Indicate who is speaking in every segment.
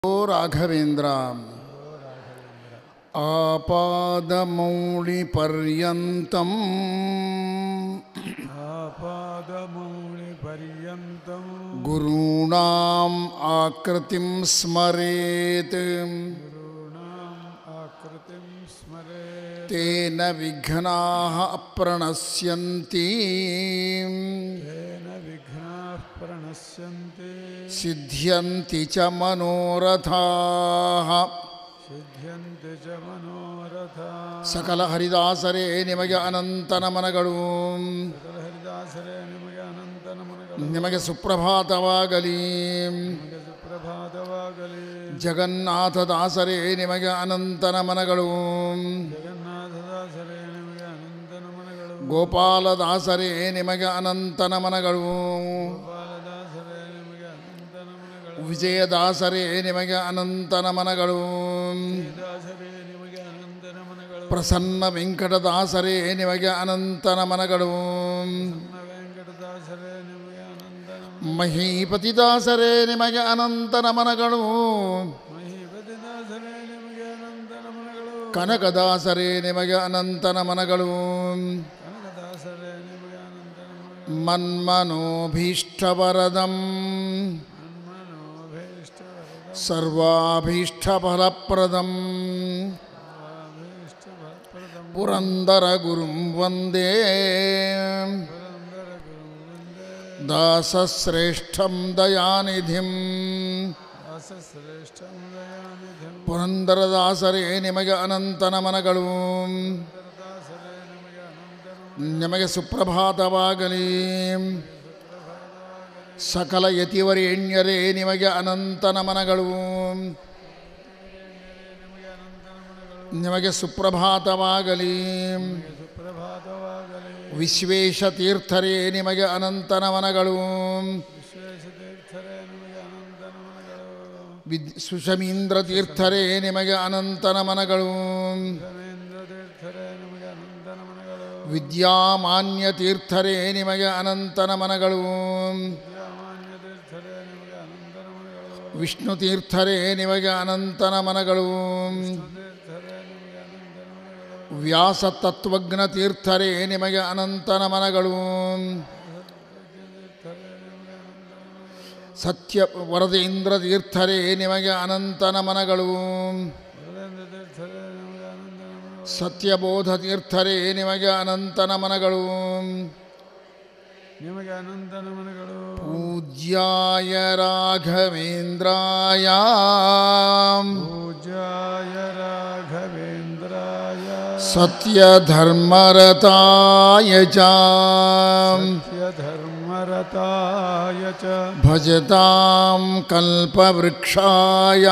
Speaker 1: ಓ ರಾಘವೇಂದ್ರ ಆಪಾದಮೌಳಿಪರ್ಯಂತಂ
Speaker 2: आपादमौलिपर्यन्तं
Speaker 1: ಗುರುಣಾಂ ಆಕೃತಿಂ ಸ್ಮರೇತ್
Speaker 2: गुरूणाम् आकृतिं स्मरेत्
Speaker 1: ತೇನ ವಿಘ್ನಾಃ ಅಪ್ರಣಶ್ಯಂತಿ
Speaker 2: तेन विघ्नाः प्रणश्यन्ति
Speaker 1: ಸಿದ್ಧ್ಯಂತಿ ಚ ಮನೋರಥಾಃ
Speaker 2: सिद्ध्यन्ति च मनोरथा
Speaker 1: ಸಕಲ ಹರಿದಾಸರೇ ನಿಮಗೆ ಅನಂತ ನಮನಗಳು
Speaker 2: ಹರಿದಾಸರೇ ನಿಮಗೆ ಅನಂತ ನಮನಗಳು
Speaker 1: ನಿಮಗೆ ಸುಪ್ರಭಾತವಾಗಲಿ
Speaker 2: ನಿಮಗೆ ಸುಪ್ರಭಾತವಾಗಲಿ
Speaker 1: ಜಗನ್ನಾಥದಾಸರೇ ನಿಮಗೆ ಅನಂತ ನಮನಗಳು
Speaker 2: ಜಗನ್ನಾಥದಾಸರೇ ನಿಮಗೆ ಅನಂತ ನಮನಗಳು
Speaker 1: ಗೋಪಾಲದಾಸರೇ ನಿಮಗೆ ಅನಂತ ನಮನಗಳು
Speaker 2: ಬಾಲದಾಸರೇ ನಿಮಗೆ ಅನಂತ ನಮನಗಳು
Speaker 1: ವಿಜಯದಾಸರೇ ನಿಮಗೆ ಅನಂತ ನಮನಗಳು
Speaker 2: ದಾಸರೇ ನಿಮಗೆ ಅನಂತ ನಮನಗಳು
Speaker 1: ಪ್ರಸನ್ನ ವೆಂಕಟದಾಸರೇ ನಿಮಗೆ ಅನಂತ ನಮನಗಳು
Speaker 2: ನ ವೆಂಕಟದಾಸರೇ ನಿಮಗೆ ಅನಂತ ನಮನ
Speaker 1: ಮಹೀಪತಿದಾಸರೇ ನಿಮಗೆ ಅನಂತ ನಮನಗಳು
Speaker 2: ಮಹೀಪತಿದಾಸರೇ ನಿಮಗೆ ಅನಂತ ನಮನಗಳು
Speaker 1: ಕನಕದಾಸರೇ ನಿಮಗೆ ಅನಂತ ನಮನಗಳು
Speaker 2: ಕನಕದಾಸರೇ ನಿಮಗೆ ಅನಂತ ನಮನಗಳು
Speaker 1: ಮನ್ಮನೋಭೀಷ್ಟವರದಂ
Speaker 2: ಮನೋಭೀಷ್ಟ
Speaker 1: ಸರ್ವಾಭೀಷ್ಟಫಲಪ್ರದಂ
Speaker 2: ಭೀಷ್ಟ ಭಕ್ತಪ್ರದಂ
Speaker 1: ಪುರಂದರ ಗುರುಂ ವಂದೇ
Speaker 2: ಪುರಂದರ ಗುರುವಂದೇ
Speaker 1: ದಾಸಶ್ರೇಷ್ಠಂ ದಯಾನಿಧಿಂ
Speaker 2: ದಾಸಶ್ರೇಷ್ಠಂ ದಯಾನಿಧಿಂ
Speaker 1: ಪುರಂದರದಾಸರೇ ನಿಮಗೆ ಅನಂತ ನಮನಗಳು
Speaker 2: ದಾಸರೇ ನಿಮಗೆ ಅನಂತ ನಮನ
Speaker 1: ನಿಮಗೆ ಸುಪ್ರಭಾತವಾಗಲಿ ಸಕಲ ಯತಿವರೇಣ್ಯರೇ ನಿಮಗೆ ಅನಂತ ನಮನಗಳು
Speaker 2: ನಿಮಗೆ ಅನಂತ ನಮನಗಳು
Speaker 1: ನಿಮಗೆ ಸುಪ್ರಭಾತವಾಗಲಿ
Speaker 2: ಸುಪ್ರಭಾತವಾಗಲಿ
Speaker 1: ವಿಶ್ವೇಶತೀರ್ಥರೇ ನಿಮಗೆ ಅನಂತ ನಮನಗಳು
Speaker 2: ವಿಶ್ವೇಶತೀರ್ಥರೇ ನಿಮಗೆ ಅನಂತ ನಮನಗಳು
Speaker 1: ವಿದ್ ಸುಷಮೀಂದ್ರ ತೀರ್ಥರೇ ನಿಮಗೆ ಅನಂತ ನಮನಗಳು
Speaker 2: ಧನೇಂದ್ರ ತೀರ್ಥರೇ ನಿಮಗೆ ಅನಂತ ನಮನಗಳು
Speaker 1: ವಿದ್ಯಾಮಾನ್ಯ ತೀರ್ಥರೇ ನಿಮಗೆ ಅನಂತ ನಮನಗಳು
Speaker 2: ರಾಮಾನ್ಯ ತೀರ್ಥರೇ ನಿಮಗೆ ಅನಂತ ನಮನಗಳು
Speaker 1: ವಿಷ್ಣು ತೀರ್ಥರೇ ನಿಮಗೆ ಅನಂತ ನಮನಗಳು
Speaker 2: ತೀರ್ಥರೇ ನಿಮಗೆ ಅನಂತ ನಮನಗಳು
Speaker 1: ವ್ಯಾಸ ತತ್ವಜ್ಞ ತೀರ್ಥರೇ ನಿಮಗೆ ಅನಂತ ನಮನಗಳು ಸತ್ಯ ವರದೇಂದ್ರ ತೀರ್ಥರೇ ನಿಮಗೆ ಅನಂತ ನಮನಗಳು
Speaker 2: ವರದೇಂದ್ರ ತೀರ್ಥರೇ ನಿಮಗೆ ಅನಂತ ನಮನಗಳು
Speaker 1: ಸತ್ಯಬೋಧ ತೀರ್ಥರೇ ನಿಮಗೆ ಅನಂತ ನಮನಗಳು
Speaker 2: ನಿಮಗೆ ಅನಂತ ನಮನಗಳು
Speaker 1: ಪೂಜ್ಯಾಯ ರಾಘವೇಂದ್ರಾಯ
Speaker 2: ಪೂಜ್ಯಾಯ ರಾಘವೇಂದ್ರಾಯ
Speaker 1: ಸತ್ಯಧರ್ಮರತಾಯ ಚ
Speaker 2: ಸತ್ಯಧರ್ಮರತಾಯ ಚ
Speaker 1: ಭಜತಾಂ ಕಲ್ಪವೃಕ್ಷಾಯ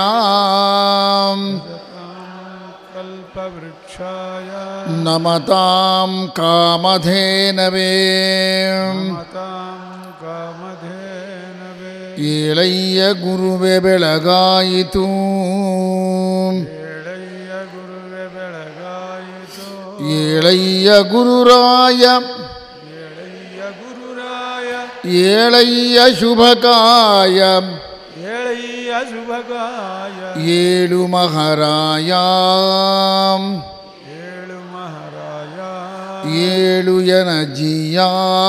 Speaker 2: ಕಲ್ಪವೃಕ್ಷಾಯ
Speaker 1: ನಮತಾಂ ಕಾಮಧೇನವೇ
Speaker 2: ಮತಾಂ ಕಾಮಧೇನವೇ
Speaker 1: ಏಳಯ್ಯ ಗುರುವೆ ಬೆಳಗಾಯಿತು
Speaker 2: ಏಳಯ್ಯ ಗುರುವೆ ಬೆಳಗಾಯಿತು
Speaker 1: ಏಳಯ್ಯ ಗುರುರಾಯ
Speaker 2: ಏಳಯ್ಯ ಗುರುರಾಯ
Speaker 1: ಏಳಯ್ಯ ಶುಭಕಾಯ
Speaker 2: ಏಳಯ್ಯ ಶುಭಗಾಯ
Speaker 1: ಏಳು ಮಹಾರಾಯ
Speaker 2: ಏಳು ಮಹಾರಾಯ
Speaker 1: ಏಳು ಎನಜಿಯ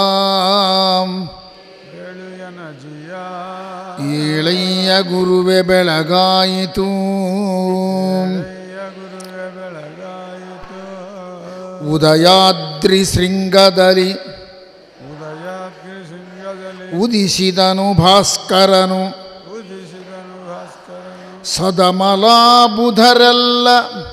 Speaker 2: ಏಳು ಯನಜಿಯ
Speaker 1: ಏಳಯ್ಯ ಗುರುವೆ ಬೆಳಗಾಯಿತು
Speaker 2: ಏಳಯ್ಯ ಗುರುವೆ ಬೆಳಗಾಯಿತು
Speaker 1: ಉದಯಾದ್ರಿ ಶೃಂಗದಲ್ಲಿ
Speaker 2: ಉದಯಾಗ್ರಿ ಸಿಂಗದಲ್ಲಿ
Speaker 1: ಉದಿಸಿದನು ಭಾಸ್ಕರನು
Speaker 2: ಉದಿಸಿದನು ಭಾಸ್ಕರನು
Speaker 1: ಸದಮಲಾಬುಧರೆಲ್ಲ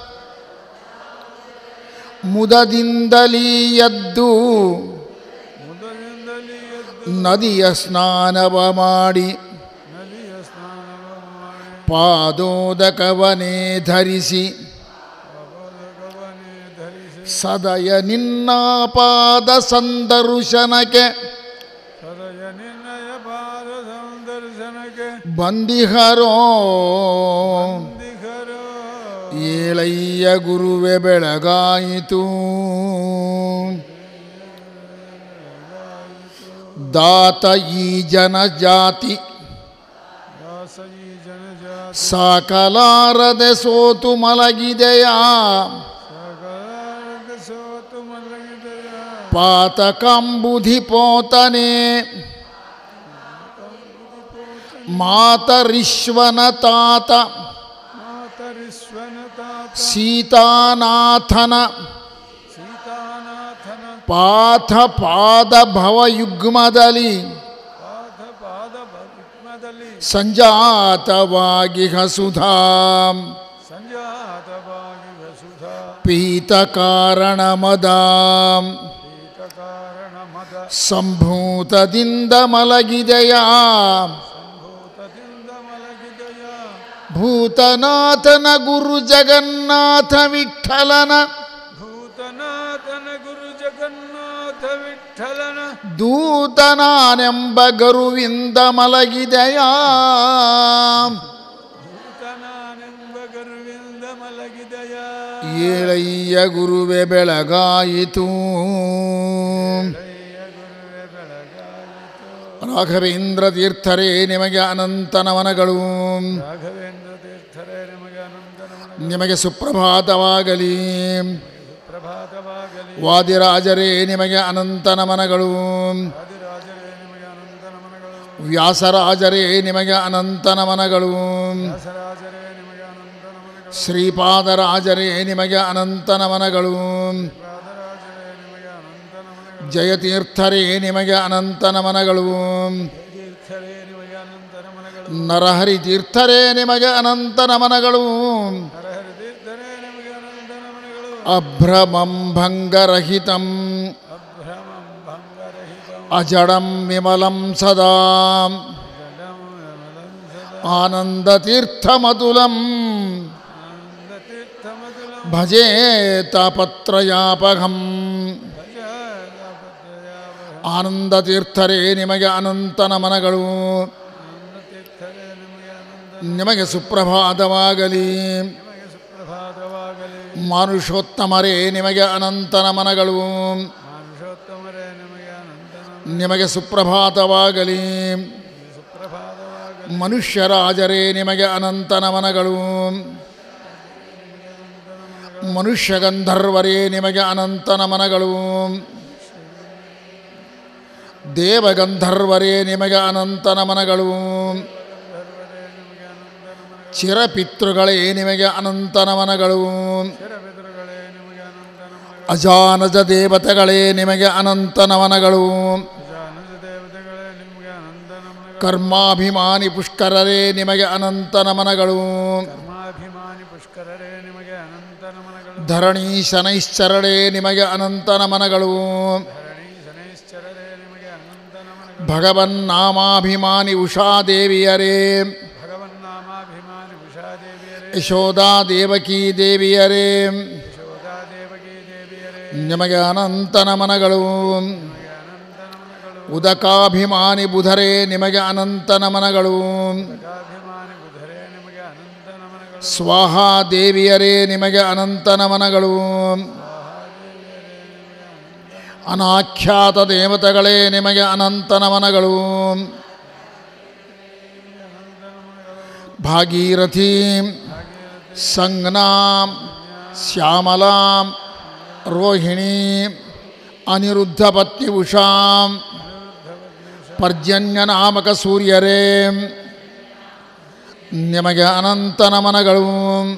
Speaker 1: ಮುದದಿಂದಲೀ ಎದ್ದು
Speaker 2: ಮುದದಿಂದಲೇ ಎದ್ದು
Speaker 1: ನದಿಯ ಸ್ನಾನವ ಮಾಡಿ
Speaker 2: ನದಿಯ ಸ್ನಾನವ ಮಾಡಿ
Speaker 1: ಪಾದೋದಕವನೇ ಧರಿಸಿ
Speaker 2: ಪಾದಕವನೇ ಧರಿಸಿ
Speaker 1: ಸದಯ ನಿನ್ನ ಪಾದ ಸಂದರ್ಶನಕ್ಕೆ
Speaker 2: ಸದಯ ನಿನ್ನಯ ಪಾದ ಸಂದರ್ಶನಕ್ಕೆ
Speaker 1: ಬಂದಿಹರೋ
Speaker 2: ದಿಗರು
Speaker 1: ಏಳಯ್ಯ ಗುರುವೆ ಬೆಳಗಾಯಿತು ದಾತ ಈ ಜನಜಾತಿ
Speaker 2: ದಾಸ ಈ ಜನಜಾತಿ
Speaker 1: ಸಾಕಲಾರದೆ ಸೋತು ಮಲಗಿದೆಯಾ
Speaker 2: ಸಕಾಲದ ಸೋತು ಮಲಗಿದೆಯ
Speaker 1: ಪಾತಕಂಬುಧಿ ಪೋತನೆ ಮಾತರಿಶ್ವನ ತಾತ
Speaker 2: ಮಾತರಿಶ್ವನ ತಾತ
Speaker 1: ಸೀತಾನಾಥನ
Speaker 2: ಸೀತಾನಾಥನ
Speaker 1: ಪಾಥ ಪಾದ ಭವಯುಗ್ಮದಲ್ಲಿ
Speaker 2: ಪಾದ ಪಾದ ಪದ್ಮದಲ್ಲಿ
Speaker 1: ಸಂಜಾತವಾಗಿ ಹಸುಧಾ
Speaker 2: ಸಂಜಾತವಾಗಿ ವಸುಧಾ
Speaker 1: ಪೀತ ಕಾರಣ ಮದಾಂ
Speaker 2: ಪೀತ ಕಾರಣ ಮದ
Speaker 1: ಸಂಭೂತದಿಂದ ಮಲಗಿದೆಯಾ
Speaker 2: ಸಂಭೂತದಿಂದ ಮಲಗಿದೆಯ
Speaker 1: ಭೂತನಾಥನ ಗುರು ಜಗನ್ನಾಥ ವಿಠಲನ
Speaker 2: ಭೂತನಾಥನ ಗುರು ಜಗನ್ನಾಥ ವಿಠಲನ
Speaker 1: ದೂತನಾನೆಂಬ ಗರುವಿಂದ ಮಲಗಿದೆಯಾ
Speaker 2: ಭೂತನಾನೆಂಬ ಗರುವಿಂದ ಮಲಗಿದೆಯ
Speaker 1: ಏಳಯ್ಯ ಗುರುವೆ ಬೆಳಗಾಯಿತು
Speaker 2: ಜಯ ಗುರುವೆ ಬೆಳಗಾಯಿತು
Speaker 1: ರಾಘವೇಂದ್ರ ತೀರ್ಥರೇ ನಿಮಗೆ ಅನಂತ ನಮನಗಳು
Speaker 2: ರಾಘವೇಂದ್ರ ತೀರ್ಥರೇ ನಿಮಗೆ ಅನಂತ ನಮನ
Speaker 1: ನಿಮಗೆ ಸುಪ್ರಭಾತವಾಗಲಿ
Speaker 2: ಪ್ರಭಾತವಾಗಲಿ
Speaker 1: ವಾದಿರಾಜರೇ ನಿಮಗೆ ಅನಂತ ನಮನಗಳು
Speaker 2: ಆದಿರಾಜರೇ ನಿಮಗೆ ಅನಂತ ನಮನಗಳು
Speaker 1: ವ್ಯಾಸರಾಜರೇ ನಿಮಗೆ ಅನಂತ ನಮನಗಳು
Speaker 2: ವ್ಯಾಸರಾಜರೇ ನಿಮಗೆ ಅನಂತ ನಮನಗಳು
Speaker 1: ಶ್ರೀಪಾದರಾಜರೇ ನಿಮಗೆ ಅನಂತ ನಮನಗಳು
Speaker 2: ಪಾದರಾಜರೇ ನಿಮಗೆ ಅನಂತ ನಮನಗಳು
Speaker 1: ಜಯತೀರ್ಥರೇ ನಿಮಗೆ ಅನಂತ ನಮನಗಳು
Speaker 2: ತೀರ್ಥರೇ ನಿಮಗೆ ಅನಂತ ನಮನಗಳು
Speaker 1: ನರಹರಿ ತೀರ್ಥರೇ ನಿಮಗೆ ಅನಂತ ನಮನಗಳು
Speaker 2: ಹರಹರಿ ತೀರ್ಥರೇ ನಿಮಗೆ ಅನಂತ ನಮನಗಳು
Speaker 1: ಅಭ್ರಮಂ ಭಂಗರಹಿತಂ
Speaker 2: ಅಭ್ರಮಂ ಭಂಗರಹಿತಂ
Speaker 1: ಅಜಡಂ ವಿಮಲಂ ಸದಾ
Speaker 2: ಜಡಂ ಯಮಲಂ ಸದಾ
Speaker 1: ಆನಂದತೀರ್ಥಮತುಲಂ
Speaker 2: ಆನಂದ ತೀರ್ಥಮತುಲಂ
Speaker 1: ಭಜೇ ತಾಪತ್ರಯಾಪಘಂ
Speaker 2: ಭಜ ದಾಪತ್ರಯಾವಹ
Speaker 1: ಆನಂದತೀರ್ಥರೇ ನಿಮಗೆ ಅನಂತ ನಮನಗಳು
Speaker 2: ಆನಂದ ತೀರ್ಥರೇ ನಿಮಗೆ ಅನಂತ
Speaker 1: ನಿಮಗೆ ಸುಪ್ರಭಾತವಾಗಲಿ
Speaker 2: ನಿಮಗೆ ಸುಪ್ರಭಾತವಾಗಲಿ
Speaker 1: ಮಾನುಷೋತ್ತಮರೇ ನಿಮಗೆ ಅನಂತ ನಮನಗಳು
Speaker 2: ಮಾನುಷೋತ್ತಮರೇ ನಿಮಗೆ ಅನಂತ ನಮನ
Speaker 1: ನಿಮಗೆ ಸುಪ್ರಭಾತವಾಗಲಿ
Speaker 2: ಸುಪ್ರಭಾತವಾಗಲಿ
Speaker 1: ಮನುಷ್ಯರಾಜರೇ ನಿಮಗೆ ಅನಂತ ನಮನಗಳು ಮನುಷ್ಯ ಗಂಧರ್ವರೇ ನಿಮಗೆ ಅನಂತ ನಮನಗಳು ದೇವಗಂಧರ್ವರೇ ನಿಮಗೆ ಅನಂತ ನಮನಗಳು ಚಿರಪಿತೃಗಳೇ ನಿಮಗೆ ಅನಂತ ನಮನಗಳು
Speaker 2: ಶಿರಬಿದ್ರುಗಳೇ ನಿಮಗೆ ಅನಂತ ನಮನಗಳು
Speaker 1: ಅಜಾನಜ ದೇವತೆಗಳೇ ನಿಮಗೆ ಅನಂತ ನಮನಗಳು
Speaker 2: ಜಾನುಜ ದೇವತೆಗಳೇ ನಿಮಗೆ ಅನಂತ ನಮನಗಳು
Speaker 1: ಕರ್ಮಾಭಿಮಾನಿ ಪುಷ್ಕರರೇ ನಿಮಗೆ ಅನಂತ ನಮನಗಳು
Speaker 2: ಕರ್ಮಾಭಿಮಾನಿ ಪುಷ್ಕರರೇ ನಿಮಗೆ ಅನಂತ ನಮನಗಳು
Speaker 1: ಧರಣಿ ಶನೈಶ್ಚರಳೇ ನಿಮಗೆ ಅನಂತ ನಮನಗಳು
Speaker 2: ಧರಣಿ ಶನೈಶ್ಚರರೇ ನಿಮಗೆ ಅನಂತ ನಮನಗಳು
Speaker 1: ಭಗವನ್ನಾಮಾಭಿಮಾನಿ ಉಷಾದೇವಿಯರೇ
Speaker 2: ಭಗವನ್ನಾಮಾಭಿಮಾನಿ ಉಷಾದೇವಿಯರೇ
Speaker 1: ಯಶೋದಾ ದೇವಕೀ ದೇವಿಯರೇ
Speaker 2: ಯಶೋದಾ ದೇವಕೀ ದೇವಿಯರೇ
Speaker 1: ನಿಮಗೆ ಅನಂತ ನಮನಗಳು
Speaker 2: ನಿಮಗೆ ಅನಂತ ನಮನಗಳು
Speaker 1: ಉದಕಾಭಿಮಾನಿ ಬುಧರೇ ನಿಮಗೆ ಅನಂತ ನಮನಗಳು
Speaker 2: ಜಗಾಭಿಮಾನಿ ಬುಧರೇ ನಿಮಗೆ ಅನಂತ ನಮನಗಳು
Speaker 1: ಸ್ವಾಹಾ ದೇವಿಯರೇ ನಿಮಗೆ ಅನಂತ ನಮನಗಳು ಅನಾಖ್ಯಾತ ದೇವತೆಗಳೇ ನಿಮಗೆ ಅನಂತ ನಮನಗಳು ಭಾಗೀರಥಿ ಸಂಜ್ಞಾಂ ಶ್ಯಾಮಲಾಂ ರೋಹಿಣಿ ಅನಿರುದ್ಧ ಪತ್ನಿ ಉಷಾಂ ಪರ್ಜನ್ಯ ನಾಮಕ ಸೂರ್ಯರೇ ನಿಮಗೆ ಅನಂತ ನಮನಗಳು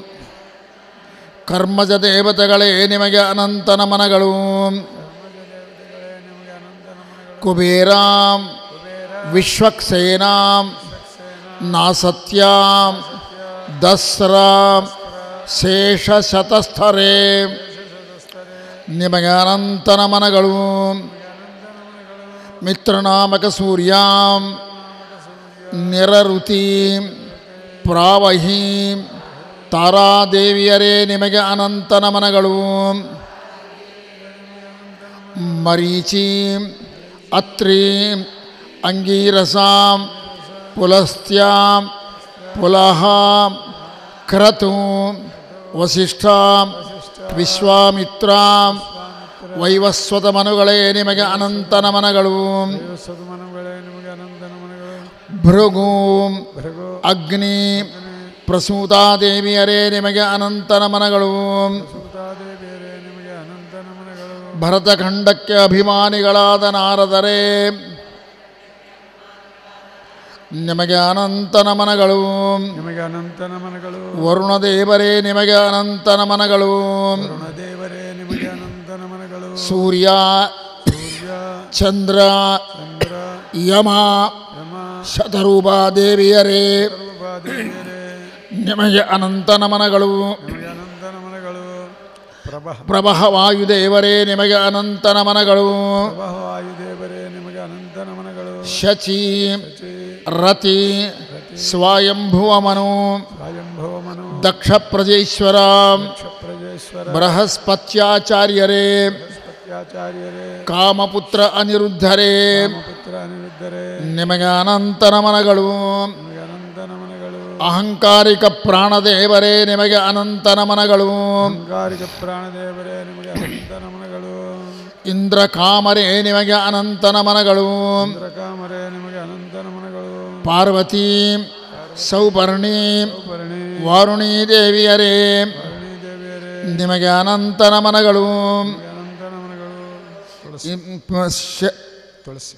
Speaker 1: ಕರ್ಮಜ ದೇವತೆಗಳೇ ನಿಮಗೆ ಅನಂತ ನಮನಗಳು ಕುಬೇರಾಂ ವಿಶ್ವಕ್ಸೇನಾಂ ನಾಸತ್ಯಾಂ ದಸ್ರಾಂ ಶೇಷಶತಸ್ಥರೇ ನಿಮಗೆ ಅನಂತ ನಮನಗಳು ಮಿತ್ರನಾಮಕ ಸೂರ್ಯಾಂ ನಿರಋತಿ ಪ್ರಾವಹಿ ತಾರಾದೇವಿಯರೇ ನಿಮಗೆ ಅನಂತ ನಮನಗಳು ಮರೀಚಿ ಅತ್ರಿ ಅಂಗೀರಸಾಂ ಪುಲಸ್ತ್ಯಾಂ ಪುಲಹ ಕ್ರತು ವಸಿಷ್ಠಾಂ ವಿಶ್ವಾಮಿತ್ರಾಂ ವೈವಸ್ವತ ಮನುಗಳೇ ನಿಮಗೆ ಅನಂತ ನಮನಗಳು
Speaker 2: ಸದ್ಮನಗಳೇ ನಿಮಗೆ ಅನಂತ ನಮನಗಳು
Speaker 1: ಭೃಗು
Speaker 2: ಭೃಗು
Speaker 1: ಅಗ್ನಿ ಪ್ರಸೂತಾದೇವಿಯರೇ ನಿಮಗೆ ಅನಂತ ನಮನಗಳು
Speaker 2: ಸುತಾದೇವಿಯರೇ ನಿಮಗೆ ಅನಂತ ನಮನಗಳು
Speaker 1: ಭರತಖಂಡಕ್ಕೆ ಅಭಿಮಾನಿಗಳಾದ ನಾರದರೇ ನಿಮಗೆ ಅನಂತ ನಮನಗಳು
Speaker 2: ನಿಮಗೆ ಅನಂತ ನಮನಗಳು
Speaker 1: ವರುಣದೇವರೇ ನಿಮಗೆ ಅನಂತ ನಮನಗಳು
Speaker 2: ದೇವರೇ ನಿಮಗೆ ಅನಂತ ನಮನಗಳು
Speaker 1: ಸೂರ್ಯ
Speaker 2: ಸೂರ್ಯ
Speaker 1: ಚಂದ್ರ
Speaker 2: ಚಂದ್ರ
Speaker 1: ಯಮ
Speaker 2: ಯಮ
Speaker 1: ಶತರೂಪಾದೇವಿಯರೇ
Speaker 2: ಸರ್ವದೇವಿಯರೇ
Speaker 1: ನಿಮಗೆ ಅನಂತ ನಮನಗಳು
Speaker 2: ನಿಮಗೆ ಅನಂತ ನಮನಗಳು ಪ್ರಭ
Speaker 1: ಪ್ರಭಹ ವಾಯುದೇವರೇ ನಿಮಗೆ ಅನಂತ ನಮನಗಳು
Speaker 2: ಪ್ರಭ ವಾಯುದೇವರೇ ನಿಮಗೆ ಅನಂತ ನಮನಗಳು
Speaker 1: ಶಚಿ
Speaker 2: ಶಚಿ
Speaker 1: ರತಿ ಸ್ವಯಂಭುವಮನು
Speaker 2: ಸ್ವಯಂಭವ ಮನು
Speaker 1: ದಕ್ಷ ಪ್ರಜೇಶ್ವರ
Speaker 2: ಕ್ಷಪ್ರಜೇಶ್ವರ
Speaker 1: ಬೃಹಸ್ಪತ್ಯಾಚಾರ್ಯರೇ
Speaker 2: ಸತ್ಯಾಚಾರ್ಯರೇ
Speaker 1: ಕಾಮಪುತ್ರ ಅನಿರುದ್ಧರೇ
Speaker 2: ಪುತ್ರ ಅನಿರುದ್ಧರೇ
Speaker 1: ನಿಮಗೆ ಅನಂತ ನಮನಗಳು
Speaker 2: ನಿಮಗೆ ಅನಂತ ನಮನಗಳು
Speaker 1: ಅಹಂಕಾರಿಕ ಪ್ರಾಣದೇವರೇ ನಿಮಗೆ ಅನಂತ ನಮನಗಳು
Speaker 2: ಅಹಂಕಾರಿಕ ಪ್ರಾಣದೇವರೇ ನಿಮಗೆ ಅನಂತ ನಮನಗಳು
Speaker 1: ಇಂದ್ರ ಕಾಮರೇ ನಿಮಗೆ ಅನಂತ ನಮನಗಳು
Speaker 2: ಇಂದ್ರಕಾಮರೇ ನಿಮಗೆ ಅನಂತ ನಮನಗಳು
Speaker 1: ಪಾರ್ವತಿ ಸೌಪರ್ಣಿ
Speaker 2: ಪರಿಣಿ
Speaker 1: ವಾರುಣೀ ದೇವಿಯರೇ
Speaker 2: ಪರಿಣಿ ದೇವಿಯರೇ
Speaker 1: ನಿಮಗೆ ಅನಂತ ನಮನಗಳು
Speaker 2: ನಿಮಗೆ ಅನಂತ ನಮನಗಳು ತುಳಸಿ
Speaker 1: ಇಂ- ಶ-
Speaker 2: ತುಳಸಿ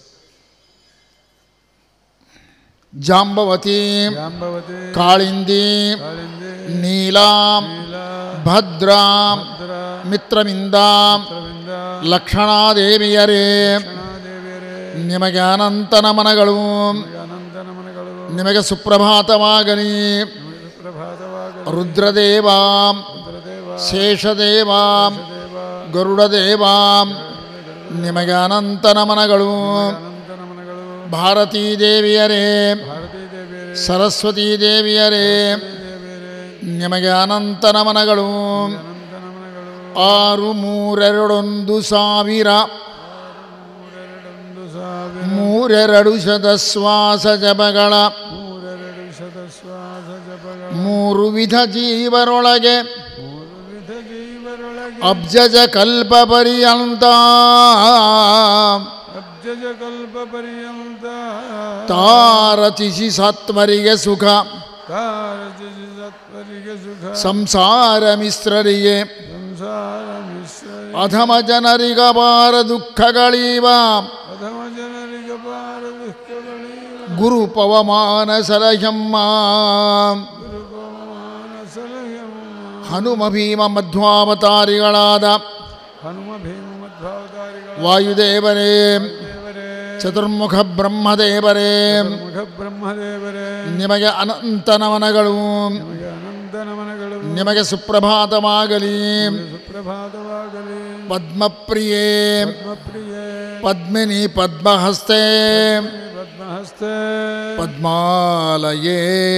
Speaker 1: ಜಾಂಬವತಿ
Speaker 2: ಜಾಂಬವತಿ
Speaker 1: ಕಾಳಿಂದಿ
Speaker 2: ಕಾಳಿಂದಿ
Speaker 1: ನೀಲಾ
Speaker 2: ನೀಲ
Speaker 1: ಭದ್ರ
Speaker 2: ಭದ್ರ
Speaker 1: ಮಿತ್ರಮಿಂದ
Speaker 2: ಮಿತ್ರವಿಂದ
Speaker 1: ಲಕ್ಷಣಾದೇವಿಯರೇ
Speaker 2: ದೇವಿಯರೇ
Speaker 1: ನಿಮಗೆ ಅನಂತ ನಮನಗಳು
Speaker 2: ನಿಮಗೆ ಅನಂತ ನಮನಗಳು
Speaker 1: ನಿಮಗೆ ಸುಪ್ರಭಾತವಾಗಲಿ
Speaker 2: ನಿಮಗೆ ಸುಪ್ರಭಾತವಾಗಲಿ
Speaker 1: ರುದ್ರದೇವ
Speaker 2: ರುದ್ರದೇವ
Speaker 1: ಶೇಷದೇವ
Speaker 2: ದೇವ
Speaker 1: ಗರುಡದೇವ ನಿಮಗೆ ಅನಂತ ನಮನಗಳು
Speaker 2: ಅನಂತ ನಮನಗಳು
Speaker 1: ಭಾರತೀ ದೇವಿಯರೇ
Speaker 2: ಭಾರತೀ ದೇವಿಯರೇ
Speaker 1: ಸರಸ್ವತೀ ದೇವಿಯರೇ
Speaker 2: ದೇವಿಯರೇ
Speaker 1: ನಿಮಗೆ ಅನಂತ ನಮನಗಳು
Speaker 2: ಅನಂತ ನಮನಗಳು
Speaker 1: ಆರು ಮೂರೆರಡೊಂದು ಸಾವಿರ
Speaker 2: ಮೂರೆರಡೊಂದು ಸಾವಿರ
Speaker 1: ಮೂರೆರಡು ಶತಶ್ವಾಸ ಜಪಗಳ
Speaker 2: ಮೂರೆರಡು ಶತಶ್ವಾಸ ಜಪಗಳ
Speaker 1: ಮೂರು ವಿಧ ಜೀವರೊಳಗೆ
Speaker 2: ಮೂರು ವಿಧ ಜೀವರೊಳಗೆ
Speaker 1: ಅಬ್ಜಜ ಕಲ್ಪ ಪರ್ಯಂತ
Speaker 2: ಅಬ್ಜಜ ಕಲ್ಪ ಪರ್ಯಂತ
Speaker 1: ತಾರತಿಸಿ ಸತ್ವರಿಗೆ ಸುಖ
Speaker 2: ಕಾರಜಿಸಿ ಸತ್ವರಿಗೆ ಸುಖ
Speaker 1: ಸಂಸಾರ ಮಿಶ್ರರಿಗೆ
Speaker 2: ಸಂಸಾರ ಮಿಶ್ರ
Speaker 1: ಅಧಮ ಜನರಿಗಬಾರ ದುಃಖಗಳೀವ
Speaker 2: ಅಧಮ ಜನರಿಗೆ ಬಾರ ದುಃಖಗಳೀವ
Speaker 1: ಗುರು ಪವಮಾನ ಸಲಹ್ಯಮ್ಮ
Speaker 2: ಗುರುಗೋಮಾನ ಸಲಹ್ಯಮ್ಮ
Speaker 1: ಹನುಮ ಭೀಮ ಮಧ್ವಾವತಾರಿಗಳಾದ
Speaker 2: ಹನುಮ ಭೀಮ ಮಧ್ವಾವತಾರಿಗಳ
Speaker 1: ವಾಯುದೇವರೇ
Speaker 2: ದೇವರೇ
Speaker 1: ಚತುರ್ಮುಖ ಬ್ರಹ್ಮದೇವರೇ
Speaker 2: ಮುಖ ಬ್ರಹ್ಮದೇವರೇ
Speaker 1: ನಿಮಗೆ ಅನಂತ ನಮನಗಳು
Speaker 2: ನಿಮಗೆ ಅನಂತ ನಮನಗಳು
Speaker 1: ನಿಮಗೆ ಸುಪ್ರಭಾತವಾಗಲಿ
Speaker 2: ಸುಪ್ರಭಾತವಾಗಲಿ
Speaker 1: ಪದ್ಮಪ್ರಿಯೇ
Speaker 2: ಪದ್ಮಪ್ರಿಯೇ
Speaker 1: ಪದ್ಮಿನಿ ಪದ್ಮಹಸ್ತೆ
Speaker 2: ಪದ್ಮಹಸ್ತೆ
Speaker 1: ಪದ್ಮಾಲಯೇ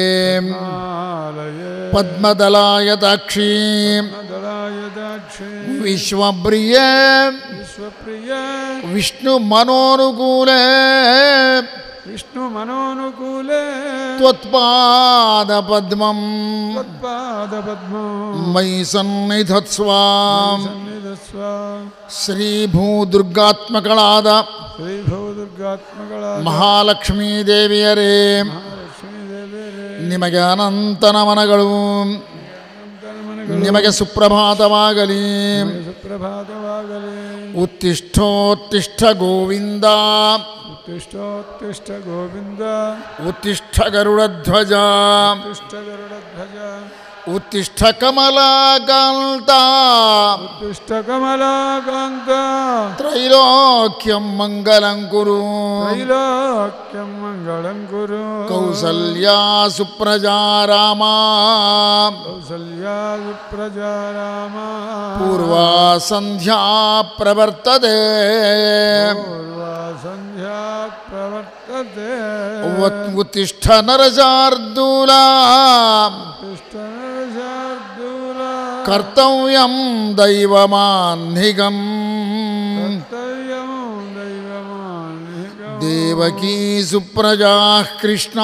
Speaker 2: ಆಲಯೇ
Speaker 1: ಪದ್ಮದಲಾಯತಾಕ್ಷಿ
Speaker 2: ದಳಾಯ ದಾಕ್ಷಿ
Speaker 1: ವಿಶ್ವಪ್ರಿಯೇ
Speaker 2: ವಿಶ್ವಪ್ರಿಯ
Speaker 1: ವಿಷ್ಣು ಮನೋನುಕೂಲೇ
Speaker 2: ವಿಷ್ಣು ಮನೋನುಕೂಲೇ
Speaker 1: ತ್ವತ್ಪಾದ ಪದ್ಮಂ
Speaker 2: ತತ್ಪಾದ ಪದ್ಮ
Speaker 1: ಮಯಿ ಸನ್ನಿಧತ್ಸ್ವ
Speaker 2: ಸನ್ನಿಧಸ್ವ
Speaker 1: ಶ್ರೀ ಭೂದುರ್ಗಾತ್ಮಕಳಾದ
Speaker 2: ಶ್ರೀ ಭವದುರ್ಗಾತ್ಮಗಳ
Speaker 1: ಮಹಾಲಕ್ಷ್ಮೀ ದೇವಿಯರೇ
Speaker 2: ಮಹಾಲಕ್ಷ್ಮೀ ದೇವಿಯರೇ
Speaker 1: ನಿಮಗೆ ಅನಂತ ನಮನಗಳು
Speaker 2: ಅನಂತ ನಮನಗಳು
Speaker 1: ನಿಮಗೆ ಸುಪ್ರಭಾತವಾಗಲಿ
Speaker 2: ಸುಪ್ರಭಾತವಾಗಲಿ
Speaker 1: ಉತ್ತಿಷ್ಠೋತ್ತಿಷ್ಠ ಗೋವಿಂದ
Speaker 2: ಉತ್ತಿಷ್ಟೋತ್ತಿಷ್ಟ ಗೋವಿಂದ
Speaker 1: ಉತ್ತಿಷ್ಠ ಗರುಡಧ್ವಜ
Speaker 2: ಉತ್ತಿಷ್ಟ ಗರುಡಧ್ವಜ
Speaker 1: ಉತ್ತಿಷ್ಠ ಕಮಲಾಕಾಂತ
Speaker 2: ಉತ್ತಿಷ್ಟ ಕಮಲಾಕಾಂತ
Speaker 1: ತ್ರೈಲೋಕ್ಯಂ ಮಂಗಲಂ ಕುರು
Speaker 2: ತ್ರೈಲೋಕ್ಯಂ ಮಂಗಳಂ ಕುರು
Speaker 1: ಕೌಸಲ್ಯಾ ಸುಪ್ರಜಾ ರಾಮ
Speaker 2: ಕೌಸಲ್ಯಾ ವಿಪ್ರಜಾ ರಾಮ
Speaker 1: ಪೂರ್ವಾ ಸಂಧ್ಯಾ ಪ್ರವರ್ತದೆ
Speaker 2: ಪೂರ್ವ ಸಂಧ್ಯಾ ಪ್ರವರ್ತತೆ
Speaker 1: ಉತ್- ಉತ್ತಿಷ್ಠ ನರಜಾರ್ದೂಲ
Speaker 2: ಉತ್ತಿಷ್ಟ ಶಾರ್ದೂಲ
Speaker 1: ಕರ್ತವ್ಯಂ ದೈವಮಾನ್ಹಿಗಂ
Speaker 2: ಕರ್ತವ್ಯಂ ದೈವಮಾನ್ಹಿಕಂ
Speaker 1: ದೇವಕೀ ಸುಪ್ರಜಾ ಕೃಷ್ಣ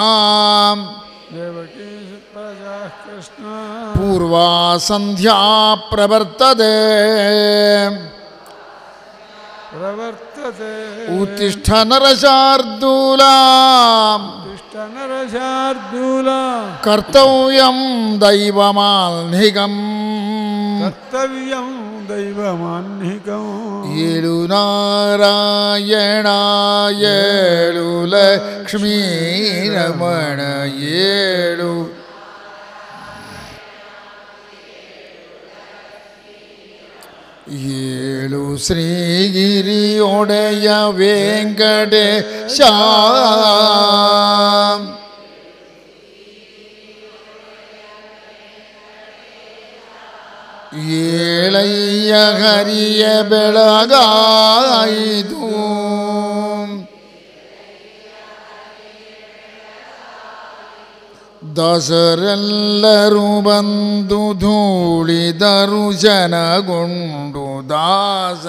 Speaker 2: ದೇವಕೀ ಪ್ರಜಾ ಕೃಷ್ಣ
Speaker 1: ಪೂರ್ವಾ ಸಂಧ್ಯಾ ಪ್ರವರ್ತದೆ
Speaker 2: ಪ್ರವರ್ತತೆ ವರ್ತತೆ
Speaker 1: ಉತ್ತಿಷ್ಠ ನರಶಾರ್ದೂಲ
Speaker 2: ದುಷ್ಟ ನರಶಾರ್ದೂಲ
Speaker 1: ಕರ್ತವ್ಯಂ ದೈವಮಾಲ್ಹಿಗಂ
Speaker 2: ಕರ್ತವ್ಯಂ ದೈವಮಾನ್ಹಿಕಂ
Speaker 1: ಏಳು ನಾರಾಯಣ ಏಳು ಲಕ್ಷ್ಮೀ ರಮಣ ಏಳು ಏಳು ಶ್ರೀಗಿರಿ ಒಡೆಯ ವೆಂಕಟೇಶ ಏಳಯ್ಯ ಹರಿಯ ಬೆಳಗಾಯಿತು ದಸರೆಲ್ಲರೂ ಬಂದು ಧೂಳಿದರು ಜನಗೊಂಡು ದಾಸ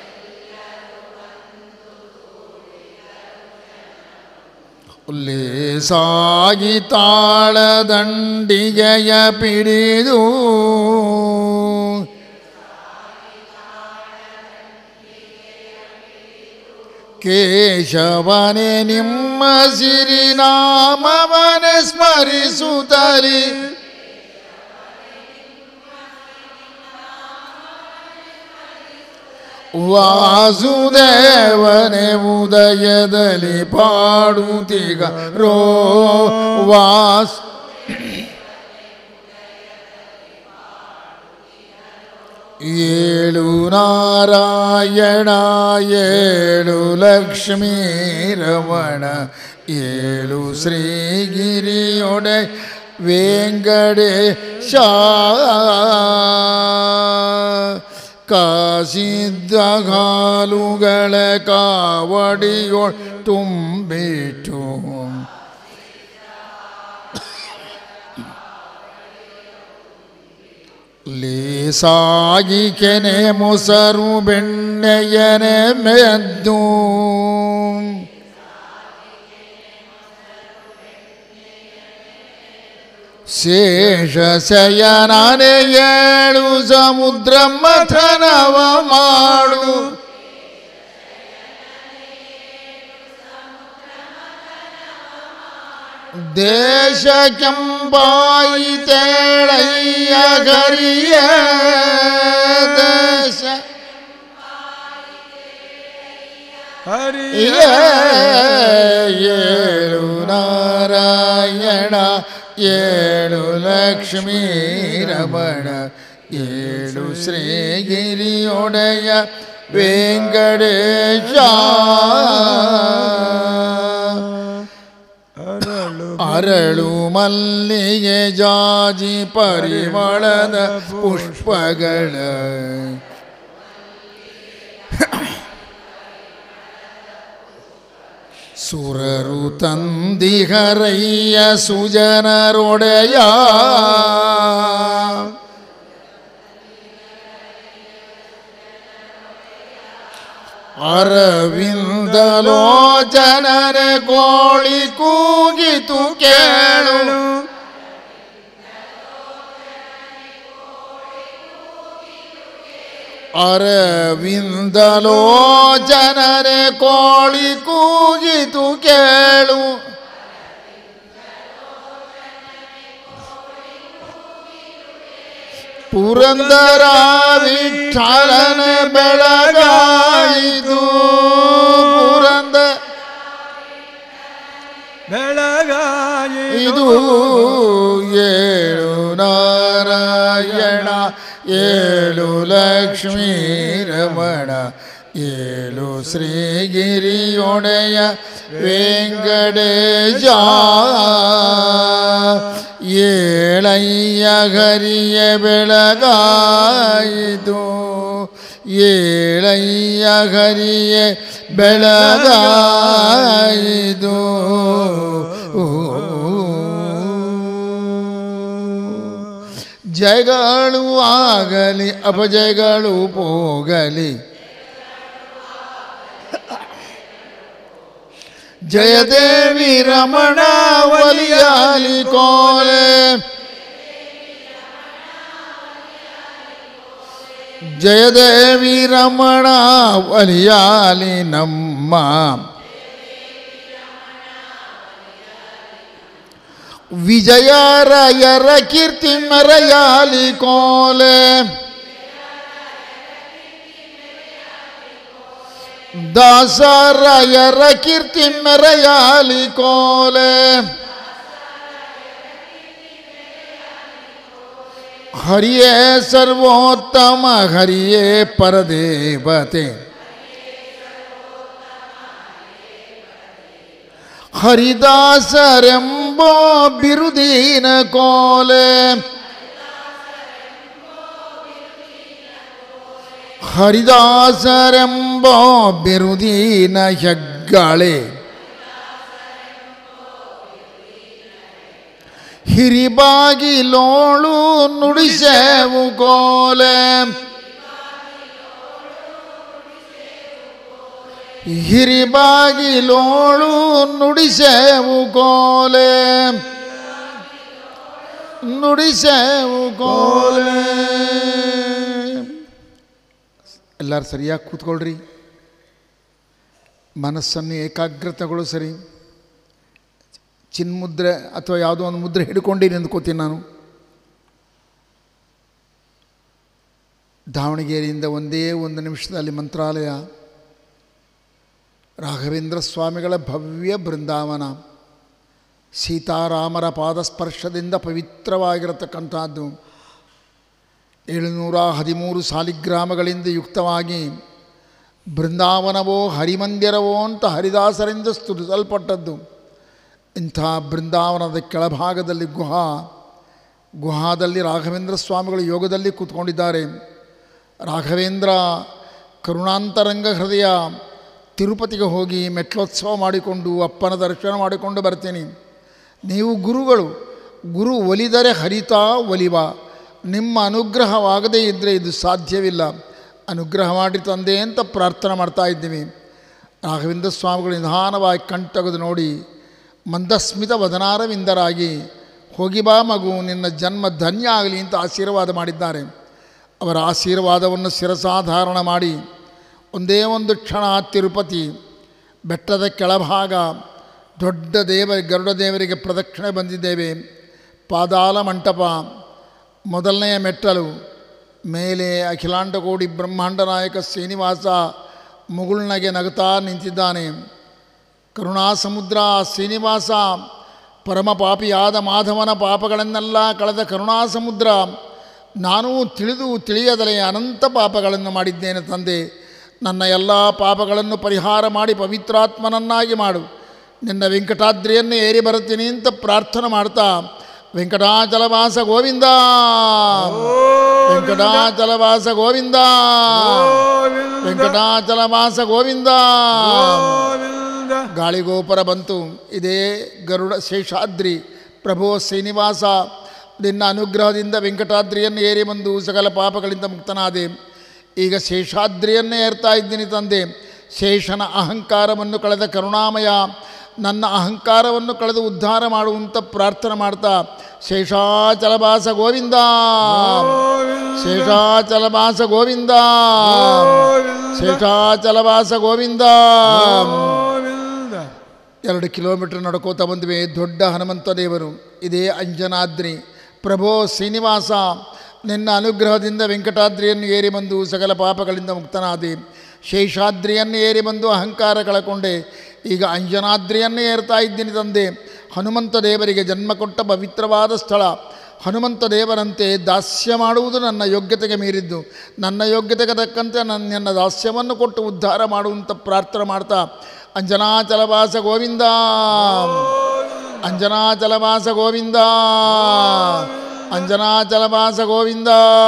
Speaker 1: ಲೇಸಾಗಿ ತಾಳದಂಡಿಗೆಯ ಪಿಡಿದು ಕೇಶವನೇ ನಿಮ್ಮ ಸಿರಿನಾಮವನೆ ಸ್ಮರಿಸುತ್ತಲಿ ವಾಸುದೇವನೇ ಉದಯದಲ್ಲಿ ಪಾಡುತ್ತೀಗ ರೋ ವಾಸ್ ಏಳು ನಾರಾಯಣ ಏಳು ಲಕ್ಷ್ಮೀ ರಮಣ ಏಳು ಶ್ರೀಗಿರಿಯೊಡೆ ವೆಂಕಟೇಶ ಕಾಸಿದ್ದ ಕಾಲುಗಳ ಕಾವಡಿಯೊಳ್ ತುಂಬಿಟ್ಟು ಲೇಸಾಗಿ ಕೆನೆ ಮೊಸರು ಬೆಣ್ಣೆಯನೆ ಮೆದ್ದು ಶೇಷ ಶಯನನೆ ಏಳು ಸಮುದ್ರ ಮಥನವ ಮಾಡು ದೇಶ ಕೆಂಪಾಯಿತೇಳಯ್ಯ ಗರಿಯ ದೇಶ
Speaker 2: ಹರಿಯ
Speaker 1: ಏಳು ನಾರಾಯಣ ಏಳು ಲಕ್ಷ್ಮೀ ರಮಣ ಏಳು ಶ್ರೀಗಿರಿಯೊಡೆಯ ವೆಂಕಟೇಶ
Speaker 2: ಅರಳು
Speaker 1: ಅರಳು ಮಲ್ಲಿಗೆ ಜಾಜಿ ಪರಿಮಳದ ಪುಷ್ಪಗಳ ಸುರರು ತಂದಿಹರಯ್ಯ ಸುಜನರೊಡೆಯ ಅರವಿಂದಲೋಚನರ ಕೋಳಿ ಕೂಗಿತು ಕೇಳು ಅರವಿಂದಲೋಚನರ ಕೋಳಿ ಕೂಗಿತು ಕೇಳು ಪುರಂದರ ವಿಠಲನ ಬೆಳಗಾಯಿತು ಪುರಂದ
Speaker 2: ಬೆಳಗಾಯಿ
Speaker 1: ಇದು ಏಳು ನಾರಾಯಣ ಏಳು ಲಕ್ಷ್ಮೀ ರಮಣ ಏಳು ಶ್ರೀಗಿರಿಯೊಡೆಯ ವೆಂಕಟೇಶ ಏಳಯ್ಯ ಹರಿಯ ಬೆಳಗಾಯಿತು ಏಳಯ್ಯ ಹರಿಯ ಬೆಳಗಾಯಿತು ಜಯಗಳು ಆಗಲಿ ಅಪಜಯಗಳು ಹೋಗಲಿ ಜಯದೇವಿ ರಮಣ ಒಲಿಯಾಲಿ ಕೋಲೆ ಜಯದೇವಿ ರಮಣ ಒಲಿಯಾಲಿ ನಮ್ಮ ವಿಜಯರಾಯರ ಕೀರ್ತಿ ಮೆರೆಯಾಲಿ ಕೋಲೆ ದಾಸರಾಯರ ಕೀರ್ತಿ ಮೆರೆಯಾಲಿ ಕೋಲೆ ಹರಿಯೇ ಸರ್ವೋತ್ತಮ ಹರಿಯೇ ಪರದೇವತೆ ಹರಿದಾಸರೆಂಬೋ ಬಿರುದೀನ ಕೋಲೆ ಹರಿದಾಸರೆಂಬೋ ಬಿರುದೀನ ಹೆಗ್ಗಾಳೆ ಹಿರಿಬಾಗಿಲೋಳು ನುಡಿಸೇವು ಕೋಲೆ ಹಿರಿಬಾಗಿಲೋಳು ನುಡಿಸೇವು ಕೋಲೆ ನುಡಿಸೇವು ಕೋಲೆ ಎಲ್ಲರೂ ಸರಿಯಾಗಿ ಕೂತ್ಕೊಳ್ರಿ ಮನಸ್ಸನ್ನು ಏಕಾಗ್ರತೆಗೊಳಿಸರಿ ಚಿನ್ಮುದ್ರೆ ಅಥವಾ ಯಾವುದೋ ಒಂದು ಮುದ್ರೆ ಹಿಡ್ಕೊಂಡು ನಿಂತ್ಕೋತೀನಿ ನಾನು ದಾವಣಗೆರೆಯಿಂದ ಒಂದೇ ಒಂದು ನಿಮಿಷದಲ್ಲಿ ಮಂತ್ರಾಲಯ ರಾಘವೇಂದ್ರ ಸ್ವಾಮಿಗಳ ಭವ್ಯ ಬೃಂದಾವನ ಸೀತಾರಾಮರ ಪಾದಸ್ಪರ್ಶದಿಂದ ಪವಿತ್ರವಾಗಿರತಕ್ಕಂಥದ್ದು ಏಳುನೂರ ಹದಿಮೂರು ಸಾಲಿಗ್ರಾಮಗಳಿಂದ ಯುಕ್ತವಾಗಿ ಬೃಂದಾವನವೋ ಹರಿಮಂದಿರವೋ ಅಂತ ಹರಿದಾಸರಿಂದ ಸ್ತುತಿಸಲ್ಪಟ್ಟದ್ದು ಇಂಥ ಬೃಂದಾವನದ ಕೆಳಭಾಗದಲ್ಲಿ ಗುಹಾ ಗುಹಾದಲ್ಲಿ ರಾಘವೇಂದ್ರ ಸ್ವಾಮಿಗಳು ಯೋಗದಲ್ಲಿ ಕೂತ್ಕೊಂಡಿದ್ದಾರೆ ರಾಘವೇಂದ್ರ ಕರುಣಾಂತರಂಗ ಹೃದಯ ತಿರುಪತಿಗೆ ಹೋಗಿ ಮೆಟ್ಲೋತ್ಸವ ಮಾಡಿಕೊಂಡು ಅಪ್ಪನ ದರ್ಶನ ಮಾಡಿಕೊಂಡು ಬರ್ತೀನಿ ನೀವು ಗುರುಗಳು ಗುರು ಒಲಿದರೆ ಹರಿತಾ ಒಲಿವ ನಿಮ್ಮ ಅನುಗ್ರಹವಾಗದೇ ಇದ್ದರೆ ಇದು ಸಾಧ್ಯವಿಲ್ಲ ಅನುಗ್ರಹ ಮಾಡಿ ತಂದೆ ಅಂತ ಪ್ರಾರ್ಥನೆ ಮಾಡ್ತಾ ಇದ್ದೀವಿ ರಾಘವೇಂದ್ರ ಸ್ವಾಮಿಗಳು ನಿಧಾನವಾಗಿ ಕಣ್ತೆಗೆದು ನೋಡಿ ಮಂದಸ್ಮಿತ ವದನಾರವಿಂದರಾಗಿ ಹೋಗಿ ಬಾ ಮಗು ನಿನ್ನ ಜನ್ಮ ಧನ್ಯ ಆಗಲಿ ಅಂತ ಆಶೀರ್ವಾದ ಮಾಡಿದ್ದಾರೆ ಅವರ ಆಶೀರ್ವಾದವನ್ನು ಶಿರಸಾಧಾರಣ ಮಾಡಿ ಒಂದೇ ಒಂದು ಕ್ಷಣ ತಿರುಪತಿ ಬೆಟ್ಟದ ಕೆಳಭಾಗ ದೊಡ್ಡ ದೇವ ಗರುಡ ದೇವರಿಗೆ ಪ್ರದಕ್ಷಿಣೆ ಬಂದಿದ್ದೇವೆ ಪಾದಾಲ ಮಂಟಪ ಮೊದಲನೆಯ ಮೆಟ್ಟಲು ಮೇಲೆ ಅಖಿಲಾಂಡಕೋಡಿ ಬ್ರಹ್ಮಾಂಡ ನಾಯಕ ಶ್ರೀನಿವಾಸ ಮುಗುಳ್ನಗೆ ನಗುತ್ತಾ ನಿಂತಿದ್ದಾನೆ ಕರುಣಾಸಮುದ್ರ ಶ್ರೀನಿವಾಸ ಪರಮ ಪಾಪಿಯಾದ ಮಾಧವನ ಪಾಪಗಳನ್ನೆಲ್ಲ ಕಳೆದ ಕರುಣಾಸಮುದ್ರ ನಾನು ತಿಳಿದು ತಿಳಿಯದಲೇ ಅನಂತ ಪಾಪಗಳನ್ನು ಮಾಡಿದ್ದೇನೆ ತಂದೆ ನನ್ನ ಎಲ್ಲ ಪಾಪಗಳನ್ನು ಪರಿಹಾರ ಮಾಡಿ ಪವಿತ್ರಾತ್ಮನನ್ನಾಗಿ ಮಾಡು ನಿನ್ನ ವೆಂಕಟಾದ್ರಿಯನ್ನು ಏರಿ ಬರುತ್ತೀನಿ ಅಂತ ಪ್ರಾರ್ಥನೆ ಮಾಡ್ತಾ ವೆಂಕಟಾಚಲವಾಸ ಗೋವಿಂದ ವೆಂಕಟಾಚಲವಾಸ ಗೋವಿಂದ ವೆಂಕಟಾಚಲವಾಸ ಗೋವಿಂದ
Speaker 2: ಗೋವಿಂದ
Speaker 1: ಗಾಳಿಗೋಪುರ ಬಂತು ಇದೇ ಗರುಡ ಶೇಷಾದ್ರಿ ಪ್ರಭೋ ಶ್ರೀನಿವಾಸ ನಿನ್ನ ಅನುಗ್ರಹದಿಂದ ವೆಂಕಟಾದ್ರಿಯನ್ನು ಏರಿ ಬಂದು ಸಕಲ ಪಾಪಗಳಿಂದ ಮುಕ್ತನಾದೆ ಈಗ ಶೇಷಾದ್ರಿಯನ್ನೇ ಏರ್ತಾ ಇದ್ದೀನಿ ತಂದೆ ಶೇಷನ ಅಹಂಕಾರವನ್ನು ಕಳೆದ ಕರುಣಾಮಯ ನನ್ನ ಅಹಂಕಾರವನ್ನು ಕಳೆದು ಉದ್ಧಾರ ಮಾಡುವಂಥ ಪ್ರಾರ್ಥನೆ ಮಾಡ್ತಾ ಶೇಷಾಚಲವಾಸ ಗೋವಿಂದ ಶೇಷಾಚಲವಾಸ ಗೋವಿಂದ ಶೇಷಾಚಲವಾಸ ಗೋವಿಂದ
Speaker 2: ಗೋವಿಂದ
Speaker 1: ಎರಡು ಕಿಲೋಮೀಟರ್ ನಡ್ಕೋತಾ ಬಂದ್ವಿ ದೊಡ್ಡ ಹನುಮಂತ ದೇವರು ಇದೇ ಅಂಜನಾದ್ರಿ ಪ್ರಭೋ ಶ್ರೀನಿವಾಸ ನಿನ್ನ ಅನುಗ್ರಹದಿಂದ ವೆಂಕಟಾದ್ರಿಯನ್ನು ಏರಿ ಬಂದು ಸಕಲ ಪಾಪಗಳಿಂದ ಮುಕ್ತನಾದೆ ಶೇಷಾದ್ರಿಯನ್ನು ಏರಿ ಬಂದು ಅಹಂಕಾರ ಕಳಕೊಂಡೆ ಈಗ ಅಂಜನಾದ್ರಿಯನ್ನೇ ಏರ್ತಾ ಇದ್ದೀನಿ ತಂದೆ ಹನುಮಂತ ದೇವರಿಗೆ ಜನ್ಮ ಕೊಟ್ಟ ಪವಿತ್ರವಾದ ಸ್ಥಳ ಹನುಮಂತ ದೇವರಂತೆ ದಾಸ್ಯ ಮಾಡುವುದು ನನ್ನ ಯೋಗ್ಯತೆಗೆ ಮೀರಿದ್ದು ನನ್ನ ಯೋಗ್ಯತೆಗೆ ತಕ್ಕಂತೆ ನನ್ನ ನನ್ನ ದಾಸ್ಯವನ್ನು ಕೊಟ್ಟು ಉದ್ಧಾರ ಮಾಡುವಂಥ ಪ್ರಾರ್ಥನೆ ಮಾಡ್ತಾ ಅಂಜನಾಚಲವಾಸ ಗೋವಿಂದ ಅಂಜನಾಚಲವಾಸ ಗೋವಿಂದ ಅಂಜನಾಚಲವಾಸ ಗೋವಿಂದ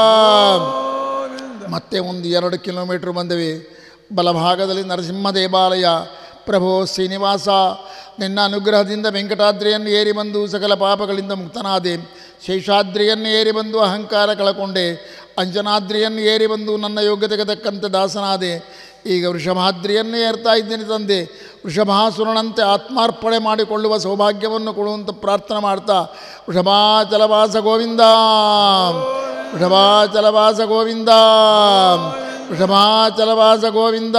Speaker 1: ಮತ್ತೆ ಒಂದು ಎರಡು ಕಿಲೋಮೀಟ್ರ್ ಬಂದವಿ ಬಲಭಾಗದಲ್ಲಿ ನರಸಿಂಹ ದೇವಾಲಯ ಪ್ರಭೋ ಶ್ರೀನಿವಾಸ ನಿನ್ನ ಅನುಗ್ರಹದಿಂದ ವೆಂಕಟಾದ್ರಿಯನ್ನು ಏರಿ ಬಂದು ಸಕಲ ಪಾಪಗಳಿಂದ ಮುಕ್ತನಾದೆ ಶೇಷಾದ್ರಿಯನ್ನು ಏರಿ ಬಂದು ಅಹಂಕಾರ ಕಳಕೊಂಡೆ ಅಂಜನಾದ್ರಿಯನ್ನು ಏರಿ ಬಂದು ನನ್ನ ಯೋಗ್ಯತೆಗೆ ತಕ್ಕಂತೆ ದಾಸನಾದೆ ಈಗ ವೃಷಭಾದ್ರಿಯನ್ನು ಏರ್ತಾ ಇದ್ದೀನಿ ತಂದೆ ವೃಷಭಾಸುರನಂತೆ ಆತ್ಮಾರ್ಪಣೆ ಮಾಡಿಕೊಳ್ಳುವ ಸೌಭಾಗ್ಯವನ್ನು ಕೊಡುವಂಥ ಪ್ರಾರ್ಥನೆ ಮಾಡ್ತಾ ವೃಷಭಾಚಲವಾಸ ಗೋವಿಂದ ವೃಷಭಾಚಲವಾಸ ಗೋವಿಂದ ವೃಷಭಾಚಲವಾಸ ಗೋವಿಂದ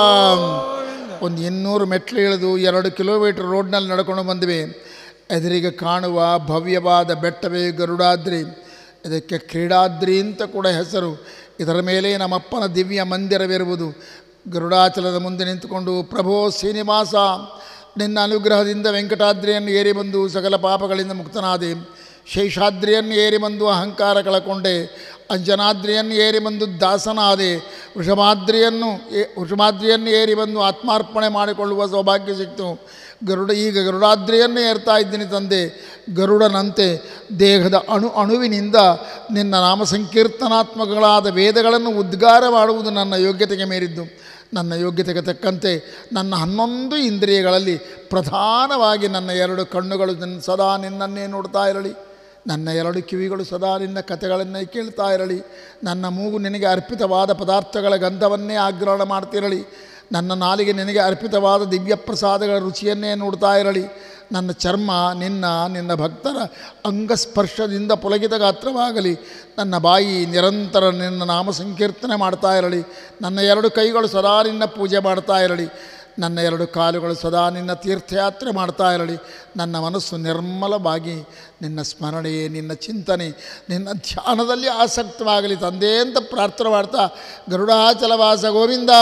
Speaker 1: ಒಂದು ಇನ್ನೂರು ಮೆಟ್ಲು ಇಳಿದು ಎರಡು ಕಿಲೋಮೀಟ್ರ್ ರೋಡ್ನಲ್ಲಿ ನಡ್ಕೊಂಡು ಬಂದ್ವಿ ಎದುರಿಗೆ ಕಾಣುವ ಭವ್ಯವಾದ ಬೆಟ್ಟವೇ ಗರುಡಾದ್ರಿ ಇದಕ್ಕೆ ಕ್ರೀಡಾದ್ರಿ ಅಂತ ಕೂಡ ಹೆಸರು ಇದರ ಮೇಲೆ ನಮ್ಮಪ್ಪನ ದಿವ್ಯ ಮಂದಿರವಿರುವುದು ಗರುಡಾಚಲದ ಮುಂದೆ ನಿಂತುಕೊಂಡು ಪ್ರಭೋ ಶ್ರೀನಿವಾಸ ನಿನ್ನ ಅನುಗ್ರಹದಿಂದ ವೆಂಕಟಾದ್ರಿಯನ್ನು ಏರಿ ಬಂದು ಸಕಲ ಪಾಪಗಳಿಂದ ಮುಕ್ತನಾದೆ ಶೇಷಾದ್ರಿಯನ್ನು ಏರಿ ಬಂದು ಅಹಂಕಾರ ಕಳಕೊಂಡೆ ಅಂಜನಾದ್ರಿಯನ್ನು ಏರಿ ಬಂದು ದಾಸನಾದೆ ವೃಷಭಾದ್ರಿಯನ್ನು ಏ- ವೃಷಭಾದ್ರಿಯನ್ನು ಏರಿ ಬಂದು ಆತ್ಮಾರ್ಪಣೆ ಮಾಡಿಕೊಳ್ಳುವ ಸೌಭಾಗ್ಯ ಸಿಕ್ತು ಗರುಡ ಈಗ ಗರುಡಾದ್ರಿಯನ್ನು ಏರ್ತಾ ಇದ್ದೀನಿ ತಂದೆ ಗರುಡನಂತೆ ದೇಹದ ಅಣು ಅಣುವಿನಿಂದ ನಿನ್ನ ನಾಮ ಸಂಕೀರ್ತನಾತ್ಮಕಗಳಾದ ವೇದಗಳನ್ನು ಉದ್ಗಾರ ಮಾಡುವುದು ನನ್ನ ಯೋಗ್ಯತೆಗೆ ಮೀರಿದ್ದು ನನ್ನ ಯೋಗ್ಯತೆಗೆ ತಕ್ಕಂತೆ ನನ್ನ ಹನ್ನೊಂದು ಇಂದ್ರಿಯಗಳಲ್ಲಿ ಪ್ರಧಾನವಾಗಿ ನನ್ನ ಎರಡು ಕಣ್ಣುಗಳು ನಿನ್ನ ಸದಾ ನಿನ್ನನ್ನೇ ನೋಡ್ತಾ ಇರಲಿ ನನ್ನ ಎರಡು ಕಿವಿಗಳು ಸದಾ ನಿನ್ನ ಕಥೆಗಳನ್ನೇ ಕೇಳ್ತಾ ಇರಲಿ ನನ್ನ ಮೂಗು ನಿನಗೆ ಅರ್ಪಿತವಾದ ಪದಾರ್ಥಗಳ ಗಂಧವನ್ನೇ ಆಗ್ರಹಣ ಮಾಡ್ತಿರಲಿ ನನ್ನ ನಾಲಿಗೆ ನಿನಗೆ ಅರ್ಪಿತವಾದ ದಿವ್ಯ ಪ್ರಸಾದಗಳ ರುಚಿಯನ್ನೇ ನೋಡ್ತಾ ಇರಲಿ ನನ್ನ ಚರ್ಮ ನಿನ್ನ ನಿನ್ನ ಭಕ್ತರ ಅಂಗಸ್ಪರ್ಶದಿಂದ ಪುಲಗಿತ ಗಾತ್ರವಾಗಲಿ ನನ್ನ ಬಾಯಿ ನಿರಂತರ ನಿನ್ನ ನಾಮ ಸಂಕೀರ್ತನೆ ಮಾಡ್ತಾ ಇರಲಿ ನನ್ನ ಎರಡು ಕೈಗಳು ಸದಾ ನಿನ್ನ ಪೂಜೆ ಮಾಡ್ತಾ ಇರಲಿ ನನ್ನ ಎರಡು ಕಾಲುಗಳು ಸದಾ ನಿನ್ನ ತೀರ್ಥಯಾತ್ರೆ ಮಾಡ್ತಾ ಇರಲಿ ನನ್ನ ಮನಸ್ಸು ನಿರ್ಮಲವಾಗಿ ನಿನ್ನ ಸ್ಮರಣೆ ನಿನ್ನ ಚಿಂತನೆ ನಿನ್ನ ಧ್ಯಾನದಲ್ಲಿ ಆಸಕ್ತವಾಗಲಿ ತಂದೆ ಅಂತ ಪ್ರಾರ್ಥನೆ ಮಾಡ್ತಾ ಗರುಡಾಚಲವಾಸ ಗೋವಿಂದ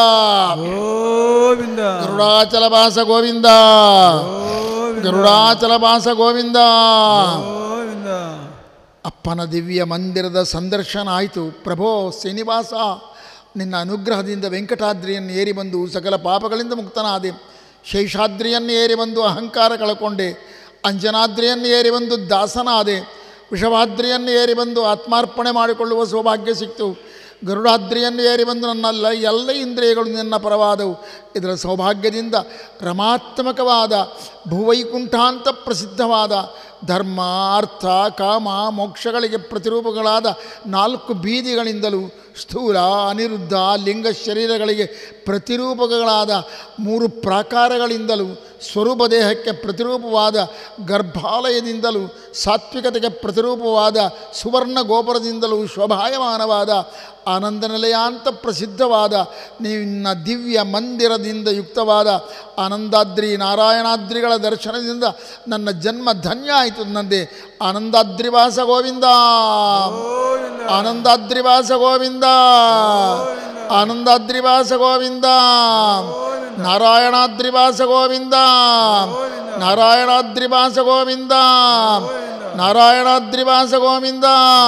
Speaker 2: ಗೋವಿಂದ
Speaker 1: ಗರುಡಾಚಲವಾಸ ಗೋವಿಂದ
Speaker 2: ಗೋವಿಂದ
Speaker 1: ಗರುಡಾಚಲವಾಸ ಗೋವಿಂದ
Speaker 2: ಗೋವಿಂದ
Speaker 1: ಅಪ್ಪನ ದಿವ್ಯ ಮಂದಿರದ ಸಂದರ್ಶನ ಆಯಿತು ಪ್ರಭೋ ಶ್ರೀನಿವಾಸ ನಿನ್ನ ಅನುಗ್ರಹದಿಂದ ವೆಂಕಟಾದ್ರಿಯನ್ನು ಏರಿ ಬಂದು ಸಕಲ ಪಾಪಗಳಿಂದ ಮುಕ್ತನಾದೆ ಶೇಷಾದ್ರಿಯನ್ನು ಏರಿ ಬಂದು ಅಹಂಕಾರ ಕಳಕೊಂಡೆ ಅಂಜನಾದ್ರಿಯನ್ನು ಏರಿ ಬಂದು ದಾಸನಾದೆ ವೃಷಭಾದ್ರಿಯನ್ನು ಏರಿ ಬಂದು ಆತ್ಮಾರ್ಪಣೆ ಮಾಡಿಕೊಳ್ಳುವ ಸೌಭಾಗ್ಯ ಸಿಕ್ತು ಗರುಡಾದ್ರಿಯನ್ನು ಏರಿ ಬಂದು ನನ್ನೆಲ್ಲ ಎಲ್ಲ ಇಂದ್ರಿಯಗಳು ನಿನ್ನ ಪರವಾದವು ಇದರ ಸೌಭಾಗ್ಯದಿಂದ ರಮಾತ್ಮಕವಾದ ಭೂವೈಕುಂಠಾಂತ ಪ್ರಸಿದ್ಧವಾದ ಧರ್ಮ ಅರ್ಥ ಕಾಮ ಮೋಕ್ಷಗಳಿಗೆ ಪ್ರತಿರೂಪಗಳಾದ ನಾಲ್ಕು ಬೀದಿಗಳಿಂದಲೂ ಸ್ಥೂಲ ಅನಿರುದ್ಧ ಲಿಂಗ ಶರೀರಗಳಿಗೆ ಪ್ರತಿರೂಪಗಳಾದ ಮೂರು ಪ್ರಾಕಾರಗಳಿಂದಲೂ ಸ್ವರೂಪ ದೇಹಕ್ಕೆ ಪ್ರತಿರೂಪವಾದ ಗರ್ಭಾಲಯದಿಂದಲೂ ಸಾತ್ವಿಕತೆಗೆ ಪ್ರತಿರೂಪವಾದ ಸುವರ್ಣ ಗೋಪುರದಿಂದಲೂ ಶೋಭಾಯಮಾನವಾದ ಆನಂದ ನಿಲಯಾಂತ ಪ್ರಸಿದ್ಧವಾದ ನಿನ್ನ ದಿವ್ಯ ಮಂದಿರದಿಂದ ಯುಕ್ತವಾದ ಆನಂದಾದ್ರಿ ನಾರಾಯಣಾದ್ರಿಗಳ ದರ್ಶನದಿಂದ ನನ್ನ ಜನ್ಮ ಧನ್ಯ ಆಯಿತು ನಂದೆ ಆನಂದಾದ್ರಿವಾಸ ಗೋವಿಂದ ಆನಂದಾದ್ರಿವಾಸ ಗೋವಿಂದ ಆನಂದಾದ್ರಿವಾಸ ಗೋವಿಂದ ನಾರಾಯಣಾದ್ರಿವಾಸ ಗೋವಿಂದ ನಾರಾಯಣಾದ್ರಿವಾಸ ಗೋವಿಂದ ನಾರಾಯಣಾದ್ರಿವಾಸ ಗೋವಿಂದ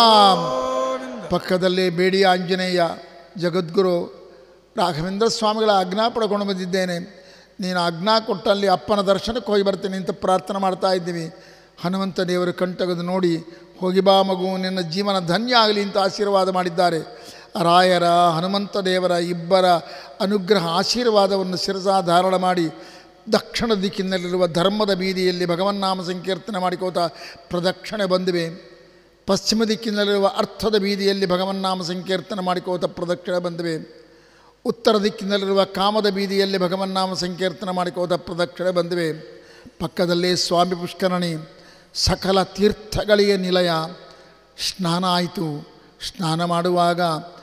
Speaker 1: ಪಕ್ಕದಲ್ಲೇ ಬೇಡಿ ಆಂಜನೇಯ ಜಗದ್ಗುರು ರಾಘವೇಂದ್ರ ಸ್ವಾಮಿಗಳ ಆಜ್ಞಾ ಪಡ್ಕೊಂಡು ಬಂದಿದ್ದೇನೆ ನೀನು ಆಜ್ಞಾ ಕೊಟ್ಟಲ್ಲಿ ಅಪ್ಪನ ದರ್ಶನಕ್ಕೆ ಹೋಗಿ ಬರ್ತೀನಿ ಅಂತ ಪ್ರಾರ್ಥನೆ ಮಾಡ್ತಾ ಇದ್ದೀವಿ ಹನುಮಂತ ದೇವರು ಕಣ್ತೆಗೆದು ನೋಡಿ ಹೋಗಿ ಬಾ ಮಗು ನಿನ್ನ ಜೀವನ ಧನ್ಯ ಆಗಲಿ ಅಂತ ಆಶೀರ್ವಾದ ಮಾಡಿದ್ದಾರೆ ರಾಯರ ಹನುಮಂತ ದೇವರ ಇಬ್ಬರ ಅನುಗ್ರಹ ಆಶೀರ್ವಾದವನ್ನು ಶಿರಸಾಧಾರಣ ಮಾಡಿ ದಕ್ಷಿಣ ದಿಕ್ಕಿನಲ್ಲಿರುವ ಧರ್ಮದ ಬೀದಿಯಲ್ಲಿ ಭಗವನ್ನಾಮ ಸಂಕೀರ್ತನೆ ಮಾಡಿಕೋತ ಪ್ರದಕ್ಷಿಣೆ ಬಂದಿವೆ ಪಶ್ಚಿಮ ದಿಕ್ಕಿನಲ್ಲಿರುವ ಅರ್ಥದ ಬೀದಿಯಲ್ಲಿ ಭಗವನ್ನಾಮ ಸಂಕೀರ್ತನೆ ಮಾಡಿಕೋತ ಪ್ರದಕ್ಷಿಣೆ ಬಂದಿವೆ ಉತ್ತರ ದಿಕ್ಕಿನಲ್ಲಿರುವ ಕಾಮದ ಬೀದಿಯಲ್ಲಿ ಭಗವನ್ನಾಮ ಸಂಕೀರ್ತನೆ ಮಾಡಿಕೋತ ಪ್ರದಕ್ಷಿಣೆ ಬಂದಿವೆ ಪಕ್ಕದಲ್ಲೇ ಸ್ವಾಮಿ ಪುಷ್ಕರಣಿ ಸಕಲ ತೀರ್ಥಗಳಿಗೆ ನಿಲಯ ಸ್ನಾನ ಆಯಿತು ಸ್ನಾನ ಮಾಡುವಾಗ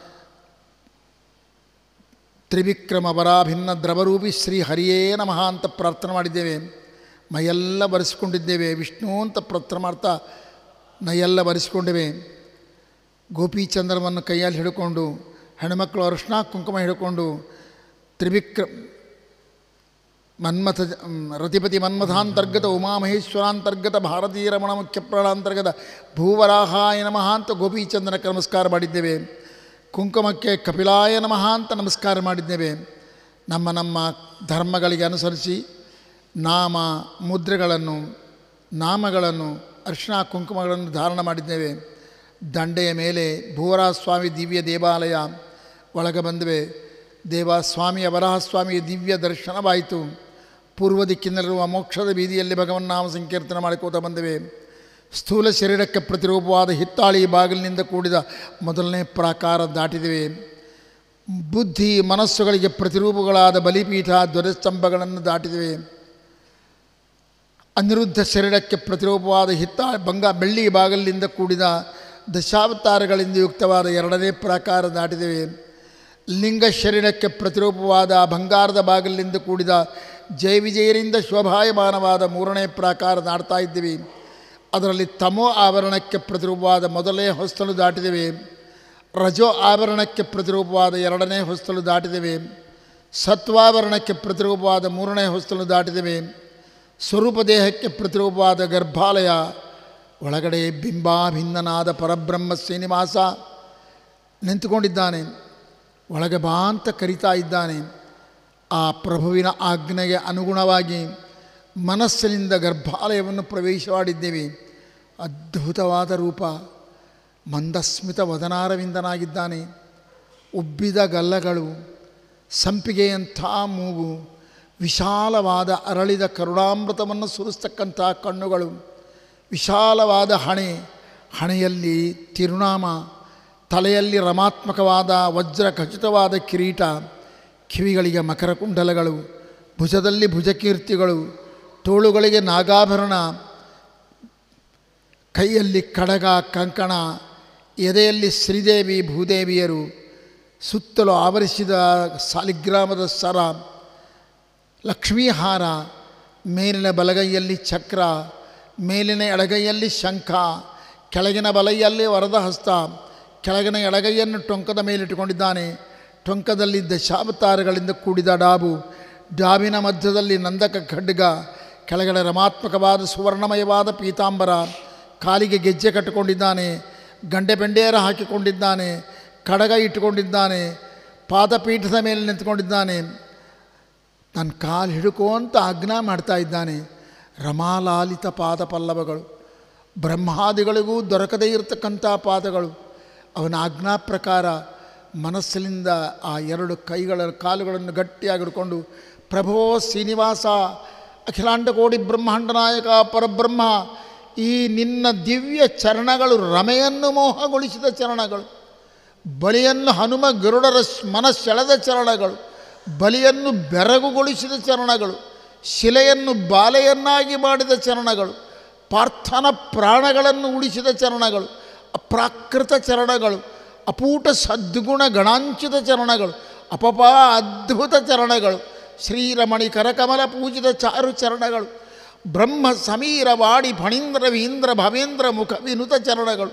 Speaker 1: ತ್ರಿವಿಕ್ರಮ ವರಾಭಿನ್ನ ದ್ರವರೂಪಿ ಶ್ರೀ ಹರಿಯೇ ನಮಃ ಅಂತ ಪ್ರಾರ್ಥನೆ ಮಾಡಿದ್ದೇವೆ ಮೈಯೆಲ್ಲ ಬರೆಸ್ಕೊಂಡಿದ್ದೇವೆ ವಿಷ್ಣು ಅಂತ ಪ್ರಾರ್ಥನೆ ಮಾಡ್ತಾ ಮೈಯೆಲ್ಲ ಬರೆಸ್ಕೊಂಡಿವೆ ಗೋಪೀಚಂದ್ರವನ್ನು ಕೈಯಲ್ಲಿ ಹಿಡ್ಕೊಂಡು ಹೆಣ್ಮಕ್ಳು ಅರಿಶಿನ ಕುಂಕುಮ ಹಿಡ್ಕೊಂಡು ತ್ರಿವಿಕ್ರ ಮನ್ಮಥ ಮ್, ರತಿಪತಿ ಮನ್ಮಥಾಂತರ್ಗತ ಉಮಾಮಹೇಶ್ವರಾಂತರ್ಗತ ಭಾರತೀಯ ರಮಣ ಮುಖ್ಯ ಪ್ರಾಣಾಂತರ್ಗತ ಭೂವರಾಹಾಯ ನಮಃ ಅಂತ ಗೋಪೀಚಂದ್ರನಕ್ಕೆ ನಮಸ್ಕಾರ ಮಾಡಿದ್ದೇವೆ ಕುಂಕುಮಕ್ಕೆ ಕಪಿಲಾಯ ನಮಃ ಅಂತ ನಮಸ್ಕಾರ ಮಾಡಿದ್ದೇವೆ ನಮ್ಮ ನಮ್ಮ ಧರ್ಮಗಳಿಗೆ ಅನುಸರಿಸಿ ನಾಮ ಮುದ್ರೆಗಳನ್ನು ನಾಮಗಳನ್ನು ಅರ್ಶಿನ ಕುಂಕುಮಗಳನ್ನು ಧಾರಣ ಮಾಡಿದ್ದೇವೆ ದಂಡೆಯ ಮೇಲೆ ಭೂವರಾಸ್ವಾಮಿ ದಿವ್ಯ ದೇವಾಲಯ ಒಳಗೆ ಬಂದಿವೆ ದೇವ ಸ್ವಾಮಿಯ ವರಹಸ್ವಾಮಿಯ ದಿವ್ಯ ದರ್ಶನವಾಯಿತು ಪೂರ್ವ ದಿಕ್ಕಿನಲ್ಲಿರುವ ಮೋಕ್ಷದ ಬೀದಿಯಲ್ಲಿ ಭಗವನ್ನಾಮ ಸಂಕೀರ್ತನೆ ಮಾಡಿಕೋತ ಬಂದಿವೆ ಸ್ಥೂಲ ಶರೀರಕ್ಕೆ ಪ್ರತಿರೂಪವಾದ ಹಿತ್ತಾಳಿ ಬಾಗಿಲಿನಿಂದ ಕೂಡಿದ ಮೊದಲನೇ ಪ್ರಾಕಾರ ದಾಟಿದಿವೆ ಬುದ್ಧಿ ಮನಸ್ಸುಗಳಿಗೆ ಪ್ರತಿರೂಪಗಳಾದ ಬಲಿಪೀಠ ಧ್ವಜಸ್ತಂಭಗಳನ್ನು ದಾಟಿದಿವೆ ಅನಿರುದ್ಧ ಶರೀರಕ್ಕೆ ಪ್ರತಿರೂಪವಾದ ಹಿತ್ತ ಬಂಗ ಬೆಳ್ಳಿ ಬಾಗಲಿನಿಂದ ಕೂಡಿದ ದಶಾವತಾರಗಳಿಂದ ಯುಕ್ತವಾದ ಎರಡನೇ ಪ್ರಾಕಾರ ದಾಟಿದ್ದೇವೆ ಲಿಂಗ ಶರೀರಕ್ಕೆ ಪ್ರತಿರೂಪವಾದ ಬಂಗಾರದ ಬಾಗಿಲಿನಿಂದ ಕೂಡಿದ ಜಯ ವಿಜಯರಿಂದ ಶೋಭಾಯಮಾನವಾದ ಮೂರನೇ ಪ್ರಾಕಾರ ದಾಟ್ತಾ ಇದ್ದೀವಿ ಅದರಲ್ಲಿ ತಮೋ ಆವರಣಕ್ಕೆ ಪ್ರತಿರೂಪವಾದ ಮೊದಲನೇ ಹೊಸ್ತಲು ದಾಟಿದ್ದೇವೆ ರಜೋ ಆವರಣಕ್ಕೆ ಪ್ರತಿರೂಪವಾದ ಎರಡನೇ ಹೊಸ್ತಲು ದಾಟಿದ್ದೇವೆ ಸತ್ವಾವರಣಕ್ಕೆ ಪ್ರತಿರೂಪವಾದ ಮೂರನೇ ಹೊಸ್ತಲು ದಾಟಿದ್ದೇವೆ ಸ್ವರೂಪ ದೇಹಕ್ಕೆ ಪ್ರತಿರೂಪವಾದ ಗರ್ಭಾಲಯ ಒಳಗಡೆ ಬಿಂಬಾಭಿನ್ನನಾದ ಪರಬ್ರಹ್ಮ ಶ್ರೀನಿವಾಸ ನಿಂತುಕೊಂಡಿದ್ದಾನೆ ಒಳಗೆ ಬಾ ಅಂತ ಕರಿತಾ ಇದ್ದಾನೆ ಆ ಪ್ರಭುವಿನ ಆಜ್ಞೆಗೆ ಅನುಗುಣವಾಗಿ ಮನಸ್ಸಿನಿಂದ ಗರ್ಭಾಲಯವನ್ನು ಪ್ರವೇಶ ಮಾಡಿದ್ದೇವೆ ಅದ್ಭುತವಾದ ರೂಪ ಮಂದಸ್ಮಿತ ವದನಾರವಿಂದನಾಗಿದ್ದಾನೆ ಉಬ್ಬಿದ ಗಲ್ಲಗಳು ಸಂಪಿಗೆಯಂಥ ಮೂಗು ವಿಶಾಲವಾದ ಅರಳಿದ ಕರುಣಾಮೃತವನ್ನು ಸುರಿಸ್ತಕ್ಕಂಥ ಕಣ್ಣುಗಳು ವಿಶಾಲವಾದ ಹಣೆ ಹಣೆಯಲ್ಲಿ ತಿರುನಾಮ ತಲೆಯಲ್ಲಿ ರಮಾತ್ಮಕವಾದ ವಜ್ರ ಖಚಿತವಾದ ಕಿರೀಟ ಕಿವಿಗಳಿಗೆ ಮಕರ ಕುಂಡಲಗಳು ಭುಜದಲ್ಲಿ ಭುಜಕೀರ್ತಿಗಳು ತೋಳುಗಳಿಗೆ ನಾಗಾಭರಣ ಕೈಯಲ್ಲಿ ಕಡಗ ಕಂಕಣ ಎದೆಯಲ್ಲಿ ಶ್ರೀದೇವಿ ಭೂದೇವಿಯರು ಸುತ್ತಲೂ ಆವರಿಸಿದ ಸಾಲಿಗ್ರಾಮದ ಸರ ಲಕ್ಷ್ಮೀಹಾರ ಮೇಲಿನ ಬಲಗೈಯಲ್ಲಿ ಚಕ್ರ ಮೇಲಿನ ಎಡಗೈಯಲ್ಲಿ ಶಂಖ ಕೆಳಗಿನ ಬಲೈಯಲ್ಲಿ ವರದ ಹಸ್ತ ಕೆಳಗಿನ ಎಡಗೈಯನ್ನು ಟೊಂಕದ ಮೇಲಿಟ್ಟುಕೊಂಡಿದ್ದಾನೆ ಟೊಂಕದಲ್ಲಿ ದಶಾವತಾರಗಳಿಂದ ಕೂಡಿದ ಡಾಬು ಡಾಬಿನ ಮಧ್ಯದಲ್ಲಿ ನಂದಕ ಖಡ್ಗ ಕೆಳಗಡೆ ರಮಾತ್ಮಕವಾದ ಸುವರ್ಣಮಯವಾದ ಪೀತಾಂಬರ ಕಾಲಿಗೆ ಗೆಜ್ಜೆ ಕಟ್ಟಿಕೊಂಡಿದ್ದಾನೆ ಗಂಡೆ ಬೆಂಡೇರ ಹಾಕಿಕೊಂಡಿದ್ದಾನೆ ಕಡಗ ಇಟ್ಟುಕೊಂಡಿದ್ದಾನೆ ಪಾದಪೀಠದ ಮೇಲೆ ನಿಂತ್ಕೊಂಡಿದ್ದಾನೆ ನನ್ನ ಕಾಲು ಹಿಡುಕೋ ಅಂತ ಆಜ್ಞಾ ಮಾಡ್ತಾ ಇದ್ದಾನೆ ರಮಾಲಾಲಿತ ಪಾದ ಪಲ್ಲವಗಳು ಬ್ರಹ್ಮಾದಿಗಳಿಗೂ ದೊರಕದೇ ಇರತಕ್ಕಂಥ ಪಾದಗಳು ಅವನ ಆಜ್ಞಾ ಪ್ರಕಾರ ಮನಸ್ಸಿನಿಂದ ಆ ಎರಡು ಕೈಗಳ ಕಾಲುಗಳನ್ನು ಗಟ್ಟಿಯಾಗಿ ಹಿಡ್ಕೊಂಡು ಪ್ರಭೋ ಶ್ರೀನಿವಾಸ ಅಖಿಲಾಂಡ ಕೋಟಿ ಬ್ರಹ್ಮಾಂಡ ನಾಯಕ ಪರಬ್ರಹ್ಮ ಈ ನಿನ್ನ ದಿವ್ಯ ಚರಣಗಳು ರಮೆಯನ್ನು ಮೋಹಗೊಳಿಸಿದ ಚರಣಗಳು ಬಲಿಯನ್ನು ಹನುಮ ಗರುಡರ ಸ್- ಮನಸ್ಸೆಳೆದ ಚರಣಗಳು ಬಲಿಯನ್ನು ಬೆರಗುಗೊಳಿಸಿದ ಚರಣಗಳು ಶಿಲೆಯನ್ನು ಬಾಲೆಯನ್ನಾಗಿ ಮಾಡಿದ ಚರಣಗಳು ಪಾರ್ಥನ ಪ್ರಾಣಗಳನ್ನು ಉಳಿಸಿದ ಚರಣಗಳು ಅಪ್ರಾಕೃತ ಚರಣಗಳು ಅಪೂಟ ಸದ್ಗುಣ ಗಣಾಂಚಿತ ಚರಣಗಳು ಅಪಪ ಅದ್ಭುತ ಚರಣಗಳು ಶ್ರೀರಮಣಿ ಕರಕಮಲ ಪೂಜಿತ ಚಾರು ಚರಣಗಳು ಬ್ರಹ್ಮ ಸಮೀರ ವಾಡಿ ಫಣೀಂದ್ರ ವೀಂದ್ರ ಭವೇಂದ್ರ ಮುಖ ವಿನುತ ಚರಣಗಳು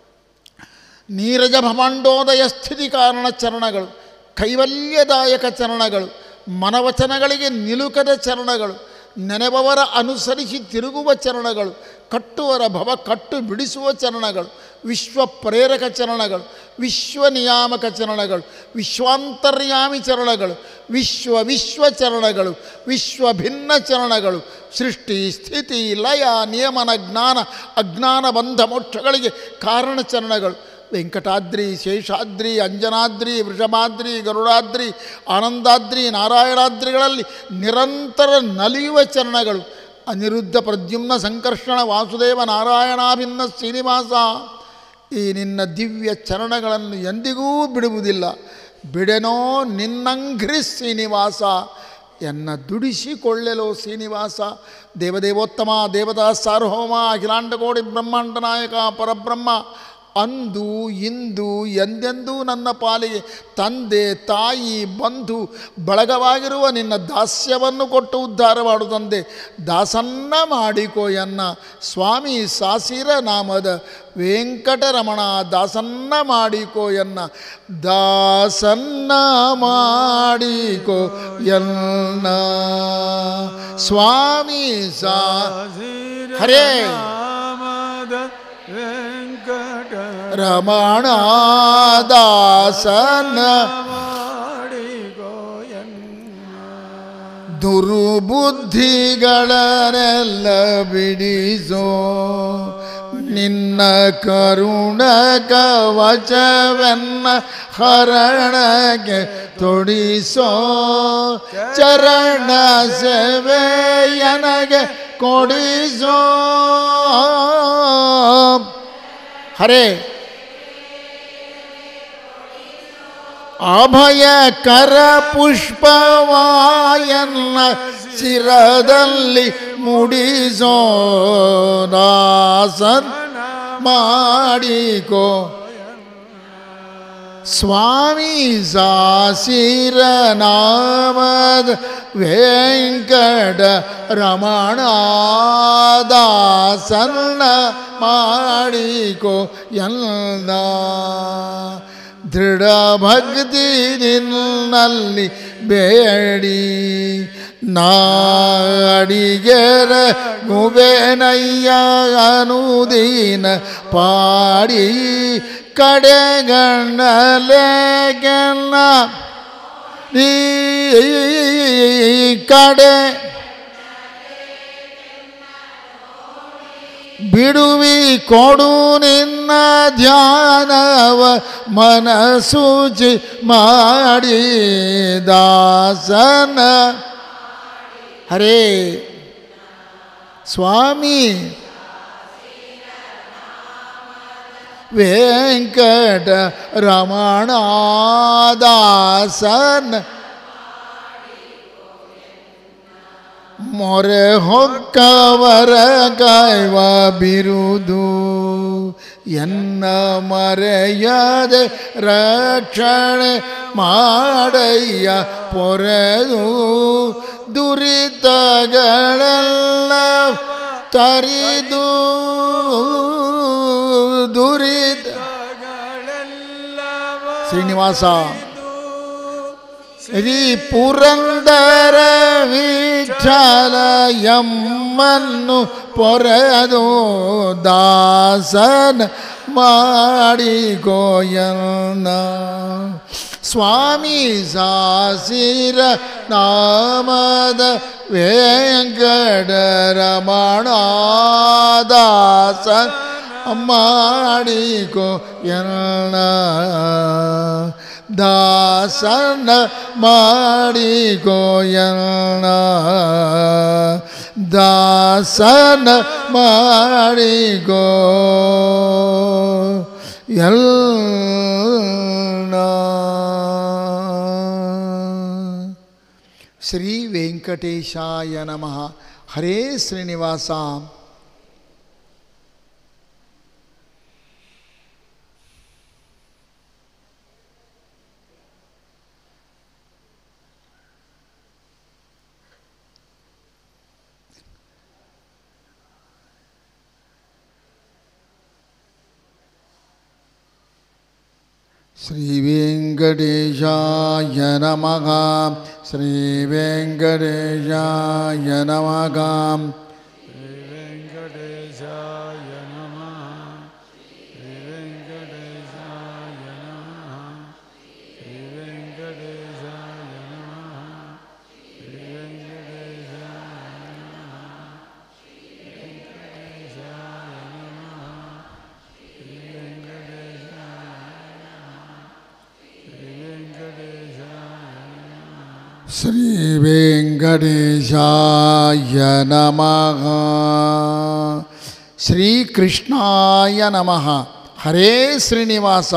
Speaker 1: ನೀರಜ ಭಮಾಂಡೋದಯ ಸ್ಥಿತಿ ಕಾರಣ ಚರಣಗಳು ಕೈವಲ್ಯದಾಯಕ ಚರಣಗಳು ಮನವಚನಗಳಿಗೆ ನಿಲುಕದ ಚರಣಗಳು ನೆನೆಬವರ ಅನುಸರಿಸಿ ತಿರುಗುವ ಚರಣಗಳು ಕಟ್ಟುವರ ಭವ ಕಟ್ಟು ಬಿಡಿಸುವ ಚರಣಗಳು ವಿಶ್ವ ಪ್ರೇರಕ ಚರಣಗಳು ವಿಶ್ವ ನಿಯಾಮಕ ಚರಣಗಳು ವಿಶ್ವಾಂತರ್ಯಾಮಿ ಚರಣಗಳು ವಿಶ್ವ ವಿಶ್ವ ಚರಣಗಳು ವಿಶ್ವ ಭಿನ್ನ ಚರಣಗಳು ಸೃಷ್ಟಿ ಸ್ಥಿತಿ ಲಯ ನಿಯಮನ ಜ್ಞಾನ ಅಜ್ಞಾನ ಬಂಧ ಮೋಕ್ಷಗಳಿಗೆ ಕಾರಣ ಚರಣಗಳು ವೆಂಕಟಾದ್ರಿ ಶೇಷಾದ್ರಿ ಅಂಜನಾದ್ರಿ ವೃಷಭಾದ್ರಿ ಗರುಡಾದ್ರಿ ಆನಂದಾದ್ರಿ ನಾರಾಯಣಾದ್ರಿಗಳಲ್ಲಿ ನಿರಂತರ ನಲಿಯುವ ಚರಣಗಳು ಅನಿರುದ್ಧ ಪ್ರದ್ಯುಮ್ನ ಸಂಕರ್ಷಣ ವಾಸುದೇವ ನಾರಾಯಣಾಭಿನ್ನ ಶ್ರೀನಿವಾಸ ಈ ನಿನ್ನ ದಿವ್ಯ ಚರಣಗಳನ್ನು ಎಂದಿಗೂ ಬಿಡುವುದಿಲ್ಲ ಬಿಡೆನೋ ನಿನ್ನಂಘ್ರಿ ಶ್ರೀನಿವಾಸ ಎನ್ನ ದುಡಿಸಿಕೊಳ್ಳೆಲೋ ಶ್ರೀನಿವಾಸ ದೇವದೇವೋತ್ತಮ ದೇವತಾ ಸಾರ್ವಭೌಮ ಅಖಿಲಾಂಡಕೋಡಿ ಬ್ರಹ್ಮಾಂಡ ನಾಯಕ ಪರಬ್ರಹ್ಮ ಅಂದು ಇಂದು ಎಂದೆಂದೂ ನನ್ನ ಪಾಲಿಗೆ ತಂದೆ ತಾಯಿ ಬಂಧು ಬಳಗವಾಗಿರುವ ನಿನ್ನ ದಾಸ್ಯವನ್ನು ಕೊಟ್ಟು ಉದ್ಧಾರ ಮಾಡು ತಂದೆ ದಾಸನ್ನ ಮಾಡಿಕೋ ಎನ್ನ ಸ್ವಾಮಿ ಸಾಸಿರ ನಾಮದ ವೆಂಕಟರಮಣ ದಾಸನ್ನ ಮಾಡಿಕೋ ಎನ್ನ ದಾಸನ್ನ ಮಾಡಿಕೋ ಎನ್ನ ಸ್ವಾಮಿ ಸಾ ಹರೇ.
Speaker 2: ನಾಮದ ವೆಂಕಟ
Speaker 1: ರಮಣ ದಾಸನ
Speaker 2: ಮಾಡಿಗೋಯನ್ನ
Speaker 1: ದುರ್ಬುದ್ಧಿಗಳನ್ನೆಲ್ಲ ಬಿಡಿಸೋ ನಿನ್ನ ಕರುಣ ಕವಚವೆನ್ನ ಹರಣಗೆ ತೊಡಿಸೋ ಚರಣ ಸೇವೆಯನಗೆ ಕೊಡಿಸೋ ಹರೇ ಅಭಯ ಕರ ಪುಷ್ಪವಾಯನ್ನ ಶಿರದಲ್ಲಿ ಮುಡಿಸೋ ದಾಸನ್ ಮಾಡಿಕೋ ಸ್ವಾಮಿ ಸಾಸಿರ ನಾಮದ ವೆಂಕಟ ರಮಣ ದಾಸನ್ನ ಮಾಡಿಕೋ ಎಲ್ಲ ದೃಢ ಭಕ್ತಿ ನಿನ್ನಲ್ಲಿ ಬೇಡಿ ನಾಡಿಗೆರ ಗುಬೇನಯ್ಯ ಅನುದೀನ ಪಾಡಿ ಕಡೆಗಣ್ಣಲೆಗೆಲ್ಲ ಈ ಕಡೆ ಬಿಡುವಿ ಕೊಡು ನಿನ್ನ ಧ್ಯಾನವ ಮನಸೂಚಿ ಮಾಡಿ ದಾಸನ ಹರೇ ಸ್ವಾಮಿ ವೆಂಕಟ ರಮಣ ದಾಸನ ಮೊರೆ ಹೊಕ್ಕವರ ಕಾಯ್ವ ಬಿರುದು ಎನ್ನ ಮರೆಯದೆ ರಕ್ಷಣೆ ಮಾಡಯ್ಯ ಪೊರೆದು ದುರಿತಗಳೆಲ್ಲ ತರಿದು ದುರಿತ ಶ್ರೀನಿವಾಸ ಶ್ರೀ ಪುರಂದರ ವಿಠಲ ಎಮ್ಮನ್ನು ಪೊರೆದು ದಾಸನ ಮಾಡಿ ಗೋಯನ ಸ್ವಾಮಿ ಸಾಸಿರ ನಾಮದ ವೆಂಕಟರಮಣ ದಾಸ ಮಾಡಿಕೋ ಎನ್ನ ದಾಸನ ಮಾಡಿಕೋಯಣ ದಾಸನ ಮಾಡಿಕೋ ಎಲ್ಲ ಶ್ರೀ ವೆಂಕಟೇಶಾಯ ನಮಃ ಹರೇ ಶ್ರೀನಿವಾಸ श्रीवेङ्कटेशाय नमः श्रीवेङ्कटेशाय नमः
Speaker 2: ವೆಂಕಟೇಶಾಯ ನಮಃ ಶ್ರೀ ವೆಂಕಟೇಶಾಯ ನಮಃ ಶ್ರೀ ವೆಂಕಟೇಶಾಯ ನಮಃ ಶ್ರೀ ವೆಂಕಟೇಶಾಯ ನಮಃ ವೆಂಕಟೇಶಾಯ ನಮಃ ಶ್ರೀ ವೆಂಕಟೇಶಾಯ
Speaker 1: श्रीवेङ्कटेशाय नमः श्रीकृष्णाय नमः हरे श्रीनिवास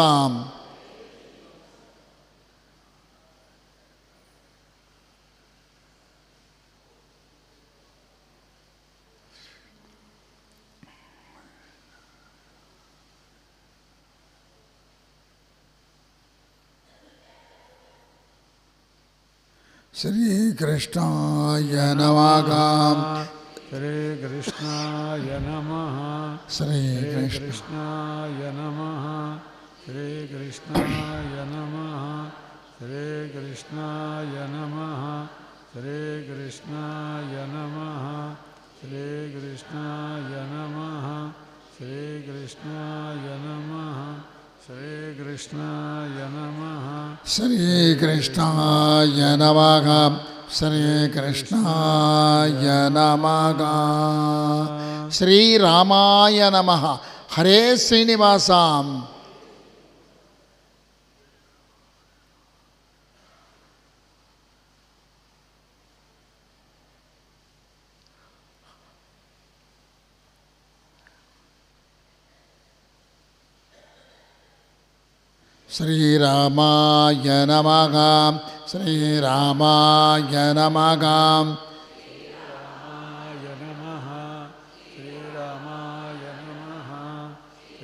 Speaker 1: श्रीकृष्णाय नमः
Speaker 2: श्रीकृष्णाय नमः
Speaker 1: श्रीकृष्ण
Speaker 2: श्रीकृष्णाय नमः श्रीकृष्णाय नमः श्रीकृष्णाय नमः श्रीकृष्णाय नमः श्रीकृष्णाय नमः श्रीकृष्णाय नमः श्रीकृष्णाय नमः
Speaker 1: श्रीकृष्णाय नमः श्रीकृष्णाय नमः श्रीरामाय नमः हरे श्रीनिवास श्रीरामाय नमः श्रीरामाय नमः
Speaker 2: रामाय नमः श्रीरामाय नमः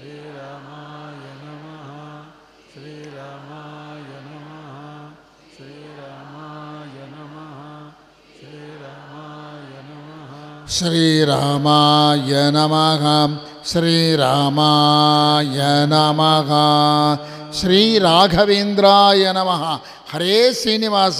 Speaker 1: ಶ್ರೀರಾಮಾಯ ನಮಃ ಶ್ರೀರಾಮಾಯ ನಮಃ ಶ್ರೀರಾಘವೇಂದ್ರಾಯ ನಮಃ ಹರೇ ಶ್ರೀನಿವಾಸ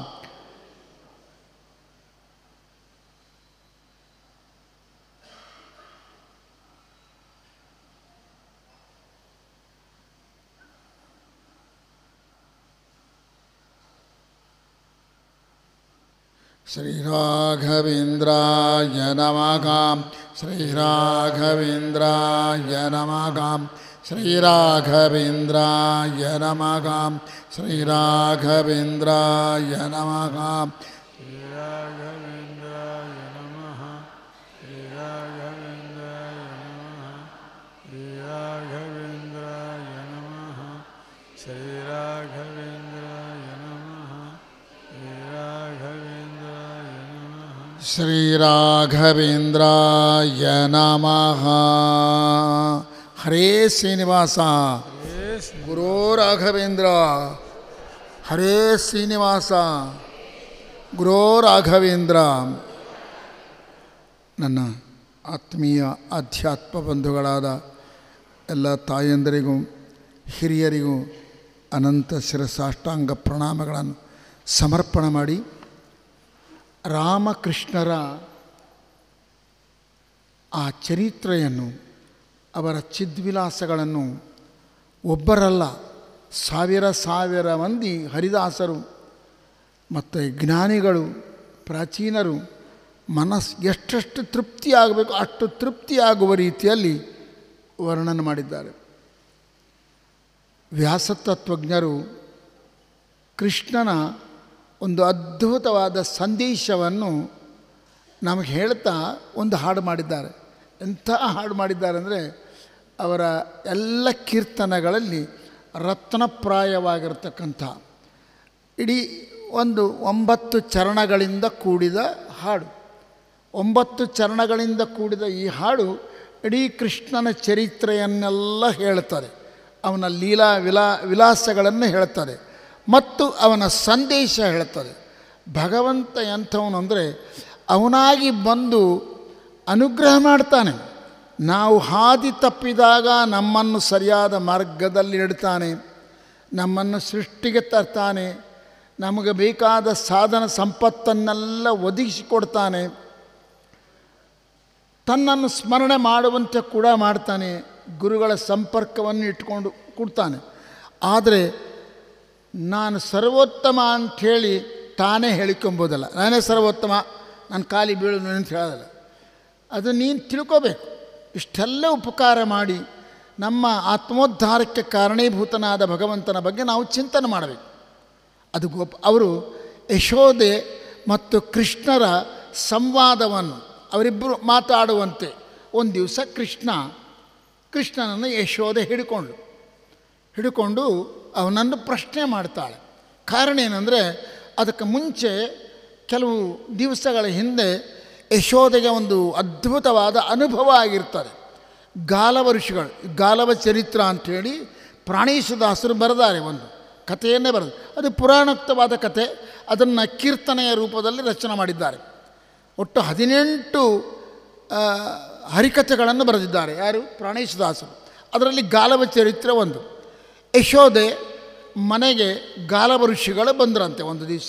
Speaker 1: श्रीराघवेन्द्राय नमः श्रीराघवेन्द्राय नमः श्रीराघवेन्द्राय नमः श्रीराघवेन्द्राय नमः
Speaker 2: श्रीराघवेन्द्राय नमः श्रीराघवेन्द्राय नमः श्रीराघवेन्द्राय नमः श्रीराघवेन्द्राय नमः श्रीराघवेन्द्राय नमः
Speaker 1: श्रीराघवेन्द्राय नमः हरे श्रीनिवास
Speaker 2: Yes.
Speaker 1: ಗುರೋ ರಾಘವೇಂದ್ರ ಹರೇ ಶ್ರೀನಿವಾಸ ಗುರೋ ರಾಘವೇಂದ್ರ ನನ್ನ ಆತ್ಮೀಯ ಆಧ್ಯಾತ್ಮ ಬಂಧುಗಳಾದ ಎಲ್ಲ ತಾಯಂದರಿಗೂ ಹಿರಿಯರಿಗೂ ಅನಂತ ಶಿರಸಾಷ್ಟಾಂಗ ಪ್ರಣಾಮಗಳನ್ನು ಸಮರ್ಪಣೆ ಮಾಡಿ ರಾಮಕೃಷ್ಣರ ಆ ಚರಿತ್ರೆಯನ್ನು ಅವರ ಚಿದ್ವಿಲಾಸಗಳನ್ನು ಒಬ್ಬರಲ್ಲ ಸಾವಿರ ಸಾವಿರ ಮಂದಿ ಹರಿದಾಸರು ಮತ್ತು ಜ್ಞಾನಿಗಳು ಪ್ರಾಚೀನರು ಮನಸ್ಸು ಎಷ್ಟೆಷ್ಟು ತೃಪ್ತಿಯಾಗಬೇಕು ಅಷ್ಟು ತೃಪ್ತಿಯಾಗುವ ರೀತಿಯಲ್ಲಿ ವರ್ಣನೆ ಮಾಡಿದ್ದಾರೆ ವ್ಯಾಸತತ್ವಜ್ಞರು ಕೃಷ್ಣನ ಒಂದು ಅದ್ಭುತವಾದ ಸಂದೇಶವನ್ನು ನಮಗೆ ಹೇಳ್ತಾ ಒಂದು ಹಾಡು ಮಾಡಿದ್ದಾರೆ ಎಂಥ ಹಾಡು ಮಾಡಿದ್ದಾರೆ ಅಂದರೆ ಅವರ ಎಲ್ಲ ಕೀರ್ತನೆಗಳಲ್ಲಿ ರತ್ನಪ್ರಾಯವಾಗಿರ್ತಕ್ಕಂಥ ಇಡೀ ಒಂದು ಒಂಬತ್ತು ಚರಣಗಳಿಂದ ಕೂಡಿದ ಹಾಡು ಒಂಬತ್ತು ಚರಣಗಳಿಂದ ಕೂಡಿದ ಈ ಹಾಡು ಇಡೀ ಕೃಷ್ಣನ ಚರಿತ್ರೆಯನ್ನೆಲ್ಲ ಹೇಳ್ತಾರೆ ಅವನ ಲೀಲಾ ವಿಲಾ ವಿಲಾಸಗಳನ್ನು ಹೇಳ್ತಾರೆ ಮತ್ತು ಅವನ ಸಂದೇಶ ಹೇಳ್ತಾರೆ ಭಗವಂತ ಎಂಥವನು ಅಂದರೆ ಅವನಾಗಿ ಬಂದು ಅನುಗ್ರಹ ಮಾಡ್ತಾನೆ ನಾವು ಹಾದಿ ತಪ್ಪಿದಾಗ ನಮ್ಮನ್ನು ಸರಿಯಾದ ಮಾರ್ಗದಲ್ಲಿ ಇಡ್ತಾನೆ ನಮ್ಮನ್ನು ಸೃಷ್ಟಿಗೆ ತರ್ತಾನೆ ನಮಗೆ ಬೇಕಾದ ಸಾಧನ ಸಂಪತ್ತನ್ನೆಲ್ಲ ಒದಗಿಸಿಕೊಡ್ತಾನೆ ತನ್ನನ್ನು ಸ್ಮರಣೆ ಮಾಡುವಂತೆ ಕೂಡ ಮಾಡ್ತಾನೆ ಗುರುಗಳ ಸಂಪರ್ಕವನ್ನು ಇಟ್ಕೊಂಡು ಕೊಡ್ತಾನೆ ಆದರೆ ನಾನು ಸರ್ವೋತ್ತಮ ಅಂಥೇಳಿ ತಾನೇ ಹೇಳಿಕೊಂಬೋದಲ್ಲ ನಾನೇ ಸರ್ವೋತ್ತಮ ನನ್ನ ಕಾಲಿ ಬೀಳು ಅಂತ ಹೇಳೋದಲ್ಲ ಅದು ನೀನು ತಿಳ್ಕೋಬೇಕು ಇಷ್ಟೆಲ್ಲ ಉಪಕಾರ ಮಾಡಿ ನಮ್ಮ ಆತ್ಮೋದ್ಧಾರಕ್ಕೆ ಕಾರಣೀಭೂತನಾದ ಭಗವಂತನ ಬಗ್ಗೆ ನಾವು ಚಿಂತನೆ ಮಾಡಬೇಕು ಅದು ಗೋಪ ಅವರು ಯಶೋದೆ ಮತ್ತು ಕೃಷ್ಣರ ಸಂವಾದವನ್ನು ಅವರಿಬ್ಬರು ಮಾತಾಡುವಂತೆ ಒಂದು ದಿವಸ ಕೃಷ್ಣ ಕೃಷ್ಣನನ್ನು ಯಶೋದೆ ಹಿಡ್ಕೊಂಡು ಹಿಡ್ಕೊಂಡು ಅವನನ್ನು ಪ್ರಶ್ನೆ ಮಾಡ್ತಾಳೆ ಕಾರಣ ಏನಂದರೆ ಅದಕ್ಕೆ ಮುಂಚೆ ಕೆಲವು ದಿವಸಗಳ ಹಿಂದೆ ಯಶೋದೆಗೆ ಒಂದು ಅದ್ಭುತವಾದ ಅನುಭವ ಆಗಿರ್ತಾರೆ ಗಾಲವ ಋಷಿಗಳು ಗಾಲವ ಚರಿತ್ರ ಅಂಥೇಳಿ ಪ್ರಾಣೇಶದಾಸರು ಬರೆದಾರೆ ಒಂದು ಕಥೆಯನ್ನೇ ಬರೆದು ಅದು ಪುರಾಣೋಕ್ತವಾದ ಕಥೆ ಅದನ್ನು ಕೀರ್ತನೆಯ ರೂಪದಲ್ಲಿ ರಚನೆ ಮಾಡಿದ್ದಾರೆ ಒಟ್ಟು ಹದಿನೆಂಟು ಆ, ಹರಿಕಥೆಗಳನ್ನು ಬರೆದಿದ್ದಾರೆ ಯಾರು ಪ್ರಾಣೇಶದಾಸರು ಅದರಲ್ಲಿ ಗಾಲವ ಚರಿತ್ರೆ ಒಂದು ಯಶೋದೆ ಮನೆಗೆ ಗಾಲವ ಋಷಿಗಳು ಬಂದ್ರಂತೆ ಒಂದು ದಿವಸ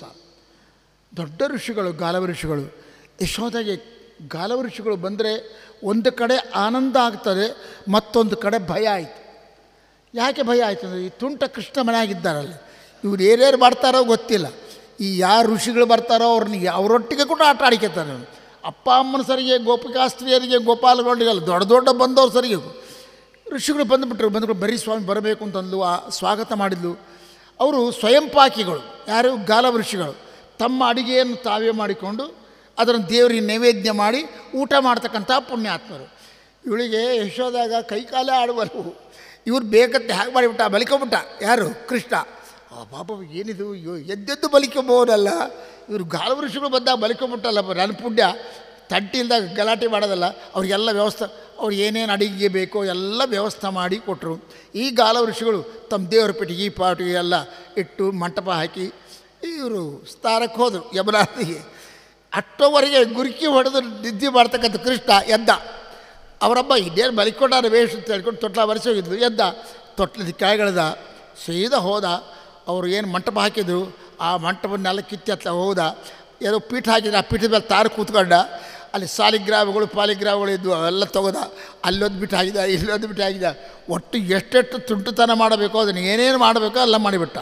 Speaker 1: ದೊಡ್ಡ ಋಷಿಗಳು ಗಾಲವ ಋಷಿಗಳು ಯಶೋದೆಗೆ ಗಾಲವ ಋಷಿಗಳು ಬಂದರೆ ಒಂದು ಕಡೆ ಆನಂದ ಆಗ್ತದೆ ಮತ್ತೊಂದು ಕಡೆ ಭಯ ಆಯಿತು ಯಾಕೆ ಭಯ ಆಯಿತು ಅಂದರೆ ಈ ತುಂಟ ಕೃಷ್ಣ ಮನೆಯಾಗಿದ್ದಾರಲ್ಲಿ ಇವ್ರು ಏನೇನು ಮಾಡ್ತಾರೋ ಗೊತ್ತಿಲ್ಲ ಈ ಯಾರು ಋಷಿಗಳು ಬರ್ತಾರೋ ಅವ್ರನ್ನ ಅವರೊಟ್ಟಿಗೆ ಕೂಡ ಆಟ ಆಡಿಕೆತಾರೆ ಅವ್ರು. ಅಪ್ಪ ಅಮ್ಮನ ಸರಿಗೆ ಗೋಪಿಕಾಸ್ತ್ರೀಯರಿಗೆ ಗೋಪಾಲಗಳಿಗೆಲ್ಲ ದೊಡ್ಡ ದೊಡ್ಡ ಬಂದವ್ರು ಸರಿಗೆ ಋಷಿಗಳು ಬಂದುಬಿಟ್ರು ಬಂದ್ಬಿಟ್ಟು ಬರೀ ಸ್ವಾಮಿ ಬರಬೇಕು ಅಂತಂದು ಆ ಸ್ವಾಗತ ಮಾಡಿದ್ಲು ಅವರು ಸ್ವಯಂ ಪಾಕಿಗಳು ಯಾರು ಗಾಲವ ಋಷಿಗಳು ತಮ್ಮ ಅಡಿಗೆಯನ್ನು ತಾವೇ ಮಾಡಿಕೊಂಡು ಅದನ್ನು ದೇವರಿಗೆ ನೈವೇದ್ಯ ಮಾಡಿ ಊಟ ಮಾಡ್ತಕ್ಕಂಥ ಪುಣ್ಯಾತ್ಮರು ಇವಳಿಗೆ ಯಶೋದಾಗ ಕೈಕಾಲೇ ಆಡುವರು ಇವ್ರು ಬೇಕತ್ತೆ ಹೇಗೆ ಮಾಡಿಬಿಟ್ಟ ಬಲಿಕೊಂಬಿಟ್ಟ ಯಾರು ಕೃಷ್ಣ ಆ ಪಾಪ ಏನಿದು ಅಯ್ಯೋ ಎದ್ದೆದ್ದು ಬಲಿಕೊಂಬೋದಲ್ಲ ಇವರು ಗಾಲವ ಋಷಿಗಳು ಬಂದಾಗ ಬಲಿಕೊಂಬಿಟ್ಟಲ್ಲ ನನ್ನ ಪುಣ್ಯ ತಟ್ಟಿಲ್ದಾಗ ಗಲಾಟೆ ಮಾಡೋದಲ್ಲ ಅವ್ರಿಗೆಲ್ಲ ವ್ಯವಸ್ಥೆ ಅವ್ರು ಏನೇನು ಅಡಿಗೆ ಬೇಕೋ ಎಲ್ಲ ವ್ಯವಸ್ಥೆ ಮಾಡಿ ಕೊಟ್ಟರು ಈ ಗಾಲವ ಋಷಿಗಳು ತಮ್ಮ ದೇವರ ಪೆಟ್ಟಿಗೆ ಪಾಟಿಗೆ ಎಲ್ಲ ಇಟ್ಟು ಮಂಟಪ ಹಾಕಿ ಇವರು ಸ್ನಾನಕ್ಕೆ ಹೋದರು ಯಮುನಾದಿಗೆ ಅಷ್ಟೋವರೆಗೆ ಗುರುಕಿ ಹೊಡೆದು ನಿದ್ದೆ ಮಾಡ್ತಕ್ಕಂಥ ಕೃಷ್ಣ ಎದ್ದ ಅವರಬ್ಬ ಇದೇನು ಬಲಿಕೊಂಡಾರ ವೇಷ ಅಂತ ಹೇಳ್ಕೊಂಡು ತೊಟ್ಲ ವರ್ಷ ಹೋಗಿದ್ಲು ಎದ್ದ ತೊಟ್ಲದ ಕೆಳಗಿಳ್ದ ಸೀದಾ ಹೋದ ಅವರು ಏನು ಮಂಟಪ ಹಾಕಿದ್ರು ಆ ಮಂಟಪನ್ನೆಲ್ಲ ಕಿತ್ತಿ ಹತ್ತ ಹೋದ ಏನೋ ಪೀಠ ಹಾಕಿದ್ರು ಆ ಪೀಠದ ಮೇಲೆ ತಾರು ಕೂತ್ಕೊಂಡ ಅಲ್ಲಿ ಸಾಲಿಗ್ರಾಮಗಳು ಪಾಲಿಗ್ರಾಮಗಳು ಇದ್ವು ಅವೆಲ್ಲ ತೊಗೋದ ಅಲ್ಲೊಂದು ಬಿಟ್ಟು ಹಾಕಿದ ಇಲ್ಲೊಂದು ಬಿಟ್ಟು ಹಾಕಿದ ಒಟ್ಟು ಎಷ್ಟೆಷ್ಟು ತುಂಟುತನ ಮಾಡಬೇಕೋ ಅದನ್ನು ಏನೇನು ಮಾಡಬೇಕೋ ಎಲ್ಲ ಮಾಡಿಬಿಟ್ಟ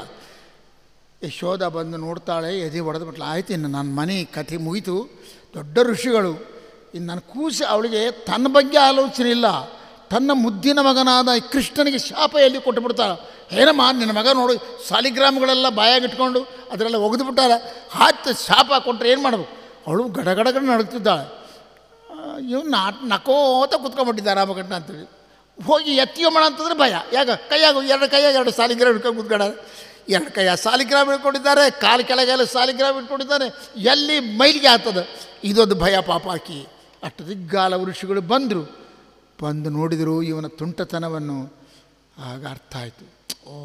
Speaker 1: ಯಶೋಧ ಬಂದು ನೋಡ್ತಾಳೆ ಎದೆ ಹೊಡೆದು ಬಿಟ್ಲ ಆಯ್ತು ಇನ್ನು ನನ್ನ ಮನೆ ಕಥೆ ಮುಗೀತು ದೊಡ್ಡ ಋಷಿಗಳು ಇನ್ನು ನನ್ನ ಕೂಸಿ ಅವಳಿಗೆ ತನ್ನ ಬಗ್ಗೆ ಆಲೋಚನೆ ಇಲ್ಲ ತನ್ನ ಮುದ್ದಿನ ಮಗನಾದ ಈ ಕೃಷ್ಣನಿಗೆ ಶಾಪ ಎಲ್ಲಿ ಕೊಟ್ಟು ಬಿಡ್ತಾಳೆ ಏನಮ್ಮ ನಿನ್ನ ಮಗ ನೋಡು ಸಾಲಿಗ್ರಾಮಗಳೆಲ್ಲ ಬಾಯಾಗಿಟ್ಕೊಂಡು ಅದರೆಲ್ಲ ಒಗೆದು ಬಿಟ್ಟಾರ ಹಾಕಿ ಶಾಪ ಕೊಟ್ಟರೆ ಏನು ಮಾಡಬೇಕು ಅವಳು ಗಡಗಡಗಡ ನಡುತ್ತಿದ್ದಾಳೆ ಇವ್ನು ನಾಟ್ ನಕೋತ ಕುತ್ಕೊಂಡ್ಬಿಟ್ಟಿದ್ದಾರೆ ರಾಮಕೃಷ್ಣ ಅಂತೇಳಿ ಹೋಗಿ ಎತ್ತಿಯೋಮಣ ಅಂತಂದ್ರೆ ಭಯ ಯಾಕ ಕೈಯಾಗ ಎರಡು ಕೈಯಾಗ ಎರಡು ಸಾಲಿಗ್ರಾಮ ಹಿಡ್ಕೊಂಡು ಕೂತ್ಕೊಂಡ ಎರಡು ಕೈಯ ಸಾಲಿಗ್ರಾಮ ಹಿಡ್ಕೊಂಡಿದ್ದಾರೆ ಕಾಲು ಕೆಳಗೆಲ್ಲ ಸಾಲಿಗ್ರಾಮ ಇಟ್ಕೊಂಡಿದ್ದಾರೆ ಎಲ್ಲಿ ಮೈಲಿಗೆ ಆಗ್ತದೆ ಇದೊಂದು ಭಯ ಪಾಪ ಆಕಿ ಅಷ್ಟು ದಿಗ್ಗಾಲ ಋಷಿಗಳು ಬಂದರು ಬಂದು ನೋಡಿದರು ಇವನ ತುಂಟತನವನ್ನು ಆಗ ಅರ್ಥ ಆಯಿತು ಓ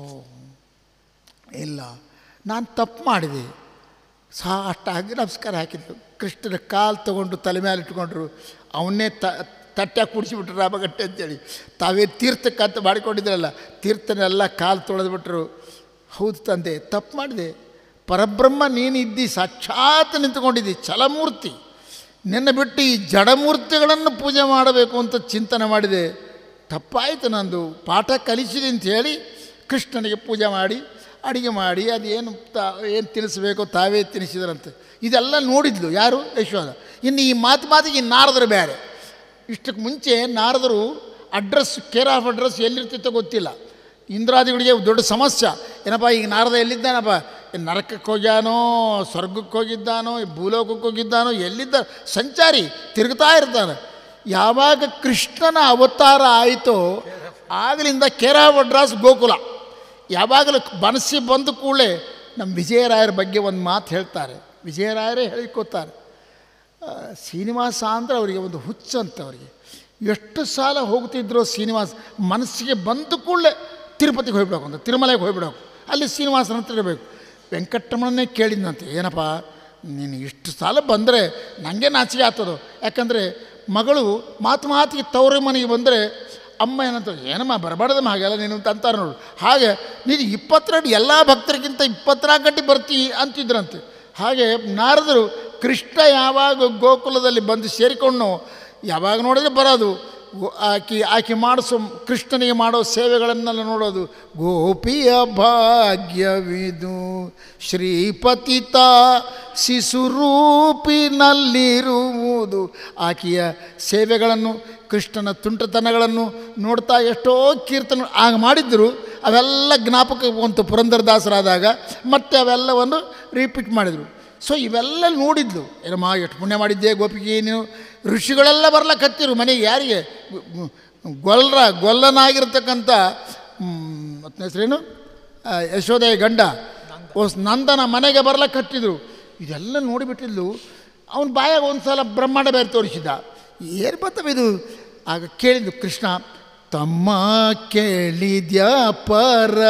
Speaker 1: ಇಲ್ಲ ನಾನು ತಪ್ಪು ಮಾಡಿದೆ ಸಹ ಅಷ್ಟಾಗಿ ನಮಸ್ಕಾರ ಹಾಕಿದ್ರು ಕೃಷ್ಣನ ಕಾಲು ತೊಗೊಂಡು ತಲೆ ಮೇಲೆ ಇಟ್ಕೊಂಡ್ರು ಅವನ್ನೇ ತ ತಟ್ಟಾಗಿ ಕುಡಿಸಿಬಿಟ್ರು ರಾಮಗಟ್ಟೆ ಅಂತೇಳಿ ತಾವೇ ತೀರ್ಥಕ್ಕಂತ ಮಾಡಿಕೊಂಡಿದ್ರಲ್ಲ ತೀರ್ಥನೆಲ್ಲ ಕಾಲು ತೊಳೆದ್ಬಿಟ್ರು ಹೌದು ತಂದೆ ತಪ್ಪು ಮಾಡಿದೆ ಪರಬ್ರಹ್ಮ ನೀನು ಇದ್ದಿ ಸಾಕ್ಷಾತ್ ನಿಂತ್ಕೊಂಡಿದ್ದಿ ಛಲಮೂರ್ತಿ ನಿನ್ನ ಬಿಟ್ಟು ಈ ಜಡಮೂರ್ತಿಗಳನ್ನು ಪೂಜೆ ಮಾಡಬೇಕು ಅಂತ ಚಿಂತನೆ ಮಾಡಿದೆ ತಪ್ಪಾಯಿತು ನಂದು ಪಾಠ ಕಲಿಸಿದೆ ಅಂತ ಹೇಳಿ ಕೃಷ್ಣನಿಗೆ ಪೂಜೆ ಮಾಡಿ ಅಡಿಗೆ ಮಾಡಿ ಅದೇನು ತಾ ಏನು ತಿನ್ನಿಸ್ಬೇಕೋ ತಾವೇ ತಿನ್ನಿಸಿದ್ರಂತೆ ಇದೆಲ್ಲ ನೋಡಿದ್ಲು ಯಾರು ಯಶೋಧ ಇನ್ನು ಈ ಮಾತು ಮಾತಿಗೆ ಈ ನಾರದರು ಬೇರೆ ಇಷ್ಟಕ್ಕೆ ಮುಂಚೆ ನಾರದರು ಅಡ್ರೆಸ್ ಕೇರ್ ಆಫ್ ಅಡ್ರೆಸ್ ಎಲ್ಲಿರ್ತಿತ್ತೋ ಗೊತ್ತಿಲ್ಲ ಇಂದ್ರಾದಿಗಳಿಗೆ ದೊಡ್ಡ ಸಮಸ್ಯೆ ಏನಪ್ಪ ಈಗ ನಾರದ ಎಲ್ಲಿದ್ದಾನಪ್ಪ ಏನ್ ನರಕಕ್ಕೆ ಹೋಗ್ಯಾನೋ ಸ್ವರ್ಗಕ್ಕೆ ಹೋಗಿದ್ದಾನೋ ಈ ಭೂಲೋಕಕ್ಕೆ ಹೋಗಿದ್ದಾನೋ ಎಲ್ಲಿದ್ದ ಸಂಚಾರಿ ತಿರುಗ್ತಾ ಇರ್ತಾನೆ ಯಾವಾಗ ಕೃಷ್ಣನ ಅವತಾರ ಆಯಿತೋ ಆಗಲಿಂದ ಕೇರ್ ಆಫ್ ಅಡ್ರೆಸ್ ಗೋಕುಲ ಯಾವಾಗಲೂ ಮನಸ್ಸಿಗೆ ಬಂದ ಕೂಡಲೇ ನಮ್ಮ ವಿಜಯರಾಯರ ಬಗ್ಗೆ ಒಂದು ಮಾತು ಹೇಳ್ತಾರೆ ವಿಜಯರಾಯರೇ ಹೇಳಿಕೊತಾರೆ ಆ, ಶ್ರೀನಿವಾಸ ಅಂದರೆ ಅವರಿಗೆ ಒಂದು ಹುಚ್ಚಂತ ಅವರಿಗೆ ಎಷ್ಟು ಸಾಲ ಹೋಗ್ತಿದ್ರು ಶ್ರೀನಿವಾಸ ಮನಸ್ಸಿಗೆ ಬಂದ ಕೂಡಲೇ ತಿರುಪತಿಗೆ ಹೋಗ್ಬಿಡೋಕು ಅಂತ ತಿರುಮಲೆಗೆ ಹೋಗ್ಬಿಡೋಕು ಅಲ್ಲಿ ಶ್ರೀನಿವಾಸನ ಹತ್ರ ಇರಬೇಕು ವೆಂಕಟರಮಣನೇ ಕೇಳಿದ್ನಂತೆ ಏನಪ್ಪ ನೀನು ಇಷ್ಟು ಸಾಲ ಬಂದರೆ ನನಗೆ ನಾಚಿಕೆ ಆಗ್ತದೋ ಯಾಕಂದರೆ ಮಗಳು ಮಾತು ಮಾತಿಗೆ ತವರ ಮನೆಗೆ ಬಂದರೆ ಅಮ್ಮ ಏನಂತ ಏನಮ್ಮ ಬರಬಾರ್ದಮ್ಮ ಹಾಗೆಲ್ಲ ನೀನು ಅಂತ ಅಂತಾರೆ ನೋಡು ಹಾಗೆ ನೀನು ಇಪ್ಪತ್ತೆರಡು ಎಲ್ಲ ಭಕ್ತರಿಗಿಂತ ಇಪ್ಪತ್ನಾಲ್ಕು ಗಂಟೆ ಬರ್ತಿ ಅಂತಿದ್ರಂತೆ ಹಾಗೆ ನಾರದರು ಕೃಷ್ಣ ಯಾವಾಗ ಗೋಕುಲದಲ್ಲಿ ಬಂದು ಸೇರಿಕೊಂಡು ಯಾವಾಗ ನೋಡಿದ್ರೆ ಬರೋದು ಗೋ- ಆಕಿ ಆಕೆ ಮಾಡಿಸೋ ಕೃಷ್ಣನಿಗೆ ಮಾಡೋ ಸೇವೆಗಳನ್ನೆಲ್ಲ ನೋಡೋದು ಗೋಪಿಯ ಭಾಗ್ಯವಿದು ಶ್ರೀಪತಿತ ಶಿಶುರೂಪಿನಲ್ಲಿರುವುದು ಆಕೆಯ ಸೇವೆಗಳನ್ನು ಕೃಷ್ಣನ ತುಂಟತನಗಳನ್ನು ನೋಡ್ತಾ ಎಷ್ಟೋ ಕೀರ್ತನ ಆಗ ಮಾಡಿದ್ದರು ಅವೆಲ್ಲ ಜ್ಞಾಪಕ ಬಂತು ಪುರಂದರದಾಸರಾದಾಗ ಮತ್ತೆ ಅವೆಲ್ಲವನ್ನು ರಿಪೀಟ್ ಮಾಡಿದರು ಸೊ ಇವೆಲ್ಲ ನೋಡಿದ್ಲು ಏನಮ್ಮ ಎಷ್ಟು ಪುಣ್ಯ ಮಾಡಿದ್ದೆ ಗೋಪಿಗೆ ನೀನು ಋಷಿಗಳೆಲ್ಲ ಬರ್ಲಕ್ಕತ್ತಿರು ಮನೆಗೆ ಯಾರಿಗೆ ಗೊ- ಗೊ- ಗೊಲ್ರ ಗೊಲ್ಲನಾಗಿರ್ತಕ್ಕಂಥ ಮತ್ತನ ಹೆಸರೇನು ಆ, ಯಶೋದೆಯ ಗಂಡ ಓ ನಂದನ ಮನೆಗೆ ಬರ್ಲಕ್ಕೆ ಹತ್ತಿದ್ರು ಇದೆಲ್ಲ ನೋಡಿಬಿಟ್ಟಿದ್ಲು ಅವನ ಬಾಯಾಗ ಒಂದು ಸಲ ಬ್ರಹ್ಮಾಂಡ ಬೇರೆ ತೋರಿಸಿದ ಏನು ಬರ್ತವೆ ಇದು ಆಗ ಕೇಳಿದ್ದು ಕೃಷ್ಣ ತಮ್ಮ ಕೇಳಿದ್ಯ ಪರ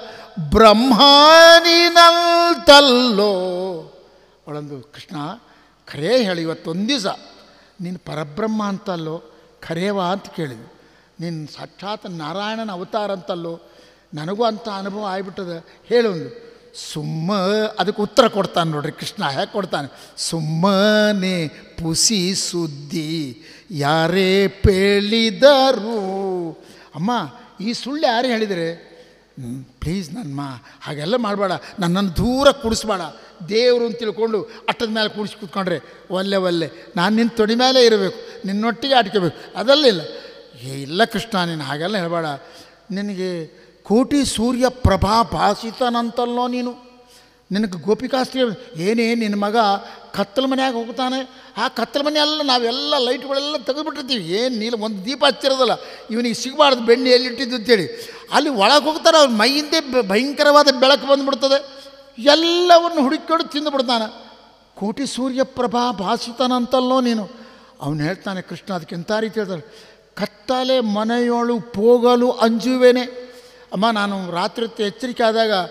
Speaker 1: ಬ್ರಹ್ಮಾನಿನಲ್ತಲ್ಲೋ ಅವಳಂದು ಕೃಷ್ಣ ಖರೇ ಹೇಳಿ ಇವತ್ತೊಂದು ದಿವಸ ನೀನು ಪರಬ್ರಹ್ಮ ಅಂತಲ್ಲೋ ಖರೇವಾ ಅಂತ ಕೇಳಿದ್ವಿ ನೀನು ಸಾಕ್ಷಾತ್ ನಾರಾಯಣನ ಅವತಾರ ಅಂತಲ್ಲೋ ನನಗೂ ಅಂಥ ಅನುಭವ ಆಗಿಬಿಟ್ಟದ ಹೇಳೊಂದು ಸುಮ್ಮ ಅದಕ್ಕೆ ಉತ್ತರ ಕೊಡ್ತಾನೆ ನೋಡ್ರಿ ಕೃಷ್ಣ ಹೇಗೆ ಕೊಡ್ತಾನೆ ಸುಮ್ಮನೆ ಪುಸಿ ಸುದ್ದಿ ಯಾರೇ ಪೇಳಿದರು ಅಮ್ಮ ಈ ಸುಳ್ಳು ಯಾರು ಹೇಳಿದರೆ ಪ್ಲೀಸ್ ನನ್ನ ಮಾ ಹಾಗೆಲ್ಲ ಮಾಡಬೇಡ ನನ್ನನ್ನು ದೂರ ಕೂಡಿಸ್ಬೇಡ ದೇವರು ಅಂತ ತಿಳ್ಕೊಂಡು ಅಟ್ಟದ ಮೇಲೆ ಕೂಡಿಸಿ ಕೂತ್ಕೊಂಡ್ರೆ ಒಲ್ಲೆ ಒಲ್ಲೆ ನಾನು ನಿನ್ನ ತೊಡಿ ಮೇಲೆ ಇರಬೇಕು ನಿನ್ನೊಟ್ಟಿಗೆ ಆಡ್ಕೋಬೇಕು ಅದಲ್ಲಿಲ್ಲ ಏ ಇಲ್ಲ ಕೃಷ್ಣ ನೀನು ಹಾಗೆಲ್ಲ ಹೇಳಬೇಡ ನಿನಗೆ ಕೋಟಿ ಸೂರ್ಯ ಪ್ರಭಾ ಭಾಸಿತನಂತಲ್ಲೋ ನೀನು ನಿನಗೆ ಗೋಪಿಕಾಸ್ತ್ರೀ ಏನೇ ನಿನ್ನ ಮಗ ಕತ್ತಲ ಮನ್ಯಾಗ ಹೋಗ್ತಾನೆ ಆ ಕತ್ತಲ ಮನೆಯೆಲ್ಲ ನಾವೆಲ್ಲ ಲೈಟ್ಗಳೆಲ್ಲ ತೆಗೆದುಬಿಟ್ಟಿರ್ತೀವಿ ಏನು ನೀನು ಒಂದು ದೀಪ ಹಚ್ಚಿರೋದಲ್ಲ ಇವನಿಗೆ ಸಿಗಬಾರ್ದು ಬೆಣ್ಣೆ ಎಲ್ಲಿಟ್ಟಿದ್ದು ಅಂತೇಳಿ ಅಲ್ಲಿ ಒಳಗೆ ಹೋಗ್ತಾರೆ ಅವ್ನ ಮೈಯಿಂದೇ ಬ- ಭಯಂಕರವಾದ ಬೆಳಕು ಬಂದುಬಿಡ್ತದೆ ಎಲ್ಲವನ್ನು ಹುಡುಕೊಂಡು ತಿಂದುಬಿಡ್ತಾನೆ ಕೋಟಿ ಸೂರ್ಯ ಪ್ರಭಾ ಭಾಸಿತನಂತಲ್ಲೋ ನೀನು ಅವನು ಹೇಳ್ತಾನೆ ಕೃಷ್ಣ ಅದಕ್ಕೆ ಎಂಥ ರೀತಿ ಹೇಳ್ತಾನೆ ಕತ್ತಲೆ ಮನೆಯೊಳು ಪೋಗಲು ಅಂಜುವೇನೆ ಅಮ್ಮ ನಾನು ರಾತ್ರಿ ಹೊತ್ತು ಎಚ್ಚರಿಕೆ ಆದಾಗ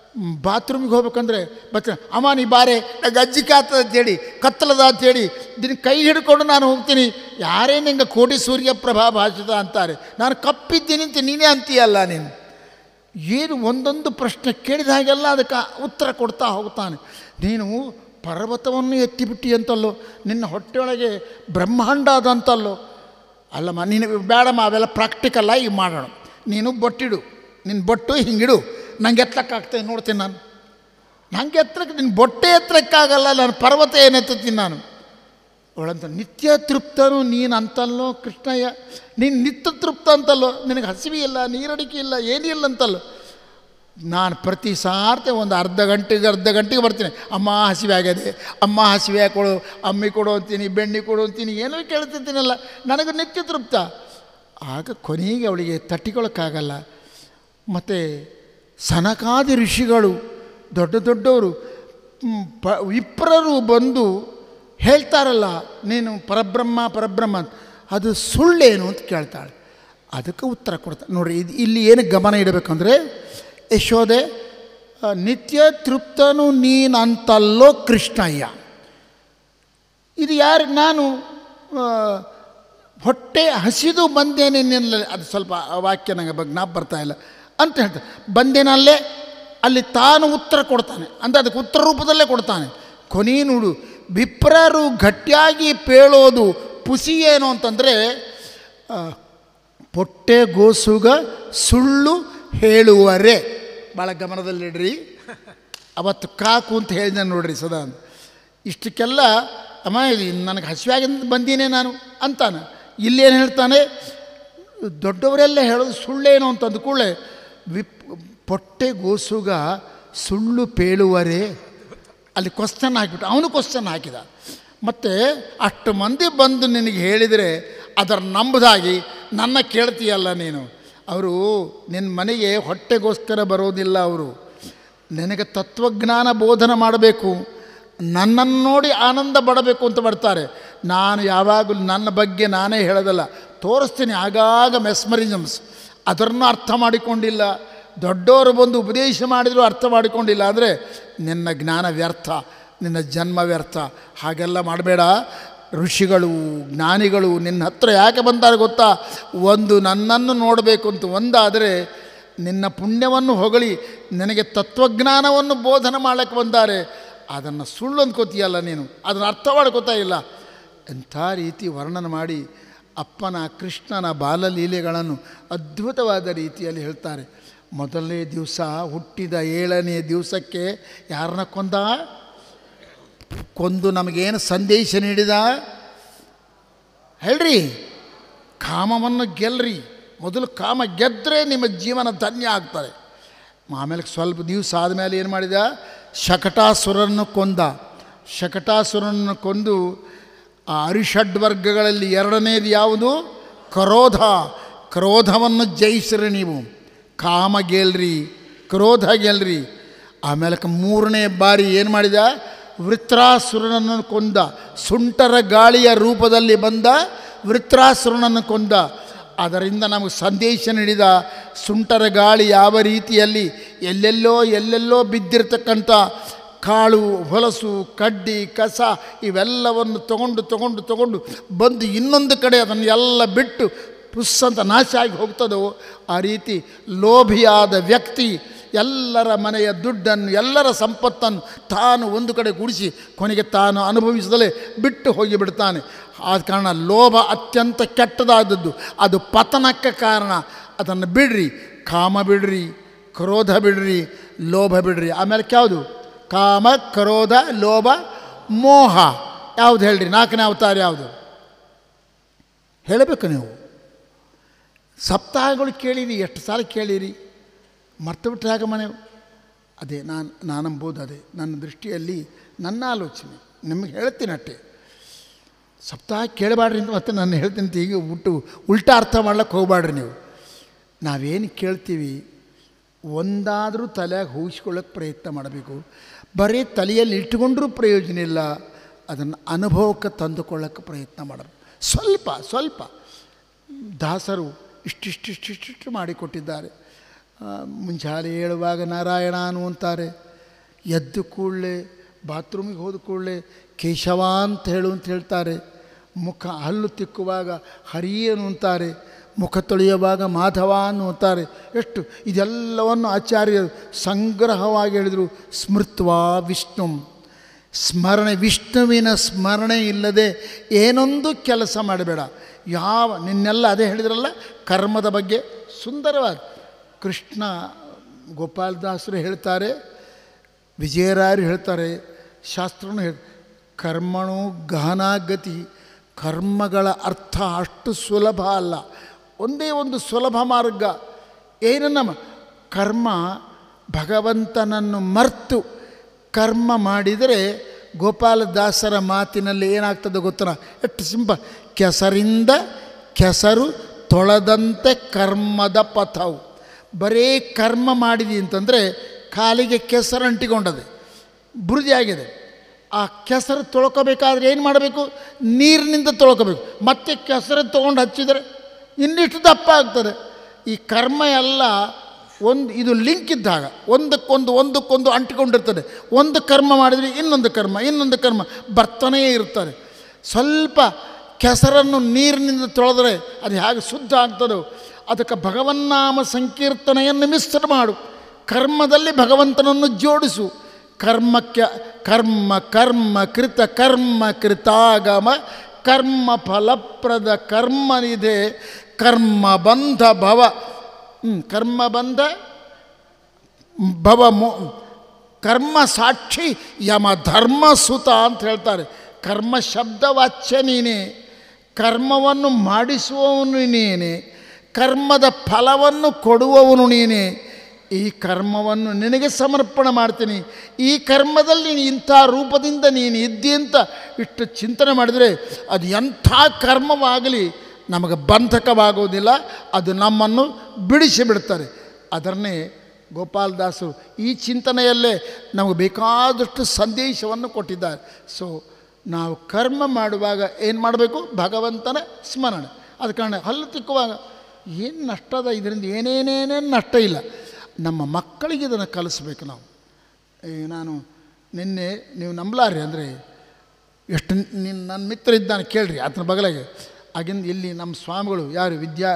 Speaker 1: ಬಾತ್ರೂಮಿಗೆ ಹೋಗ್ಬೇಕಂದ್ರೆ ಬಚ್ಚ ಅಮ್ಮ ನೀ ಬಾರೆ ನಂಗೆ ಅಜ್ಜಿಕೆ ಆಗ್ತದೆ ಅಂತೇಳಿ ಕತ್ತಲದ ಅಂತೇಳಿ ದಿನ ಕೈ ಹಿಡ್ಕೊಂಡು ನಾನು ಹೋಗ್ತೀನಿ ಯಾರೇ ನಿಂಗೆ ಕೋಟಿ ಸೂರ್ಯ ಪ್ರಭಾ ಭಾಷಿತ ಅಂತಾರೆ ನಾನು ಕಪ್ಪಿದ್ದೀನಿ ಅಂತ ನೀನೇ ಅಂತೀಯಲ್ಲ ನೀನು ಏನು ಒಂದೊಂದು ಪ್ರಶ್ನೆ ಕೇಳಿದ ಹಾಗೆಲ್ಲ ಅದಕ್ಕೆ ಉತ್ತರ ಕೊಡ್ತಾ ಹೋಗ್ತಾನೆ ನೀನು ಪರ್ವತವನ್ನು ಎತ್ತಿಬಿಟ್ಟಿ ಅಂತಲ್ಲೋ ನಿನ್ನ ಹೊಟ್ಟೆಯೊಳಗೆ ಬ್ರಹ್ಮಾಂಡ ಅದಂತಲ್ಲೋ ಅಲ್ಲಮ್ಮ ನೀನು ಬೇಡಮ್ಮ ಅವೆಲ್ಲ ಪ್ರಾಕ್ಟಿಕಲ್ ಆಗಿ ಮಾಡೋಣ ನೀನು ಬೊಟ್ಟಿಡು ನಿನ್ನ ಬೊಟ್ಟು ಹಿಂಗಿಡು ನಂಗೆ ಎತ್ತಕ್ಕಾಗ್ತದೆ ನೋಡ್ತೀನಿ ನಾನು ನಂಗೆ ಎತ್ತರಕ್ಕೆ ನಿನ್ನ ಬೊಟ್ಟೆ ಎತ್ತರಕ್ಕಾಗಲ್ಲ ನಾನು ಪರ್ವತ ಏನು ಎತ್ತುತ್ತೀನಿ ನಾನು ಅವಳಂತ ನಿತ್ಯ ತೃಪ್ತನು ನೀನು ಅಂತಲ್ಲೋ ಕೃಷ್ಣಯ್ಯ ನೀನು ನಿತ್ಯ ತೃಪ್ತ ಅಂತಲ್ಲೋ ನಿನಗೆ ಹಸಿವಿ ಇಲ್ಲ ನೀರಡಿಕೆ ಇಲ್ಲ ಏನಿಲ್ಲ ಅಂತಲ್ಲೋ ನಾನು ಪ್ರತಿ ಸಾರ್ತಿ ಒಂದು ಅರ್ಧ ಗಂಟೆಗೆ ಅರ್ಧ ಗಂಟೆಗೆ ಬರ್ತೀನಿ ಅಮ್ಮ ಹಸಿವೆ ಆಗ್ಯದೆ ಅಮ್ಮ ಹಸಿವೆ ಕೊಡು ಅಮ್ಮಿ ಕೊಡು ಅಂತೀನಿ ಬೆಣ್ಣೆ ಕೊಡು ಅಂತೀನಿ ಏನೋ ಕೇಳ್ತಿರ್ತೀನಲ್ಲ ನನಗೆ ನಿತ್ಯ ತೃಪ್ತ ಆಗ ಕೊನೆಗೆ ಅವಳಿಗೆ ತಟ್ಟಿಕೊಳ್ಳೋಕ್ಕಾಗಲ್ಲ ಮತ್ತು ಸನಕಾದಿ ಋಷಿಗಳು ದೊಡ್ಡ ದೊಡ್ಡವರು ಮ್, ಪ ವಿಪ್ರರು ಬಂದು ಹೇಳ್ತಾರಲ್ಲ ನೀನು ಪರಬ್ರಹ್ಮ ಪರಬ್ರಹ್ಮ ಅಂತ ಅದು ಸುಳ್ಳೇನು ಅಂತ ಕೇಳ್ತಾಳೆ ಅದಕ್ಕೆ ಉತ್ತರ ಕೊಡ್ತಾಳೆ ನೋಡ್ರಿ ಇದು ಇಲ್ಲಿ ಏನು ಗಮನ ಇಡಬೇಕಂದ್ರೆ ಯಶೋದೆ ಆ, ನಿತ್ಯ ತೃಪ್ತನು ನೀನಂತಲ್ಲೋ ಕೃಷ್ಣಯ್ಯ ಇದು ಯಾರು ನಾನು ಆ, ಹೊಟ್ಟೆ ಹಸಿದು ಬಂದೇನೆ ನಿನ್ನಲ್ಲಿ ಅದು ಸ್ವಲ್ಪ ಆ ವಾಕ್ಯ ನನಗೆ ಬಗ್ಗೆ ಜ್ಞಾಪ ಬರ್ತಾ ಇಲ್ಲ ಅಂತ ಹೇಳ್ತಾರೆ ಬಂದೇನಲ್ಲೇ ಅಲ್ಲಿ ತಾನು ಉತ್ತರ ಕೊಡ್ತಾನೆ ಅಂತ ಅದಕ್ಕೆ ಉತ್ತರ ರೂಪದಲ್ಲೇ ಕೊಡ್ತಾನೆ ಕೊನೆ ನೋಡು ವಿಪ್ರರು ಗಟ್ಟಿಯಾಗಿ ಪೇಳೋದು ಪುಸಿ ಏನು ಅಂತಂದರೆ ಆ, ಪೊಟ್ಟೆ ಗೋಸುಗ ಸುಳ್ಳು ಹೇಳುವರೆ ಭಾಳ ಗಮನದಲ್ಲಿಡ್ರಿ ಅವತ್ತು ಕಾಕು ಅಂತ ಹೇಳಿದೆ ನೋಡ್ರಿ ಸದಾ ಇಷ್ಟಕ್ಕೆಲ್ಲ ಅಮ್ಮ ಇದು ನನಗೆ ಹಸಿವಾಗಿಂದ ಬಂದೀನಿ ನಾನು ಅಂತಾನೆ ಇಲ್ಲೇನು ಹೇಳ್ತಾನೆ ದೊಡ್ಡವರೆಲ್ಲ ಹೇಳೋದು ಸುಳ್ಳೇನು ಅಂತ ಅಂದ್ಕೂಡಲೇ ವಿಪ್ ಪೊಟ್ಟೆ ಗೋಸುಗ ಸುಳ್ಳು ಪೇಳುವರೆ ಅಲ್ಲಿ ಕ್ವಶನ್ ಹಾಕಿಬಿಟ್ಟು ಅವನು ಕ್ವಶನ್ ಹಾಕಿದ ಮತ್ತು ಅಷ್ಟು ಮಂದಿ ಬಂದು ನಿನಗೆ ಹೇಳಿದರೆ ಅದರ ನಂಬದಾಗಿ ನನ್ನ ಕೇಳ್ತೀಯಲ್ಲ ನೀನು ಅವರು ನಿನ್ನ ಮನೆಗೆ ಹೊಟ್ಟೆಗೋಸ್ಕರ ಬರೋದಿಲ್ಲ ಅವರು ನಿನಗೆ ತತ್ವಜ್ಞಾನ ಬೋಧನೆ ಮಾಡಬೇಕು ನನ್ನನ್ನು ನೋಡಿ ಆನಂದ ಪಡಬೇಕು ಅಂತ ಬರ್ತಾರೆ ನಾನು ಯಾವಾಗಲೂ ನನ್ನ ಬಗ್ಗೆ ನಾನೇ ಹೇಳೋದಲ್ಲ ತೋರಿಸ್ತೀನಿ ಆಗಾಗ ಮೆಸ್ಮರಿಸಮ್ಸ್ ಅದನ್ನು ಅರ್ಥ ಮಾಡಿಕೊಂಡಿಲ್ಲ ದೊಡ್ಡವರು ಬಂದು ಉಪದೇಶ ಮಾಡಿದರೂ ಅರ್ಥ ಮಾಡಿಕೊಂಡಿಲ್ಲ ಅಂದರೆ ನಿನ್ನ ಜ್ಞಾನ ವ್ಯರ್ಥ ನಿನ್ನ ಜನ್ಮ ವ್ಯರ್ಥ ಹಾಗೆಲ್ಲ ಮಾಡಬೇಡ ಋಷಿಗಳು ಜ್ಞಾನಿಗಳು ನಿನ್ನ ಹತ್ರ ಯಾಕೆ ಬಂತಾರೆ ಗೊತ್ತಾ ಒಂದು ನನ್ನನ್ನು ನೋಡಬೇಕು ಅಂತ ಒಂದಾದರೆ ನಿನ್ನ ಪುಣ್ಯವನ್ನು ಹೊಗಳಿ ನಿನಗೆ ತತ್ವಜ್ಞಾನವನ್ನು ಬೋಧನೆ ಮಾಡಕ್ಕೆ ಬಂದಾರೆ ಅದನ್ನು ಸುಳ್ಳು ಅಂದ್ಕೋತೀಯಲ್ಲ ನೀನು ಅದನ್ನು ಅರ್ಥ ಮಾಡ್ಕೋತಾ ಇಲ್ಲ ಎಂಥ ರೀತಿ ವರ್ಣನೆ ಮಾಡಿ ಅಪ್ಪನ ಕೃಷ್ಣನ ಬಾಲಲೀಲೆಗಳನ್ನು ಅದ್ಭುತವಾದ ರೀತಿಯಲ್ಲಿ ಹೇಳ್ತಾರೆ ಮೊದಲನೇ ದಿವಸ ಹುಟ್ಟಿದ ಏಳನೇ ದಿವಸಕ್ಕೆ ಯಾರನ್ನ ಕೊಂದ ಕೊಂದು ನಮಗೇನು ಸಂದೇಶ ನೀಡಿದ ಹೇಳ್ರಿ ಕಾಮವನ್ನು ಗೆಲ್ರಿ ಮೊದಲು ಕಾಮ ಗೆದ್ದರೆ ನಿಮ್ಮ ಜೀವನ ಧನ್ಯ ಆಗ್ತದೆ ಆಮೇಲೆ ಸ್ವಲ್ಪ ದಿವಸ ಆದಮೇಲೆ ಏನು ಮಾಡಿದ ಶಕಟಾಸುರನ್ನು ಕೊಂದ ಶಕಟಾಸುರನ್ನು ಕೊಂದು ಆ ಅರಿಷಡ್ ವರ್ಗಗಳಲ್ಲಿ ಎರಡನೇದು ಯಾವುದು ಕ್ರೋಧ ಕ್ರೋಧವನ್ನು ಜಯಿಸ್ರಿ ನೀವು ಕಾಮ ಗೆಲ್ರಿ ಕ್ರೋಧ ಗೆಲ್ರಿ ಆಮೇಲೆ ಮೂರನೇ ಬಾರಿ ಏನು ಮಾಡಿದ ವೃತ್ರಾಸುರನನ್ನು ಕೊಂದ ಸುಂಟರ ಗಾಳಿಯ ರೂಪದಲ್ಲಿ ಬಂದ ವೃತ್ರಾಸುರನನ್ನು ಕೊಂದ ಅದರಿಂದ ನಮಗೆ ಸಂದೇಶ ನೀಡಿದ ಸುಂಟರ ಗಾಳಿ ಯಾವ ರೀತಿಯಲ್ಲಿ ಎಲ್ಲೆಲ್ಲೋ ಎಲ್ಲೆಲ್ಲೋ ಬಿದ್ದಿರ್ತಕ್ಕಂಥ ಕಾಳು ಹೊಲಸು ಕಡ್ಡಿ ಕಸ ಇವೆಲ್ಲವನ್ನು ತಗೊಂಡು ತಗೊಂಡು ತಗೊಂಡು ಬಂದು ಇನ್ನೊಂದು ಕಡೆ ಅದನ್ನು ಎಲ್ಲ ಬಿಟ್ಟು ಪುಸ್ ಅಂತ ನಾಶ ಆಗಿ ಹೋಗ್ತದೋ ಆ ರೀತಿ ಲೋಭಿಯಾದ ವ್ಯಕ್ತಿ ಎಲ್ಲರ ಮನೆಯ ದುಡ್ಡನ್ನು ಎಲ್ಲರ ಸಂಪತ್ತನ್ನು ತಾನು ಒಂದು ಕಡೆ ಗುಡಿಸಿ ಕೊನೆಗೆ ತಾನು ಅನುಭವಿಸದಲೇ ಬಿಟ್ಟು ಹೋಗಿಬಿಡ್ತಾನೆ ಆದ ಕಾರಣ ಲೋಭ ಅತ್ಯಂತ ಕೆಟ್ಟದಾದದ್ದು ಅದು ಪತನಕ್ಕೆ ಕಾರಣ ಅದನ್ನು ಬಿಡ್ರಿ ಕಾಮ ಬಿಡ್ರಿ ಕ್ರೋಧ ಬಿಡ್ರಿ ಲೋಭ ಬಿಡ್ರಿ ಆಮೇಲೆ ಯಾವುದು ಕಾಮ ಕ್ರೋಧ ಲೋಭ ಮೋಹ ಯಾವುದು ಹೇಳ್ರಿ ನಾಲ್ಕನೇ ಅವತಾರ ಯಾವುದು ಹೇಳಬೇಕು ನೀವು ಸಪ್ತಾಹಗಳು ಕೇಳಿರಿ ಎಷ್ಟು ಸಾಲ ಕೇಳಿರಿ ಮರ್ತು ಬಿಟ್ಟರೆ ಆಗ ಮನೆ ಅದೇ ನಾನು ನಾನಂಬೋದು ಅದೇ ನನ್ನ ದೃಷ್ಟಿಯಲ್ಲಿ ನನ್ನ ಆಲೋಚನೆ ನಿಮಗೆ ಹೇಳ್ತೀನಿ ಅಷ್ಟೇ ಸಪ್ತಾಹ ಕೇಳಬೇಡ್ರಿ ಅಂತ ಮತ್ತೆ ನಾನು ಹೇಳ್ತೀನಿ ಅಂತ ಈಗ ಬಿಟ್ಟು ಉಲ್ಟಾ ಅರ್ಥ ಮಾಡ್ಲಿಕ್ಕೆ ಹೋಗ್ಬೇಡ್ರಿ ನೀವು ನಾವೇನು ಕೇಳ್ತೀವಿ ಒಂದಾದರೂ ತಲೆಯಾಗ ಹೂಯಿಸ್ಕೊಳ್ಳೋಕೆ ಪ್ರಯತ್ನ ಮಾಡಬೇಕು ಬರೀ ತಲೆಯಲ್ಲಿ ಇಟ್ಕೊಂಡ್ರೂ ಪ್ರಯೋಜನ ಇಲ್ಲ ಅದನ್ನು ಅನುಭವಕ್ಕೆ ತಂದುಕೊಳ್ಳೋಕ್ಕೆ ಪ್ರಯತ್ನ ಮಾಡಬೇಕು ಸ್ವಲ್ಪ ಸ್ವಲ್ಪ ದಾಸರು ಇಷ್ಟಿಷ್ಟಿಷ್ಟಿಷ್ಟು ಮಾಡಿಕೊಟ್ಟಿದ್ದಾರೆ ಆ, ಮುಂಜಾನೆ ಹೇಳುವಾಗ ನಾರಾಯಣ ಅನ್ನುವಂತಾರೆ ಎದ್ದು ಕೂಡಲೇ ಬಾತ್ರೂಮಿಗೆ ಹೋದ ಕೂಡಲೇ ಕೇಶವ ಅಂತ ಹೇಳು ಅಂತ ಹೇಳ್ತಾರೆ ಮುಖ ಹಲ್ಲು ತಿಕ್ಕುವಾಗ ಹರಿ ಅನ್ನುವಂತಾರೆ ಮುಖ ತೊಳೆಯುವಾಗ ಮಾಧವ ಅನ್ನುವಂತಾರೆ ಎಷ್ಟು ಇದೆಲ್ಲವನ್ನು ಆಚಾರ್ಯರು ಸಂಗ್ರಹವಾಗಿ ಹೇಳಿದರು ಸ್ಮೃತ್ವಾ ವಿಷ್ಣು ಸ್ಮರಣೆ ವಿಷ್ಣುವಿನ ಸ್ಮರಣೆ ಇಲ್ಲದೆ ಏನೊಂದು ಕೆಲಸ ಮಾಡಬೇಡ ಯಾವ ನಿನ್ನೆಲ್ಲ ಅದೇ ಹೇಳಿದ್ರಲ್ಲ ಕರ್ಮದ ಬಗ್ಗೆ ಸುಂದರವಾದ ಕೃಷ್ಣ ಗೋಪಾಲದಾಸರು ಹೇಳ್ತಾರೆ ವಿಜಯರಾಯರು ಹೇಳ್ತಾರೆ ಶಾಸ್ತ್ರನೂ ಹೇಳಿ ಕರ್ಮಣು ಗಹನಾಗತಿ ಕರ್ಮಗಳ ಅರ್ಥ ಅಷ್ಟು ಸುಲಭ ಅಲ್ಲ ಒಂದೇ ಒಂದು ಸುಲಭ ಮಾರ್ಗ ಏನನ್ನ ಮ- ಕರ್ಮ ಭಗವಂತನನ್ನು ಮರ್ತು ಕರ್ಮ ಮಾಡಿದರೆ ಗೋಪಾಲದಾಸರ ಮಾತಿನಲ್ಲಿ ಏನಾಗ್ತದೆ ಗೊತ್ತರ ಎಷ್ಟು ಸಿಂಪ ಕೆಸರಿಂದ ಕೆಸರು ತೊಳೆದಂತೆ ಕರ್ಮದ ಪಥವು ಬರೀ ಕರ್ಮ ಮಾಡಿದಿ ಅಂತಂದರೆ ಕಾಲಿಗೆ ಕೆಸರು ಅಂಟಿಕೊಂಡದೆ ಬುರುದಿ ಆಗಿದೆ ಆ ಕೆಸರು ತೊಳ್ಕೊಬೇಕಾದ್ರೆ ಏನು ಮಾಡಬೇಕು ನೀರಿನಿಂದ ತೊಳ್ಕೊಬೇಕು ಮತ್ತೆ ಕೆಸರು ತೊಗೊಂಡು ಹಚ್ಚಿದರೆ ಇನ್ನಿಷ್ಟು ದಪ್ಪ ಆಗ್ತದೆ ಈ ಕರ್ಮ ಎಲ್ಲ ಒಂದು ಇದು ಲಿಂಕ್ ಇದ್ದಾಗ ಒಂದಕ್ಕೊಂದು ಒಂದಕ್ಕೊಂದು ಅಂಟಿಕೊಂಡಿರ್ತದೆ ಒಂದು ಕರ್ಮ ಮಾಡಿದರೆ ಇನ್ನೊಂದು ಕರ್ಮ ಇನ್ನೊಂದು ಕರ್ಮ ಬರ್ತಾನೇ ಇರ್ತಾರೆ ಸ್ವಲ್ಪ ಕೆಸರನ್ನು ನೀರಿನಿಂದ ತೊಳೆದರೆ ಅದು ಹೇಗೆ ಶುದ್ಧ ಆಗ್ತದೋ ಅದಕ್ಕೆ ಭಗವನ್ನಾಮ ಸಂಕೀರ್ತನೆಯನ್ನು ಮಿಶ್ರ ಮಾಡು ಕರ್ಮದಲ್ಲಿ ಭಗವಂತನನ್ನು ಜೋಡಿಸು ಕರ್ಮಕ್ಕೆ ಕರ್ಮ ಕರ್ಮ ಕೃತ ಕರ್ಮ ಕೃತಾಗಮ ಕರ್ಮ ಫಲಪ್ರದ ಕರ್ಮನಿದೆ ಕರ್ಮ ಬಂಧ ಭವ ಹ್ಮ್, ಕರ್ಮ ಬಂಧ ಭವ ಮೋ ಕರ್ಮ ಸಾಕ್ಷಿ ಯಮ ಧರ್ಮ ಸುತ ಅಂತ ಹೇಳ್ತಾರೆ ಕರ್ಮ ಶಬ್ದವಾಚ್ಯ ನೀನೇ ಕರ್ಮವನ್ನು ಮಾಡಿಸುವವನು ನೀನೇ ಕರ್ಮದ ಫಲವನ್ನು ಕೊಡುವವನು ನೀನೇ ಈ ಕರ್ಮವನ್ನು ನಿನಗೆ ಸಮರ್ಪಣೆ ಮಾಡ್ತೀನಿ ಈ ಕರ್ಮದಲ್ಲಿ ನೀನು ಇಂಥ ರೂಪದಿಂದ ನೀನು ಇದ್ದಿ ಅಂತ ಇಷ್ಟು ಚಿಂತನೆ ಮಾಡಿದರೆ ಅದು ಎಂಥ ಕರ್ಮವಾಗಲಿ ನಮಗೆ ಬಂಧಕವಾಗುವುದಿಲ್ಲ ಅದು ನಮ್ಮನ್ನು ಬಿಡಿಸಿ ಬಿಡ್ತಾರೆ ಅದನ್ನೇ ಗೋಪಾಲದಾಸರು ಈ ಚಿಂತನೆಯಲ್ಲೇ ನಮಗೆ ಬೇಕಾದಷ್ಟು ಸಂದೇಶವನ್ನು ಕೊಟ್ಟಿದ್ದಾರೆ ಸೊ ನಾವು ಕರ್ಮ ಮಾಡುವಾಗ ಏನು ಮಾಡಬೇಕು ಭಗವಂತನ ಸ್ಮರಣೆ ಅದು ಕಾರಣ ಹಲ್ಲು ತಿಕ್ಕುವಾಗ ಏನು ನಷ್ಟದ ಇದರಿಂದ ಏನೇನೇನೇನು ನಷ್ಟ ಇಲ್ಲ ನಮ್ಮ ಮಕ್ಕಳಿಗೆ ಇದನ್ನು ಕಲಿಸ್ಬೇಕು ನಾವು ಈ ನಾನು ನಿನ್ನೆ ನೀವು ನಂಬಲಾರಿ ಅಂದರೆ ಎಷ್ಟು ನಿನ್ನ ನನ್ನ ಮಿತ್ರ ಇದ್ದಾನೆ ಕೇಳ್ರಿ ಆತನ ಬಗಲಾಗೆ ಆಗಿಂದ ಇಲ್ಲಿ ನಮ್ಮ ಸ್ವಾಮಿಗಳು ಯಾರು ವಿದ್ಯಾ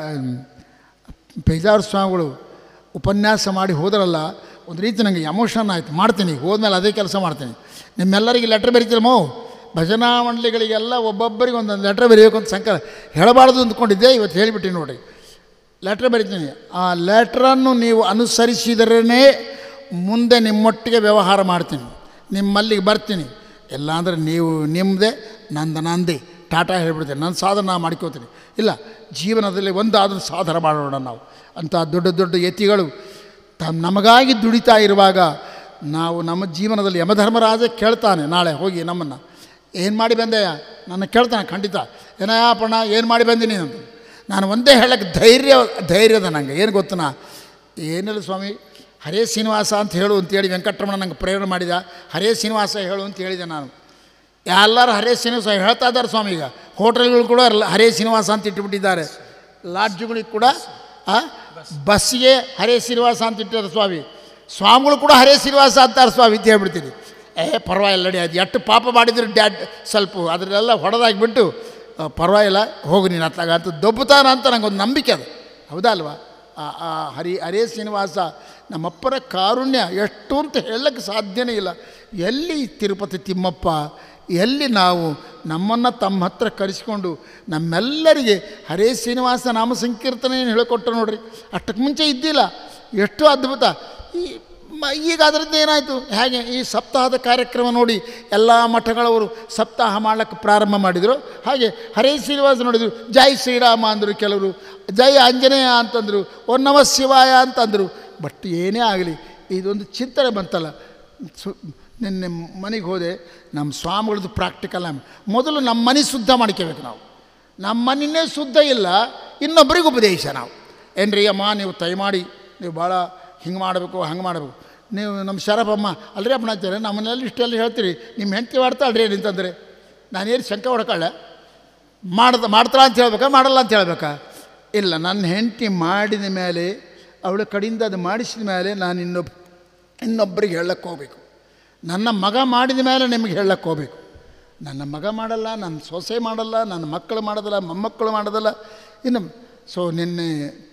Speaker 1: ಪೇಜಾರ್ ಸ್ವಾಮಿಗಳು ಉಪನ್ಯಾಸ ಮಾಡಿ ಹೋದ್ರಲ್ಲ ಒಂದು ರೀತಿ ನನಗೆ ಎಮೋಷನ್ ಆಯಿತು ಮಾಡ್ತೀನಿ ಹೋದ್ಮೇಲೆ ಅದೇ ಕೆಲಸ ಮಾಡ್ತೀನಿ ನಿಮ್ಮೆಲ್ಲರಿಗೆ ಲೆಟ್ರ್ ಬರೀತೀರಮೋ ಭಜನಾ ಮಂಡಳಿಗಳಿಗೆಲ್ಲ ಒಬ್ಬೊಬ್ಬರಿಗೆ ಒಂದೊಂದು ಲೆಟ್ರ್ ಬರೀಬೇಕು ಅಂತ ಸಂಕಲ್ಪ ಹೇಳಬಾರ್ದು ಅಂದ್ಕೊಂಡಿದ್ದೆ ಇವತ್ತು ಹೇಳಿಬಿಟ್ಟು ನೋಡಿ ಲೆಟ್ರ್ ಬರಿತೀನಿ ಆ ಲೆಟ್ರನ್ನು ನೀವು ಅನುಸರಿಸಿದರೇ ಮುಂದೆ ನಿಮ್ಮೊಟ್ಟಿಗೆ ವ್ಯವಹಾರ ಮಾಡ್ತೀನಿ ನಿಮ್ಮಲ್ಲಿಗೆ ಬರ್ತೀನಿ ಇಲ್ಲಾಂದರೆ ನೀವು ನಿಮ್ಮದೇ ನಂದು ನಂದೇ ಟಾಟಾ ಹೇಳ್ಬಿಡ್ತೀನಿ ನನ್ನ ಸಾಧನ ನಾ ಮಾಡ್ಕೋತೀನಿ ಇಲ್ಲ ಜೀವನದಲ್ಲಿ ಒಂದಾದರೂ ಸಾಧನ ಮಾಡೋಣ ನಾವು ಅಂಥ ದೊಡ್ಡ ದೊಡ್ಡ ಯತಿಗಳು ತಮ್ಮ ನಮಗಾಗಿ ದುಡಿತಾ ಇರುವಾಗ ನಾವು ನಮ್ಮ ಜೀವನದಲ್ಲಿ ಯಮಧರ್ಮರಾಜ ಕೇಳ್ತಾನೆ ನಾಳೆ ಹೋಗಿ ನಮ್ಮನ್ನು ಏನು ಮಾಡಿ ಬಂದೆಯ ನನ್ನ ಕೇಳ್ತಾನೆ ಖಂಡಿತ ಏನಯ್ಯಪ್ಪಣ್ಣ ಏನು ಮಾಡಿ ಬಂದೀನಿ ಅಂತ ನಾನು ಒಂದೇ ಹೇಳಕ್ಕೆ ಧೈರ್ಯ ಧೈರ್ಯದ ನಂಗೆ ಏನು ಗೊತ್ತನಾ ಏನಿಲ್ಲ ಸ್ವಾಮಿ ಹರೇ ಶ್ರೀನಿವಾಸ ಅಂತ ಹೇಳು ಅಂತೇಳಿ ವೆಂಕಟರಮಣ ನಂಗೆ ಪ್ರೇರಣೆ ಮಾಡಿದ ಹರೇ ಶ್ರೀನಿವಾಸ ಹೇಳು ಅಂತ ಹೇಳಿದೆ ನಾನು ಎಲ್ಲರೂ ಹರೇ ಶ್ರೀನಿವಾಸ ಹೇಳ್ತಾ ಇದ್ದಾರೆ ಸ್ವಾಮಿ ಈಗ ಹೋಟೆಲ್ಗಳು ಕೂಡ ಲ- ಹರೇ ಶ್ರೀನಿವಾಸ ಅಂತ ಇಟ್ಟುಬಿಟ್ಟಿದ್ದಾರೆ ಲಾಡ್ಜ್ಗಳಿಗೆ ಕೂಡ ಆ, ಬಸ್ಸಿಗೆ ಹರೇ ಶ್ರೀನಿವಾಸ ಅಂತ ಇಟ್ಟಿದ್ದಾರೆ ಸ್ವಾಮಿ ಸ್ವಾಮಿಗಳು ಕೂಡ ಹರೇ ಶ್ರೀನಿವಾಸ ಅಂತಾರೆ ಸ್ವಾಮಿ ಅಂತ ಹೇಳ್ಬಿಡ್ತೀನಿ ಏ ಪರವಾಗಿಲ್ಲ ನಡಿ ಅದು ಎಷ್ಟು ಪಾಪ ಮಾಡಿದ್ರು ಡ್ಯಾಡ್ ಸ್ವಲ್ಪ ಅದನ್ನೆಲ್ಲ ಹೊಡೆದಾಗಿಬಿಟ್ಟು ಆ, ಪರವಾಗಿಲ್ಲ ಹೋಗು ನೀನು ಅತ್ತಾಗ ಅಂತ ದೊಬ್ಬುತ್ತಾನ ಅಂತ ನಂಗೊಂದು ನಂಬಿಕೆ ಅದು ಹೌದಾ ಅಲ್ವಾ ಆ ಆ ಹರಿ ಹರೇ ಶ್ರೀನಿವಾಸ ನಮ್ಮಪ್ಪರ ಕಾರುಣ್ಯ ಎಷ್ಟು ಅಂತ ಹೇಳಕ್ಕೆ ಸಾಧ್ಯನೇ ಇಲ್ಲ ಎಲ್ಲಿ ತಿರುಪತಿ ತಿಮ್ಮಪ್ಪ ಎಲ್ಲಿ ನಾವು ನಮ್ಮನ್ನು ತಮ್ಮ ಹತ್ರ ಕರೆಸಿಕೊಂಡು ನಮ್ಮೆಲ್ಲರಿಗೆ ಹರೇ ಶ್ರೀನಿವಾಸ ನಾಮ ಸಂಕೀರ್ತನೆಯನ್ನು ಹೇಳಿಕೊಟ್ರು ನೋಡ್ರಿ ಅಷ್ಟಕ್ಕೆ ಮುಂಚೆ ಇದ್ದಿಲ್ಲ ಎಷ್ಟು ಅದ್ಭುತ ಈ ಮ- ಈಗ ಅದರಿಂದ ಏನಾಯಿತು ಹೇಗೆ ಈ ಸಪ್ತಾಹದ ಕಾರ್ಯಕ್ರಮ ನೋಡಿ ಎಲ್ಲ ಮಠಗಳವರು ಸಪ್ತಾಹ ಮಾಡಕ್ಕೆ ಪ್ರಾರಂಭ ಮಾಡಿದರು ಹಾಗೆ ಹರೇ ಶ್ರೀನಿವಾಸ ನೋಡಿದರು ಜೈ ಶ್ರೀರಾಮ ಅಂದರು ಕೆಲವರು ಜೈ ಆಂಜನೇಯ ಅಂತಂದರು ಓ ನಮ ಶಿವಾಯ ಅಂತಂದರು ಬಟ್ ಏನೇ ಆಗಲಿ ಇದೊಂದು ಚಿಂತನೆ ಬಂತಲ್ಲ ಸು ನಿನ್ನೆ ಮನೆಗೆ ಹೋದೆ ನಮ್ಮ ಸ್ವಾಮಿಗಳದ್ದು ಪ್ರಾಕ್ಟಿಕಲ್ ಮೊದಲು ನಮ್ಮ ಮನೆ ಶುದ್ಧ ಮಾಡ್ಕೋಬೇಕು ನಾವು ನಮ್ಮ ಮನೆಯೇ ಶುದ್ಧ ಇಲ್ಲ ಇನ್ನೊಬ್ಬರಿಗೆ ಉಪದೇಶ ನಾವು ಏನ್ರಿ ಅಮ್ಮ ನೀವು ತೈ ಮಾಡಿ ನೀವು ಭಾಳ ಹಿಂಗೆ ಮಾಡಬೇಕು ಹಂಗೆ ಮಾಡಬೇಕು ನೀವು ನಮ್ಮ ಶರಫಮ್ಮ ಅಲ್ರಿ ಅಪ್ಪಣಾಚಾರ್ಯ ನಮ್ಮನ್ನೆಲ್ಲ ಇಷ್ಟೆಲ್ಲ ಹೇಳ್ತೀರಿ ನಿಮ್ಮ ಹೆಂಡತಿ ಮಾಡ್ತಾಳ್ರಿ ನಿಂತಂದರೆ ನಾನೇನು ಶಂಕ ಹೊಡ್ಕೊಳ್ಳೆ ಮಾಡ್ದ ಮಾಡ್ತಾಳ ಅಂತ ಹೇಳ್ಬೇಕಾ ಮಾಡಲ್ಲ ಅಂತ ಹೇಳ್ಬೇಕಾ ಇಲ್ಲ ನನ್ನ ಹೆಂಡತಿ ಮಾಡಿದ ಮೇಲೆ ಅವಳ ಕಡೆಯಿಂದ ಅದು ಮಾಡಿಸಿದ ಮೇಲೆ ನಾನು ಇನ್ನೊಬ್ಬ ಇನ್ನೊಬ್ಬರಿಗೆ ಹೇಳಕ್ಕೆ ಹೋಗಬೇಕು ನನ್ನ ಮಗ ಮಾಡಿದ ಮೇಲೆ ನಿಮಗೆ ಹೇಳಕ್ಕೆ ಹೋಗಬೇಕು ನನ್ನ ಮಗ ಮಾಡಲ್ಲ ನನ್ನ ಸೊಸೆ ಮಾಡಲ್ಲ ನನ್ನ ಮಕ್ಕಳು ಮಾಡೋದಲ್ಲ ಮೊಮ್ಮಕ್ಕಳು ಮಾಡೋದಲ್ಲ ಇನ್ನು ಸೊ ನಿನ್ನೆ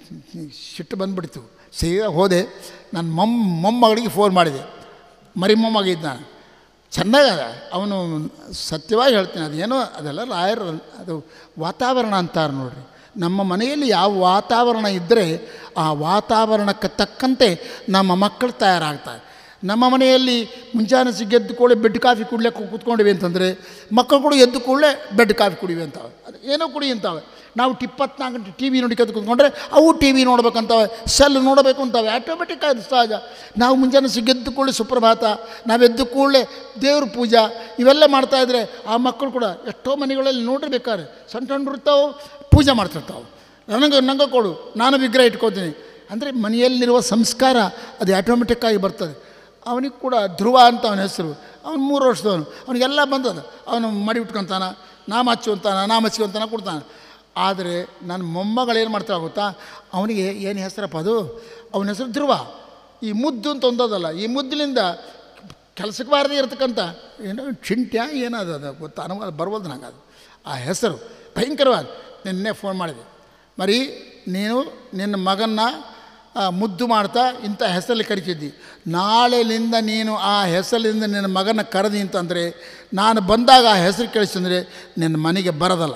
Speaker 1: ಸಿಟ್ಟು ಬಂದುಬಿಡ್ತು ಸೀದಾ ಹೋದೆ ನನ್ನ ಮೊಮ್ಮ ಮೊಮ್ಮಗಳಿಗೆ ಫೋನ್ ಮಾಡಿದೆ ಮರಿ ಮೊಮ್ಮಗ ಇದ್ದ ನಾನು ಚೆನ್ನಾಗದ ಅವನು ಸತ್ಯವಾಗಿ ಹೇಳ್ತೀನಿ ಅದೇನೋ ಅದೆಲ್ಲ ರಾಯರ ಅದು ವಾತಾವರಣ ಅಂತಾರೆ ನೋಡ್ರಿ ನಮ್ಮ ಮನೆಯಲ್ಲಿ ಯಾವ ವಾತಾವರಣ ಇದ್ದರೆ ಆ ವಾತಾವರಣಕ್ಕೆ ತಕ್ಕಂತೆ ನಮ್ಮ ಮಕ್ಕಳು ತಯಾರಾಗ್ತಾರೆ ನಮ್ಮ ಮನೆಯಲ್ಲಿ ಮುಂಜಾನೆ ಸಿಗ್ ಎದ್ದು ಕೂಡಲೇ ಬೆಡ್ ಕಾಫಿ ಕುಡ್ಲಿಕ್ಕೆ ಕೂತ್ಕೊಂಡಿವಿ ಅಂತಂದರೆ ಮಕ್ಕಳು ಕೂಡ ಎದ್ದು ಕೂಡಲೇ ಬೆಡ್ ಕಾಫಿ ಕುಡಿವಿ ಅಂತಾವೆ ಅದು ಏನೋ ಕುಡಿ ಅಂತಾವೆ ನಾವು ಇಪ್ಪತ್ನಾಲ್ಕು ಗಂಟೆ ಟಿ ವಿ ನೋಡ್ಕೊಂಡು ಕೂತ್ಕೊಂಡ್ರೆ ಅವು ಟಿ ವಿ ನೋಡ್ಬೇಕಂತಾವೆ ಸೆಲ್ ನೋಡಬೇಕು ಅಂತಾವೆ ಆಟೋಮೆಟಿಕ್ ಅದು ಸಹಜ ನಾವು ಮುಂಜಾನೆ ಸಿಗ್ಗೆದ್ದು ಕೂಡಲೇ ಸುಪ್ರಭಾತ ನಾವೆದ್ದು ಕೂಡಲೇ ದೇವ್ರ ಪೂಜಾ ಇವೆಲ್ಲ ಮಾಡ್ತಾಯಿದ್ರೆ ಆ ಮಕ್ಕಳು ಕೂಡ ಎಷ್ಟೋ ಮನೆಗಳಲ್ಲಿ ನೋಡಿರ್ಬೇಕಾದ್ರೆ ಸಣ್ಣ ಸಣ್ಣ ಇರ್ತಾವೆ ಪೂಜೆ ಮಾಡ್ತಿರ್ತಾವೆ ನನಗೆ ನಂಗೆ ಕೊಡು ನಾನು ವಿಗ್ರಹ ಇಟ್ಕೋತೀನಿ ಅಂದರೆ ಮನೆಯಲ್ಲಿರುವ ಸಂಸ್ಕಾರ ಅದು ಆಟೋಮೆಟಿಕ್ಕಾಗಿ ಬರ್ತದೆ ಅವನಿಗೆ ಕೂಡ ಧ್ರುವ ಅಂತ ಅವನ ಹೆಸರು ಅವನು ಮೂರು ವರ್ಷದವನು ಅವನಿಗೆಲ್ಲ ಬಂದದ ಅವನು ಮಡಿ ಉಟ್ಕೊತಾನ ನಾಮ ಹಚ್ಚುವಂತಾನ ನಾಮ ಹಚ್ಕೊಂತಾನ ಕೊಡ್ತಾನೆ ಆದರೆ ನನ್ನ ಮೊಮ್ಮಗಳು ಏನು ಮಾಡ್ತಾಳೆ ಗೊತ್ತಾ ಅವನಿಗೆ ಏನು ಹೆಸರಪ್ಪ ಅದು ಅವನ ಹೆಸರು ಧ್ರುವ ಈ ಮುದ್ದು ಅಂತ ಒಂದೋದಲ್ಲ ಈ ಮುದ್ದಿನಿಂದ ಕೆಲಸಕ್ಕೆ ಬಾರದೇ ಇರತಕ್ಕಂಥ ಏನೋ ಚಿಂಟ್ಯ ಏನದು ಅದು ಗೊತ್ತಾ ಅನುಭವ ಬರ್ಬೋದು ನಂಗೆ ಅದು ಆ ಹೆಸರು ಭಯಂಕರವಾದ ನಿನ್ನೆ ಫೋನ್ ಮಾಡಿದೆ ಮರಿ ನೀನು ನಿನ್ನ ಮಗನ್ನ ಆ, ಮುದ್ದು ಮಾಡ್ತಾ ಇಂಥ ಹೆಸರಲ್ಲಿ ಕರಿತಿದ್ದಿ ನಾಳೆಲಿಂದ ನೀನು ಆ ಹೆಸರಿನಿಂದ ನಿನ್ನ ಮಗನ ಕರೆದಿ ಅಂತಂದರೆ ನಾನು ಬಂದಾಗ ಆ ಹೆಸರು ಕೇಳಿಸಂದರೆ ನಿನ್ನ ಮನೆಗೆ ಬರೋದಲ್ಲ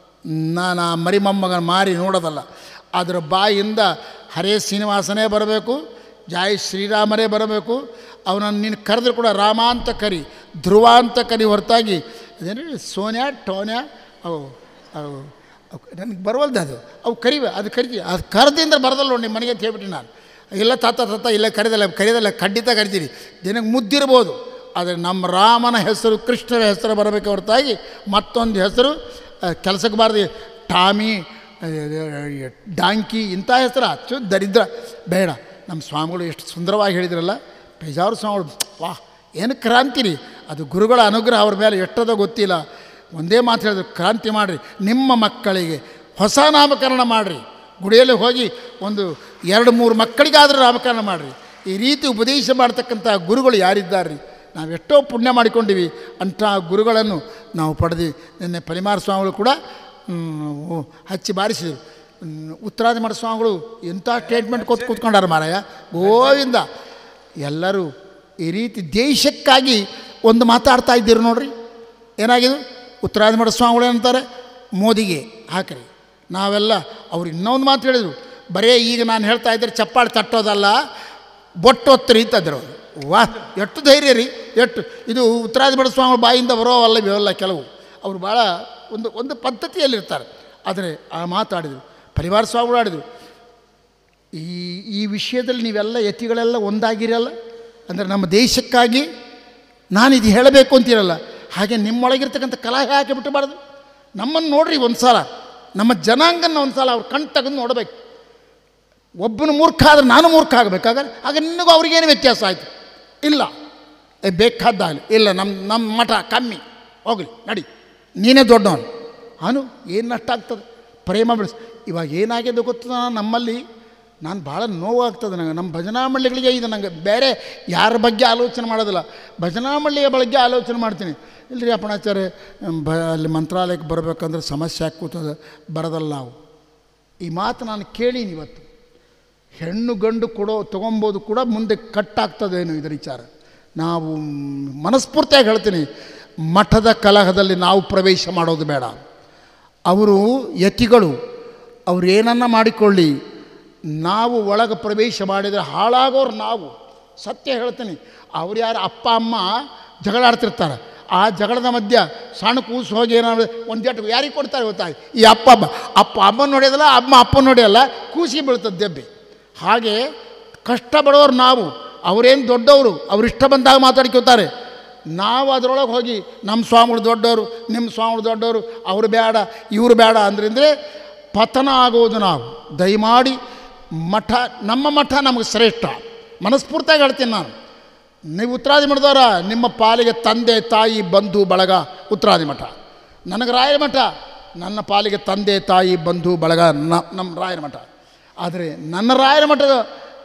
Speaker 1: ನಾನು ಆ ಮರಿ ಮೊಮ್ಮಗನ ಮಾರಿ ನೋಡೋದಲ್ಲ ಅದರ ಬಾಯಿಂದ ಹರೇ ಶ್ರೀನಿವಾಸನೇ ಬರಬೇಕು ಜಾಯ್ ಶ್ರೀರಾಮರೇ ಬರಬೇಕು ಅವನನ್ನು ನೀನು ಕರೆದ್ರೆ ಕೂಡ ರಾಮ ಅಂತ ಕರಿ ಧ್ರುವ ಅಂತ ಕರಿ ಹೊರತಾಗಿ ಅದೇನು ಸೋನ್ಯಾ ಟೋನ್ಯಾ ಅವು ಅವು ನನಗೆ ಬರವಲ್ದು ಅದು ಅವು ಕರಿವೆ ಅದು ಕರಿತೀವಿ ಅದು ಕರೆದಿಂದ ಬರೋದಲ್ಲ ನೋಡಿ ನಿಮ್ಮ ಮನೆಗೆ ಅಂತ ಹೇಳ್ಬಿಟ್ಟು ನಾನು ಇಲ್ಲ ತಾತ ತಾತ ಇಲ್ಲ ಕರೆದಲ್ಲ ಕರೆಯೋದಲ್ಲ ಖಂಡಿತ ಕರಿತೀರಿ ದಿನಕ್ಕೆ ಮುದ್ದಿರ್ಬೋದು ಆದರೆ ನಮ್ಮ ರಾಮನ ಹೆಸರು ಕೃಷ್ಣರ ಹೆಸರು ಬರಬೇಕು ಹೊರತಾಗಿ ಮತ್ತೊಂದು ಹೆಸರು ಆ, ಕೆಲಸಕ್ಕೆ ಬಾರದು ಟಾಮಿ ಆ, ಡಾಂಕಿ ಇಂಥ ಹೆಸರು ಅಚ್ಚು ದರಿದ್ರ ಬೇಡ ನಮ್ಮ ಸ್ವಾಮಿಗಳು ಎಷ್ಟು ಸುಂದರವಾಗಿ ಹೇಳಿದ್ರಲ್ಲ ಪೇಜಾವ್ರ ಸ್ವಾಮಿಗಳು ವಾಹ್ ಏನು ಕ್ರಾಂತಿ ರೀ ಅದು ಗುರುಗಳ ಅನುಗ್ರಹ ಅವ್ರ ಮೇಲೆ ಎಷ್ಟದ ಗೊತ್ತಿಲ್ಲ ಒಂದೇ ಮಾತು ಹೇಳಿದ್ರು ಕ್ರಾಂತಿ ಮಾಡಿರಿ ನಿಮ್ಮ ಮಕ್ಕಳಿಗೆ ಹೊಸ ನಾಮಕರಣ ಮಾಡಿರಿ ಗುಡಿಯಲ್ಲಿ ಹೋಗಿ ಒಂದು ಎರಡು ಮೂರು ಮಕ್ಕಳಿಗಾದರೂ ನಾಮಕರಣ ಮಾಡಿರಿ ಈ ರೀತಿ ಉಪದೇಶ ಮಾಡ್ತಕ್ಕಂಥ ಗುರುಗಳು ಯಾರಿದ್ದಾರೆ ರೀ ನಾವು ಎಷ್ಟೋ ಪುಣ್ಯ ಮಾಡಿಕೊಂಡಿವಿ ಅಂಥ ಗುರುಗಳನ್ನು ನಾವು ಪಡೆದು ನಿನ್ನೆ ಪರಿಮಾರ ಸ್ವಾಮಿಗಳು ಕೂಡ ಹ್ಮ್, ಹಚ್ಚಿ ಬಾರಿಸಿದರು ಹ್ಮ್, ಉತ್ತರಾದಿ ಮಠ ಸ್ವಾಮಿಗಳು ಎಂಥ ಸ್ಟೇಟ್ಮೆಂಟ್ ಕೂತ್ ಕೂತ್ಕೊಂಡಾರ ಮಾರಾಯ ಗೋವಿಂದ ಎಲ್ಲರೂ ಈ ರೀತಿ ದೇಶಕ್ಕಾಗಿ ಒಂದು ಮಾತಾಡ್ತಾ ಇದ್ದೀರಿ ನೋಡ್ರಿ ಏನಾಗಿದು ಉತ್ತರಾದಿ ಮಠ ಸ್ವಾಮಿಗಳು ಏನಂತಾರೆ ಮೋದಿಗೆ ಹಾಕ್ರಿ ನಾವೆಲ್ಲ ಅವ್ರು ಇನ್ನೊಂದು ಮಾತು ಹೇಳಿದರು ಬರೇ ಈಗ ನಾನು ಹೇಳ್ತಾ ಇದ್ದರೆ ಚಪ್ಪಾಳೆ ತಟ್ಟೋದಲ್ಲ ಬೊಟ್ಟು ಹೊತ್ತರಿ ಅಂತಂದ್ರು ಅವರು ವಾ ಎಷ್ಟು ಧೈರ್ಯ ರೀ ಎಷ್ಟು ಇದು ಉತ್ತರಾದಿ ಮಠ ಸ್ವಾಮಿಗಳ ಬಾಯಿಂದ ಬರೋವಲ್ಲ ಇವೆಲ್ಲ ಕೆಲವು ಅವರು ಭಾಳ ಒಂದು ಒಂದು ಪದ್ಧತಿಯಲ್ಲಿರ್ತಾರೆ ಆದರೆ ಆ ಮಾತಾಡಿದರು ಪರಿವಾರ ಸ್ವಾಮಿಗಳು ಆಡಿದರು ಈ ಈ ವಿಷಯದಲ್ಲಿ ನೀವೆಲ್ಲ ಯತಿಗಳೆಲ್ಲ ಒಂದಾಗಿರಲ್ಲ ಅಂದರೆ ನಮ್ಮ ದೇಶಕ್ಕಾಗಿ ನಾನು ಇದು ಹೇಳಬೇಕು ಅಂತಿರಲ್ಲ ಹಾಗೆ ನಿಮ್ಮೊಳಗಿರ್ತಕ್ಕಂಥ ಕಲಹ ಯಾಕೆ ಬಿಟ್ಟಬಾರ್ದು ನಮ್ಮನ್ನು ನೋಡ್ರಿ ಒಂದು ಸಲ ನಮ್ಮ ಜನಾಂಗನ ಒಂದು ಸಲ ಅವ್ರು ಕಣ್ ತೆಗೆದು ನೋಡಬೇಕು ಒಬ್ಬನು ಮೂರ್ಖ ಆದರೆ ನಾನು ಮೂರ್ಖ ಆಗಬೇಕಾದ್ರೆ ಆಗ ನಿನಗೂ ಅವ್ರಿಗೇನು ವ್ಯತ್ಯಾಸ ಆಯಿತು ಇಲ್ಲ ಏ ಬೇಕಾದ್ದಾಗಲಿ ಇಲ್ಲ ನಮ್ಮ ನಮ್ಮ ಮಠ ಕಮ್ಮಿ ಹೋಗಲಿ ನಡಿ ನೀನೇ ದೊಡ್ಡವನು ಅವನು ಏನು ನಷ್ಟ ಆಗ್ತದೆ ಪ್ರೇಮ ಬೆಳೆಸ್ ಇವಾಗ ಏನಾಗಿದೆ ಗೊತ್ತದ ನಮ್ಮಲ್ಲಿ ನಾನು ಭಾಳ ನೋವಾಗ್ತದೆ ನಂಗೆ ನಮ್ಮ ಭಜನಾ ಮಂಡಳಿಗಳಿಗೆ ಇದು ನಂಗೆ ಬೇರೆ ಯಾರ ಬಗ್ಗೆ ಆಲೋಚನೆ ಮಾಡೋದಿಲ್ಲ ಭಜನಾ ಮಂಡಳಿಯ ಬಗ್ಗೆ ಆಲೋಚನೆ ಮಾಡ್ತೀನಿ ಇಲ್ಲರಿ ಅಪ್ಪಣಾಚಾರ್ಯ ಬ ಅಲ್ಲಿ ಮಂತ್ರಾಲಯಕ್ಕೆ ಬರಬೇಕಂದ್ರೆ ಸಮಸ್ಯೆ ಆಗಿ ಕೂತದ ಬರೋದಲ್ಲ ನಾವು ಈ ಮಾತು ನಾನು ಕೇಳೀನಿ ಇವತ್ತು ಹೆಣ್ಣು ಗಂಡು ಕೊಡೋ ತೊಗೊಬೋದು ಕೂಡ ಮುಂದೆ ಕಟ್ಟಾಗ್ತದೇನು ಇದರ ವಿಚಾರ ನಾವು ಮನಸ್ಫೂರ್ತಿಯಾಗಿ ಹೇಳ್ತೀನಿ ಮಠದ ಕಲಹದಲ್ಲಿ ನಾವು ಪ್ರವೇಶ ಮಾಡೋದು ಬೇಡ ಅವರು ಯತಿಗಳು ಅವ್ರು ಏನನ್ನ ಮಾಡಿಕೊಳ್ಳಿ ನಾವು ಒಳಗೆ ಪ್ರವೇಶ ಮಾಡಿದರೆ ಹಾಳಾಗೋರು ನಾವು ಸತ್ಯ ಹೇಳ್ತೀನಿ ಅವ್ರು ಯಾರು ಅಪ್ಪ ಅಮ್ಮ ಜಗಳ ಆಡ್ತಿರ್ತಾರೆ ಆ ಜಗಳದ ಮಧ್ಯ ಸಣ್ಣ ಕೂಸು ಹೋಗಿ ಏನಾದ್ರು ಒಂದೆಟ್ಟು ಯಾರಿಗೆ ಕೊಡ್ತಾರೆ ಗೊತ್ತಾಗಿ ಈ ಅಪ್ಪ ಅಮ್ಮ ಅಪ್ಪ ಅಮ್ಮನ ನೋಡಿಯೋದಲ್ಲ ಅಮ್ಮ ಅಪ್ಪನ ನೋಡಿಯಲ್ಲ ಕೂಸಿ ಬೀಳ್ತದೆ ದೆಬ್ಬೆ ಹಾಗೆ ಕಷ್ಟ ಬಡೋರು ನಾವು ಅವರೇನು ದೊಡ್ಡವರು ಅವ್ರು ಇಷ್ಟ ಬಂದಾಗ ಮಾತಾಡ್ಕೋತಾರೆ ನಾವು ಅದರೊಳಗೆ ಹೋಗಿ ನಮ್ಮ ಸ್ವಾಮಿಗಳು ದೊಡ್ಡವರು ನಿಮ್ಮ ಸ್ವಾಮಿಗಳು ದೊಡ್ಡವರು ಅವರು ಬೇಡ ಇವರು ಬೇಡ ಅಂದ್ರಿಂದರೆ ಪತನ ಆಗೋದು ನಾವು ದಯಮಾಡಿ ಮಠ ನಮ್ಮ ಮಠ ನಮಗೆ ಶ್ರೇಷ್ಠ ಮನಸ್ಫೂರ್ತಿಯಾಗಿ ಹೇಳ್ತೀನಿ ನಾನು ನೀವು ಉತ್ತರಾದಿ ಮಠದವರ ನಿಮ್ಮ ಪಾಲಿಗೆ ತಂದೆ ತಾಯಿ ಬಂಧು ಬಳಗ ಉತ್ತರಾದಿ ಮಠ ನನಗೆ ರಾಯರ ಮಠ ನನ್ನ ಪಾಲಿಗೆ ತಂದೆ ತಾಯಿ ಬಂಧು ಬಳಗ ನ ನಮ್ಮ ರಾಯರ ಮಠ ಆದರೆ ನನ್ನ ರಾಯರ ಮಠದ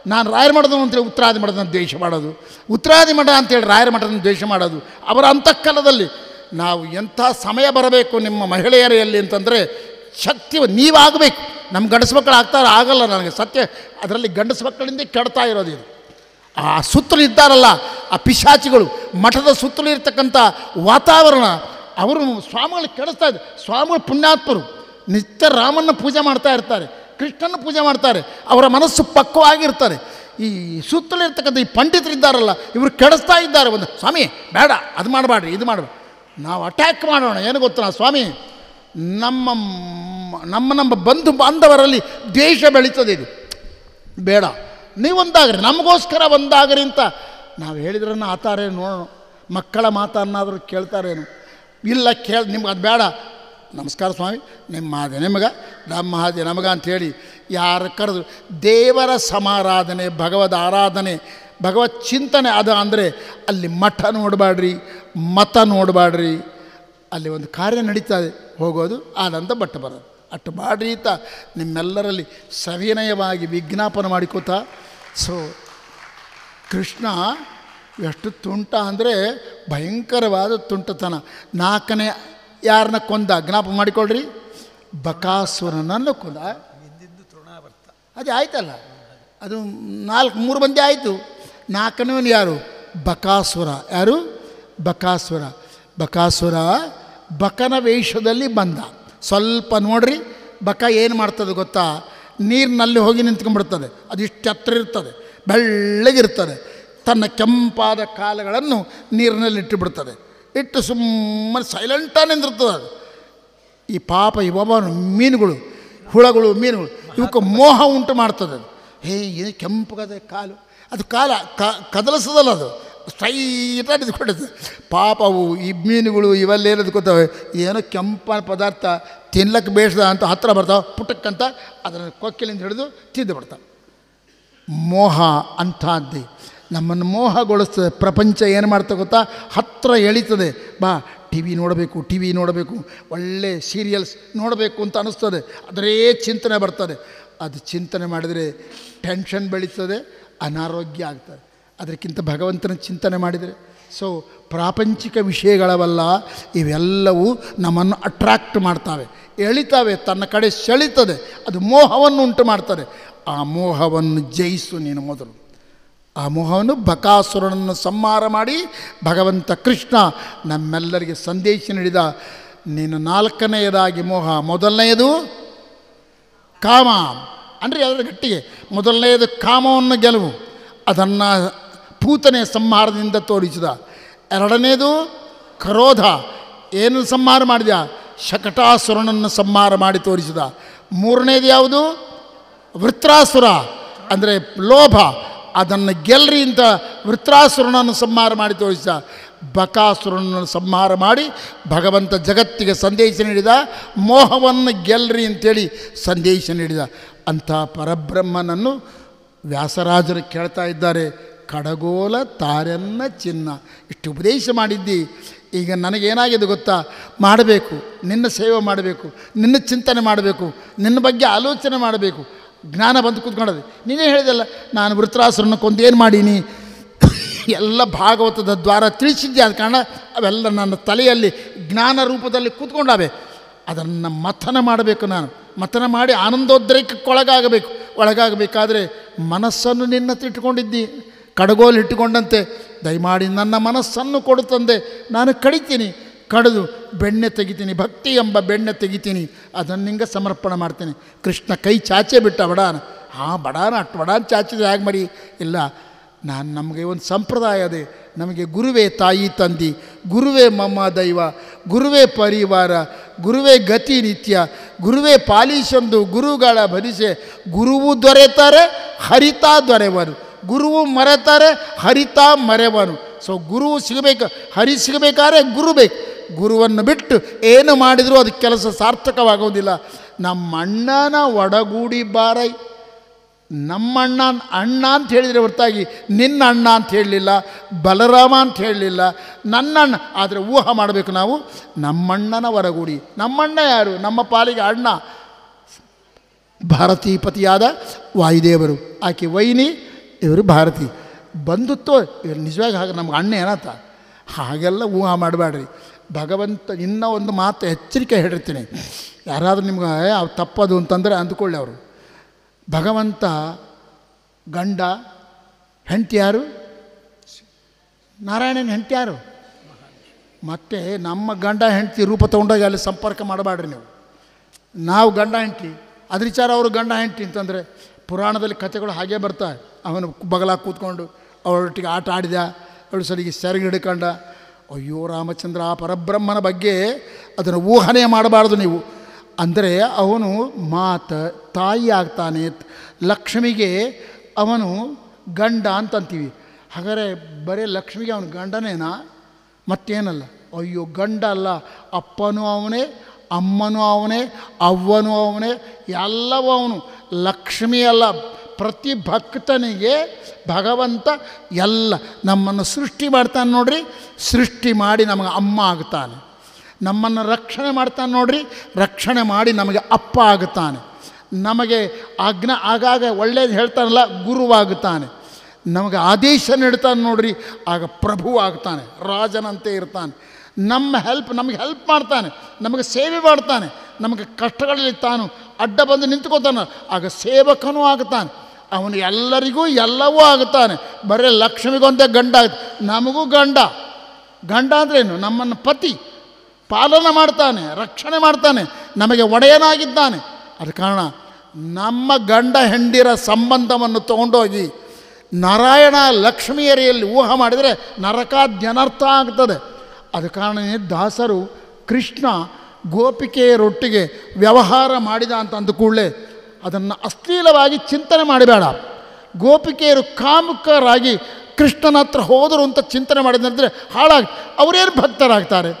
Speaker 1: ನಾನು ರಾಯರ ಮಠದವನು ಅಂತೇಳಿ ಉತ್ತರಾದಿ ಮಠದ ದ್ವೇಷ ಮಾಡೋದು ಉತ್ತರಾದಿ ಮಠ ಅಂತೇಳಿ ರಾಯರ ಮಠದ ದ್ವೇಷ ಮಾಡೋದು ಅವರ ಅಂತಃಕಾಲದಲ್ಲಿ ನಾವು ಎಂಥ ಸಮಯ ಬರಬೇಕು ನಿಮ್ಮ ಮಹಿಳೆಯರಲ್ಲಿ ಅಂತಂದರೆ ಶಕ್ತಿ ನೀವಾಗಬೇಕು ನಮ್ಮ ಗಂಡಸು ಮಕ್ಕಳು ಆಗ್ತಾರೆ ಆಗಲ್ಲ ನನಗೆ ಸತ್ಯ ಅದರಲ್ಲಿ ಗಂಡಸು ಮಕ್ಕಳಿಂದ ಕೆಡ್ತಾ ಇರೋದು ಇದು ಆ ಸುತ್ತಲೂ ಇದ್ದಾರಲ್ಲ ಆ ಪಿಶಾಚಿಗಳು ಮಠದ ಸುತ್ತಲೂ ಇರ್ತಕ್ಕಂಥ ವಾತಾವರಣ ಅವರು ಸ್ವಾಮಿಗಳು ಕೆಡಿಸ್ತಾ ಇದ್ದಾರೆ ಸ್ವಾಮಿಗಳು ಪುಣ್ಯಾತ್ಮರು ನಿತ್ಯ ರಾಮನ ಪೂಜೆ ಮಾಡ್ತಾ ಇರ್ತಾರೆ ಕೃಷ್ಣನ ಪೂಜೆ ಮಾಡ್ತಾರೆ ಅವರ ಮನಸ್ಸು ಪಕ್ವವಾಗಿರ್ತಾರೆ ಈ ಸುತ್ತಲೂ ಇರ್ತಕ್ಕಂಥ ಈ ಪಂಡಿತರಿದ್ದಾರಲ್ಲ ಇವರು ಕೆಡಿಸ್ತಾ ಇದ್ದಾರೆ ಒಂದು ಸ್ವಾಮಿ ಬೇಡ ಅದು ಮಾಡಬೇಡ್ರಿ ಇದು ಮಾಡಬೇಡ ನಾವು ಅಟ್ಯಾಕ್ ಮಾಡೋಣ ಏನು ಗೊತ್ತಾ ಸ್ವಾಮಿ ನಮ್ಮ ನಮ್ಮ ನಮ್ಮ ಬಂಧು ಬಾಂಧವರಲ್ಲಿ ದ್ವೇಷ ಬೆಳೀತದೆ ಇದು ಬೇಡ ನೀವು ಒಂದಾಗ್ರಿ ನಮಗೋಸ್ಕರ ಒಂದಾಗ್ರಿ ಅಂತ ನಾವು ಹೇಳಿದ್ರನ್ನ ಆತಾರೆ ನೋಡೋಣ ಮಕ್ಕಳ ಮಾತನ್ನಾದರೂ ಕೇಳ್ತಾರೇನು ಇಲ್ಲ ಕೇಳಿ ನಿಮ್ಗೆ ಅದು ಬೇಡ ನಮಸ್ಕಾರ ಸ್ವಾಮಿ ನಿಮ್ಮ ಮಾದೆ ನಿಮಗೆ ನಮ್ಮ ಹಾದಿ ನಮಗ ಅಂಥೇಳಿ ಯಾರು ಕರೆದು ದೇವರ ಸಮಾರಾಧನೆ ಭಗವದ್ ಆರಾಧನೆ ಭಗವತ್ ಚಿಂತನೆ ಅದು ಅಂದರೆ ಅಲ್ಲಿ ಮಠ ನೋಡಬೇಡ್ರಿ ಮತ ನೋಡಬೇಡ್ರಿ ಅಲ್ಲಿ ಒಂದು ಕಾರ್ಯ ನಡೀತದೆ ಹೋಗೋದು ಆನಂದ ಬಟ್ಟು ಬರೋದು ಅಟ್ಟು ಮಾಡ್ರಿ ಅಂತ ನಿಮ್ಮೆಲ್ಲರಲ್ಲಿ ಸವಿನಯವಾಗಿ ವಿಜ್ಞಾಪನೆ ಮಾಡಿಕೋತ ಸೊ ಕೃಷ್ಣ ಎಷ್ಟು ತುಂಟ ಅಂದರೆ ಭಯಂಕರವಾದ ತುಂಟತನ ನಾಲ್ಕನೇ ಯಾರನ್ನ ಕೊಂದ ಜ್ಞಾಪಕ ಮಾಡಿಕೊಳ್ಳ್ರಿ ಬಕಾಸುರನನ್ನು ಕೊಂದ ಅದೇ ಆಯ್ತಲ್ಲ ಅದು ನಾಲ್ಕು ಮೂರು ಮಂದಿ ಆಯಿತು ನಾಲ್ಕನೇವನು ಯಾರು ಬಕಾಸುರ ಯಾರು ಬಕಾಸುರ ಬಕಾಸುರ ಬಕನ ವೇಷದಲ್ಲಿ ಬಂದ ಸ್ವಲ್ಪ ನೋಡ್ರಿ ಬಕ ಏನು ಮಾಡ್ತದೆ ಗೊತ್ತಾ ನೀರಿನಲ್ಲಿ ಹೋಗಿ ನಿಂತ್ಕೊಂಡ್ಬಿಡ್ತದೆ ಅದು ಇಷ್ಟು ಹತ್ರ ಇರ್ತದೆ ಬೆಳ್ಳಗಿರ್ತದೆ ತನ್ನ ಕೆಂಪಾದ ಕಾಲುಗಳನ್ನು ನೀರಿನಲ್ಲಿ ಇಟ್ಟುಬಿಡ್ತದೆ ಇಟ್ಟು ಸುಮ್ಮನೆ ಸೈಲೆಂಟಾಗಿ ನಿಂದಿರ್ತದೆ ಅದು ಈ ಪಾಪ ಇವನು ಮೀನುಗಳು ಹುಳಗಳು ಮೀನುಗಳು ಇವಕ್ಕೆ ಮೋಹ ಉಂಟು ಮಾಡ್ತದೆ ಅದು ಹೇ ಏನು ಕೆಂಪಗದೆ ಕಾಲು ಅದು ಕಾಲ ಕ ಕದಲಿಸೋದಲ್ಲ ಅದು ಸ್ಟ್ರೈಟಾಗಿ ನಿಂತ್ಕೊಂಡಿರ್ತದೆ ಪಾಪ ಅವು ಈ ಮೀನುಗಳು ಇವೆಲ್ಲ ಏನದು ಗೊತ್ತವೆ ಏನೋ ಕೆಂಪ ಪದಾರ್ಥ ತಿನ್ಲಕ್ಕೆ ಬೇಸದ ಅಂತ ಹತ್ತಿರ ಬರ್ತಾವೆ ಪುಟಕ್ಕಂತ ಅದನ್ನು ಕೊಕ್ಕಿಲಿಂದ ಹಿಡಿದು ತಿಂದು ಬಿಡ್ತಾವೆ ಮೋಹ ಅಂಥದ್ದೇ ನಮ್ಮನ್ನು ಮೋಹಗೊಳಿಸ್ತದೆ ಪ್ರಪಂಚ ಏನು ಮಾಡ್ತಾ ಗೊತ್ತಾ ಹತ್ತಿರ ಎಳಿತದೆ ಬಾ ಟಿ ವಿ ನೋಡಬೇಕು ಟಿ ವಿ ನೋಡಬೇಕು ಒಳ್ಳೆ ಸೀರಿಯಲ್ಸ್ ನೋಡಬೇಕು ಅಂತ ಅನ್ನಿಸ್ತದೆ ಅದರೇ ಚಿಂತನೆ ಬರ್ತದೆ ಅದು ಚಿಂತನೆ ಮಾಡಿದರೆ ಟೆನ್ಷನ್ ಬೆಳೀತದೆ ಅನಾರೋಗ್ಯ ಆಗ್ತದೆ ಅದಕ್ಕಿಂತ ಭಗವಂತನ ಚಿಂತನೆ ಮಾಡಿದರೆ ಸೊ ಪ್ರಾಪಂಚಿಕ ವಿಷಯಗಳವಲ್ಲ ಇವೆಲ್ಲವೂ ನಮ್ಮನ್ನು ಅಟ್ರಾಕ್ಟ್ ಮಾಡ್ತಾವೆ ಎಳಿತಾವೆ ತನ್ನ ಕಡೆ ಸೆಳೀತದೆ ಅದು ಮೋಹವನ್ನು ಉಂಟು ಮಾಡ್ತದೆ ಆ ಮೋಹವನ್ನು ಜಯಿಸು ನೀನು ಮೊದಲು ಆ ಮೋಹವನ್ನು ಬಕಾಸುರನನ್ನು ಸಂಹಾರ ಮಾಡಿ ಭಗವಂತ ಕೃಷ್ಣ ನಮ್ಮೆಲ್ಲರಿಗೆ ಸಂದೇಶ ನೀಡಿದ ನೀನು ನಾಲ್ಕನೆಯದಾಗಿ ಮೋಹ ಮೊದಲನೆಯದು ಕಾಮ ಅಂದರೆ ಅದರ ಗಟ್ಟಿಗೆ ಮೊದಲನೆಯದು ಕಾಮವನ್ನು ಗೆಲುವು ಅದನ್ನು ಪೂತನೆ ಸಂಹಾರದಿಂದ ತೋರಿಸಿದ ಎರಡನೇದು ಕ್ರೋಧ ಏನು ಸಂಹಾರ ಮಾಡಿದ ಶಕಟಾಸುರನನ್ನು ಸಂಹಾರ ಮಾಡಿ ತೋರಿಸಿದ ಮೂರನೇದು ಯಾವುದು ವೃತ್ರಾಸುರ ಅಂದರೆ ಲೋಭ ಅದನ್ನು ಗೆಲ್ರಿ ಅಂತ ವೃತ್ರಾಸುರನನ್ನು ಸಂಹಾರ ಮಾಡಿ ತೋರಿಸಿದ ಬಕಾಸುರನನ್ನು ಸಂಹಾರ ಮಾಡಿ ಭಗವಂತ ಜಗತ್ತಿಗೆ ಸಂದೇಶ ನೀಡಿದ ಮೋಹವನ್ನು ಗೆಲ್ರಿ ಅಂತೇಳಿ ಸಂದೇಶ ನೀಡಿದ ಅಂಥ ಪರಬ್ರಹ್ಮನನ್ನು ವ್ಯಾಸರಾಜರು ಕೇಳ್ತಾ ಇದ್ದಾರೆ ಕಡಗೋಲ ತಾರನ್ನ ಚಿನ್ನ ಇಷ್ಟು ಉಪದೇಶ ಮಾಡಿದ್ದಿ ಈಗ ನನಗೇನಾಗಿದೆ ಗೊತ್ತಾ ಮಾಡಬೇಕು ನಿನ್ನ ಸೇವೆ ಮಾಡಬೇಕು ನಿನ್ನ ಚಿಂತನೆ ಮಾಡಬೇಕು ನಿನ್ನ ಬಗ್ಗೆ ಆಲೋಚನೆ ಮಾಡಬೇಕು ಜ್ಞಾನ ಬಂದು ಕೂತ್ಕೊಳ್ಳೋದು ನೀನೇ ಹೇಳಿದಲ್ಲ ನಾನು ವೃತ್ರಾಸುರನ ಕೊಂದೇನು ಮಾಡೀನಿ ಎಲ್ಲ ಭಾಗವತದ ದ್ವಾರ ತಿಳಿಸಿದ್ದೆ ಆದ ಕಾರಣ ಅವೆಲ್ಲ ನನ್ನ ತಲೆಯಲ್ಲಿ ಜ್ಞಾನ ರೂಪದಲ್ಲಿ ಕೂತ್ಕೊಂಡಾವೆ ಅದನ್ನು ಮಥನ ಮಾಡಬೇಕು ನಾನು ಮಥನ ಮಾಡಿ ಆನಂದೋದ್ರೇಕಕ್ಕೆ ಒಳಗಾಗಬೇಕು ಒಳಗಾಗಬೇಕಾದ್ರೆ ಮನಸ್ಸನ್ನು ನಿನ್ನ ಇಟ್ಕೊಂಡಿದ್ದಿ ಕಡಗೋಲು ಇಟ್ಟುಕೊಂಡಂತೆ ದಯಮಾಡಿ ನನ್ನ ಮನಸ್ಸನ್ನು ಕೊಡು ತಂದೆ ನಾನು ಕಡಿತೀನಿ ಕಡಿದು ಬೆಣ್ಣೆ ತೆಗಿತೀನಿ ಭಕ್ತಿ ಎಂಬ ಬೆಣ್ಣೆ ತೆಗಿತೀನಿ ಅದನ್ನು ನಿಂಗೆ ಸಮರ್ಪಣೆ ಮಾಡ್ತೀನಿ ಕೃಷ್ಣ ಕೈ ಚಾಚೆ ಬಿಟ್ಟ ಬಡಾನ ಹಾಂ ಬಡಾನ ಅಷ್ಟು ಬಡಾನ್ ಚಾಚಿದ್ರೆ ಹೇಗೆ ಮಾಡಿ ಇಲ್ಲ ನಾನು ನಮಗೆ ಒಂದು ಸಂಪ್ರದಾಯ ಅದೇ ನಮಗೆ ಗುರುವೇ ತಾಯಿ ತಂದಿ ಗುರುವೇ ಮಮ್ಮ ದೈವ ಗುರುವೇ ಪರಿವಾರ ಗುರುವೇ ಗತಿ ನಿತ್ಯ ಗುರುವೇ ಪಾಲಿಸೊಂದು ಗುರುಗಳ ಭರಿಸೆ ಗುರುವು ದೊರೆತಾರೆ ಹರಿತಾ ದೊರೆವನು ಗುರುವು ಮರೆತಾರೆ ಹರಿತಾ ಮರೆವನು ಸೊ ಗುರುವು ಸಿಗಬೇಕು ಹರಿ ಸಿಗಬೇಕಾದ್ರೆ ಗುರು ಬೇಕು ಗುರುವನ್ನು ಬಿಟ್ಟು ಏನು ಮಾಡಿದರೂ ಅದು ಕೆಲಸ ಸಾರ್ಥಕವಾಗೋದಿಲ್ಲ ನಮ್ಮ ಅಣ್ಣನ ಒಡಗೂಡಿ ಬಾರೈ ನಮ್ಮ ಅಣ್ಣ ಅಣ್ಣ ಅಂತ ಹೇಳಿದರೆ ಹೊರತಾಗಿ ನಿನ್ನ ಅಣ್ಣ ಅಂತ ಹೇಳಲಿಲ್ಲ ಬಲರಾಮ ಅಂತ ಹೇಳಲಿಲ್ಲ ನನ್ನ ಅಣ್ಣ ಆದರೆ ಊಹ ಮಾಡಬೇಕು ನಾವು ನಮ್ಮಣ್ಣನ ಹೊರಗೂಡಿ ನಮ್ಮಣ್ಣ ಯಾರು ನಮ್ಮ ಪಾಲಿಗೆ ಅಣ್ಣ ಭಾರತೀಪತಿಯಾದ ವಾಯುದೇವರು ಆಕೆ ವೈನಿ ಇವರು ಭಾರತಿ ಬಂದುತ್ತೋ ಇವ್ರು ನಿಜವಾಗಿ ಹಾಗೆ ನಮ್ಗೆ ಅಣ್ಣ ಏನತ್ತ ಹಾಗೆಲ್ಲ ಊಹಾ ಮಾಡಬೇಡ್ರಿ ಭಗವಂತ ಇನ್ನೂ ಒಂದು ಮಾತು ಎಚ್ಚರಿಕೆ ಹೇಳಿರ್ತೀನಿ ಯಾರಾದರೂ ನಿಮ್ಗೆ ಏ, ಅವು ತಪ್ಪದು ಅಂತಂದರೆ ಅಂದ್ಕೊಳ್ಳಿ ಅವರು ಭಗವಂತ ಗಂಡ ಹೆಂಡತಿ ಯಾರು ನಾರಾಯಣನ ಹೆಂಡತಿ ಯಾರು ಮತ್ತೆ ನಮ್ಮ ಗಂಡ ಹೆಂಡತಿ ರೂಪ ತೊಗೊಂಡೋಗಿ ಅಲ್ಲಿ ಸಂಪರ್ಕ ಮಾಡಬೇಡ್ರಿ ನೀವು ನಾವು ಗಂಡ ಹೆಂಡತಿ ಅದ್ರ ವಿಚಾರ ಅವರು ಗಂಡ ಹೆಂಡತಿ ಅಂತಂದರೆ ಪುರಾಣದಲ್ಲಿ ಕಥೆಗಳು ಹಾಗೇ ಬರ್ತಾವೆ ಅವನು ಬಗಲಾಗಿ ಕೂತ್ಕೊಂಡು ಅವಳೊಟ್ಟಿಗೆ ಆಟ ಆಡಿದ ಅವಳು ಸರಿಗೆ ಸೆರಗಿ ಹಿಡ್ಕೊಂಡ ಅಯ್ಯೋ ರಾಮಚಂದ್ರ ಆ ಪರಬ್ರಹ್ಮನ ಬಗ್ಗೆ ಅದನ್ನು ಊಹನೆ ಮಾಡಬಾರ್ದು ನೀವು ಅಂದರೆ ಅವನು ಮಾತ ತಾಯಿ ಆಗ್ತಾನೆ ಲಕ್ಷ್ಮಿಗೆ ಅವನು ಗಂಡ ಅಂತಂತೀವಿ ಹಾಗಾದರೆ ಬರೀ ಲಕ್ಷ್ಮಿಗೆ ಅವನು ಗಂಡನೇನಾ ಮತ್ತೇನಲ್ಲ ಅಯ್ಯೋ ಗಂಡ ಅಲ್ಲ ಅಪ್ಪನೂ ಅವನೇ ಅಮ್ಮನೂ ಅವನೇ ಅವ್ವನೂ ಅವನೇ ಎಲ್ಲವೂ ಅವನು ಲಕ್ಷ್ಮಿ ಅಲ್ಲ ಪ್ರತಿ ಭಕ್ತನಿಗೆ ಭಗವಂತ ಎಲ್ಲ ನಮ್ಮನ್ನು ಸೃಷ್ಟಿ ಮಾಡ್ತಾನೆ ನೋಡ್ರಿ ಸೃಷ್ಟಿ ಮಾಡಿ ನಮಗೆ ಅಮ್ಮ ಆಗ್ತಾನೆ ನಮ್ಮನ್ನು ರಕ್ಷಣೆ ಮಾಡ್ತಾನೆ ನೋಡ್ರಿ ರಕ್ಷಣೆ ಮಾಡಿ ನಮಗೆ ಅಪ್ಪ ಆಗುತ್ತಾನೆ ನಮಗೆ ಆಜ್ಞಾ ಆಗಾಗ ಒಳ್ಳೇದು ಹೇಳ್ತಾನಲ್ಲ ಗುರುವಾಗುತ್ತಾನೆ ನಮಗೆ ಆದೇಶ ನೀಡ್ತಾನೆ ನೋಡ್ರಿ ಆಗ ಪ್ರಭು ಆಗ್ತಾನೆ ರಾಜನಂತೆ ಇರ್ತಾನೆ ನಮ್ಮ ಹೆಲ್ಪ್ ನಮಗೆ ಹೆಲ್ಪ್ ಮಾಡ್ತಾನೆ ನಮಗೆ ಸೇವೆ ಮಾಡ್ತಾನೆ ನಮಗೆ ಕಷ್ಟಗಳಲ್ಲಿ ತಾನು ಅಡ್ಡ ಬಂದು ನಿಂತ್ಕೋತಾನೆ ಆಗ ಸೇವಕನೂ ಆಗುತ್ತಾನೆ ಅವನು ಎಲ್ಲರಿಗೂ ಎಲ್ಲವೂ ಆಗುತ್ತಾನೆ ಬರೀ ಲಕ್ಷ್ಮಿಗೊಂದೇ ಗಂಡ ಆಗುತ್ತೆ ನಮಗೂ ಗಂಡ ಗಂಡ ಅಂದ್ರೇನು ನಮ್ಮನ್ನು ಪತಿ ಪಾಲನೆ ಮಾಡ್ತಾನೆ ರಕ್ಷಣೆ ಮಾಡ್ತಾನೆ ನಮಗೆ ಒಡೆಯನಾಗಿದ್ದಾನೆ ಅದ ಕಾರಣ ನಮ್ಮ ಗಂಡ ಹೆಂಡಿರ ಸಂಬಂಧವನ್ನು ತಗೊಂಡೋಗಿ ನಾರಾಯಣ ಲಕ್ಷ್ಮಿಯರಿಯಲ್ಲಿ ಊಹ ಮಾಡಿದರೆ ನರಕಾದ್ಯನರ್ಥ ಆಗ್ತದೆ ಅದ ಕಾರಣನೇ ದಾಸರು ಕೃಷ್ಣ ಗೋಪಿಕೆಯರೊಟ್ಟಿಗೆ ವ್ಯವಹಾರ ಮಾಡಿದ ಅಂತ ಅಂದ ಕೂಡಲೇ ಅದನ್ನು ಅಶ್ಲೀಲವಾಗಿ ಚಿಂತನೆ ಮಾಡಬೇಡ ಗೋಪಿಕೆಯರು ಕಾಮುಕರಾಗಿ ಕೃಷ್ಣನ ಹತ್ರ ಹೋದರು ಅಂತ ಚಿಂತನೆ ಮಾಡಿದ್ರೆ ಹಾಳಾಗಿ ಅವರೇನು ಭಕ್ತರಾಗ್ತಾರೆ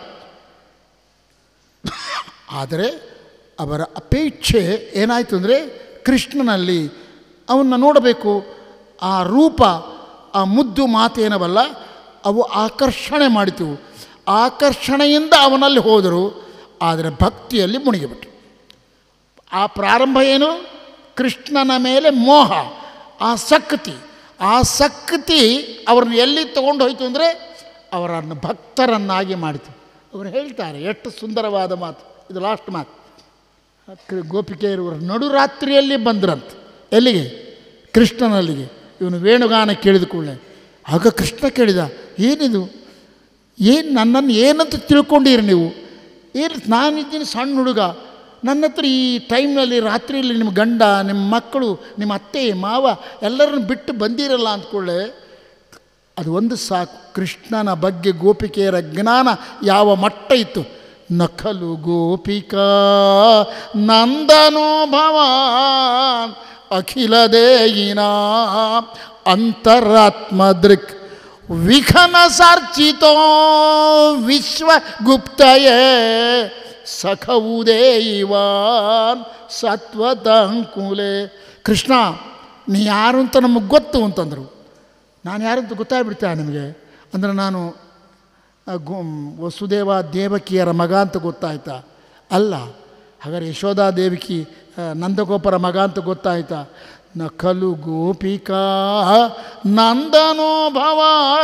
Speaker 1: ಆದರೆ ಅವರ ಅಪೇಕ್ಷೆ ಏನಾಯಿತು ಅಂದರೆ ಕೃಷ್ಣನಲ್ಲಿ ಅವನ್ನ ನೋಡಬೇಕು ಆ ರೂಪ ಆ ಮುದ್ದು ಮಾತೇನವಲ್ಲ ಅವು ಆಕರ್ಷಣೆ ಮಾಡಿತು ಆಕರ್ಷಣೆಯಿಂದ ಅವನಲ್ಲಿ ಹೋದರು ಆದರೆ ಭಕ್ತಿಯಲ್ಲಿ ಮುಳುಗಿಬಿಟ್ರು ಆ ಪ್ರಾರಂಭ ಏನು ಕೃಷ್ಣನ ಮೇಲೆ ಮೋಹ ಆಸಕ್ತಿ ಆಸಕ್ತಿ ಅವ್ರನ್ನ ಎಲ್ಲಿ ತೊಗೊಂಡು ಹೋಯ್ತು ಅಂದರೆ ಅವರನ್ನು ಭಕ್ತರನ್ನಾಗಿ ಮಾಡಿತು ಅವರು ಹೇಳ್ತಾರೆ ಎಷ್ಟು ಸುಂದರವಾದ ಮಾತು ಇದು ಲಾಸ್ಟ್ ಮಾತು ಕೃ- ಗೋಪಿಕೆಯರವರು ನಡುರಾತ್ರಿಯಲ್ಲಿ ಬಂದ್ರಂತೆ ಎಲ್ಲಿಗೆ ಕೃಷ್ಣನಲ್ಲಿಗೆ ಇವನು ವೇಣುಗಾನ ಕೇಳಿದ ಕೂಡಲೇ ಆಗ ಕೃಷ್ಣ ಕೇಳಿದ ಏನಿದು ಏನು ನನ್ನನ್ನು ಏನಂತ ತಿಳ್ಕೊಂಡಿರಿ ನೀವು ಏನು ನಾನಿದ್ದೀನಿ ಸಣ್ಣ ಹುಡುಗ ನನ್ನ ಹತ್ರ ಈ ಟೈಮ್ನಲ್ಲಿ ರಾತ್ರಿಯಲ್ಲಿ ನಿಮ್ಮ ಗಂಡ ನಿಮ್ಮ ಮಕ್ಕಳು ನಿಮ್ಮ ಅತ್ತೆ ಮಾವ ಎಲ್ಲರನ್ನು ಬಿಟ್ಟು ಬಂದಿರಲ್ಲ ಅಂದ್ಕೊಳ್ಳೆ ಅದು ಒಂದು ಸಾಕು ಕೃಷ್ಣನ ಬಗ್ಗೆ ಗೋಪಿಕೆಯರ ಜ್ಞಾನ ಯಾವ ಮಟ್ಟ ಇತ್ತು ನಖಲು ಗೋಪಿಕಾ ನಂದನೋ ಭವಾನ್ ಅಖಿಲ ದೇಯಿನ ಅಂತರಾತ್ಮ ದೃಕ್ ವಿಖನ ಸಾರ್ಚಿತೋ ವಿಶ್ವಗುಪ್ತಯೇ ಸಖವುದೇ ಇವಾನ್ ಸತ್ವತ ಅಂಕುಲೆ ಕೃಷ್ಣ ನೀ ಯಾರು ಅಂತ ನಮಗೆ ಗೊತ್ತು ಅಂತಂದರು ನಾನು ಯಾರು ಅಂತ ಗೊತ್ತಾಗ್ಬಿಡ್ತಾ ನಿಮಗೆ ಅಂದರೆ ನಾನು ಆ, ಗೋ ವಸುದೇವ ದೇವಕಿಯರ ಮಗ ಅಂತ ಗೊತ್ತಾಯ್ತಾ ಅಲ್ಲ ಹಾಗಾದ್ರೆ ಯಶೋಧಾ ದೇವಕಿ ಆ, ನಂದಗೋಪರ ಮಗ ಅಂತ ಗೊತ್ತಾಯ್ತಾ ನಕಲು ಗೋಪಿಕಾ ನಂದನೋ ಭವ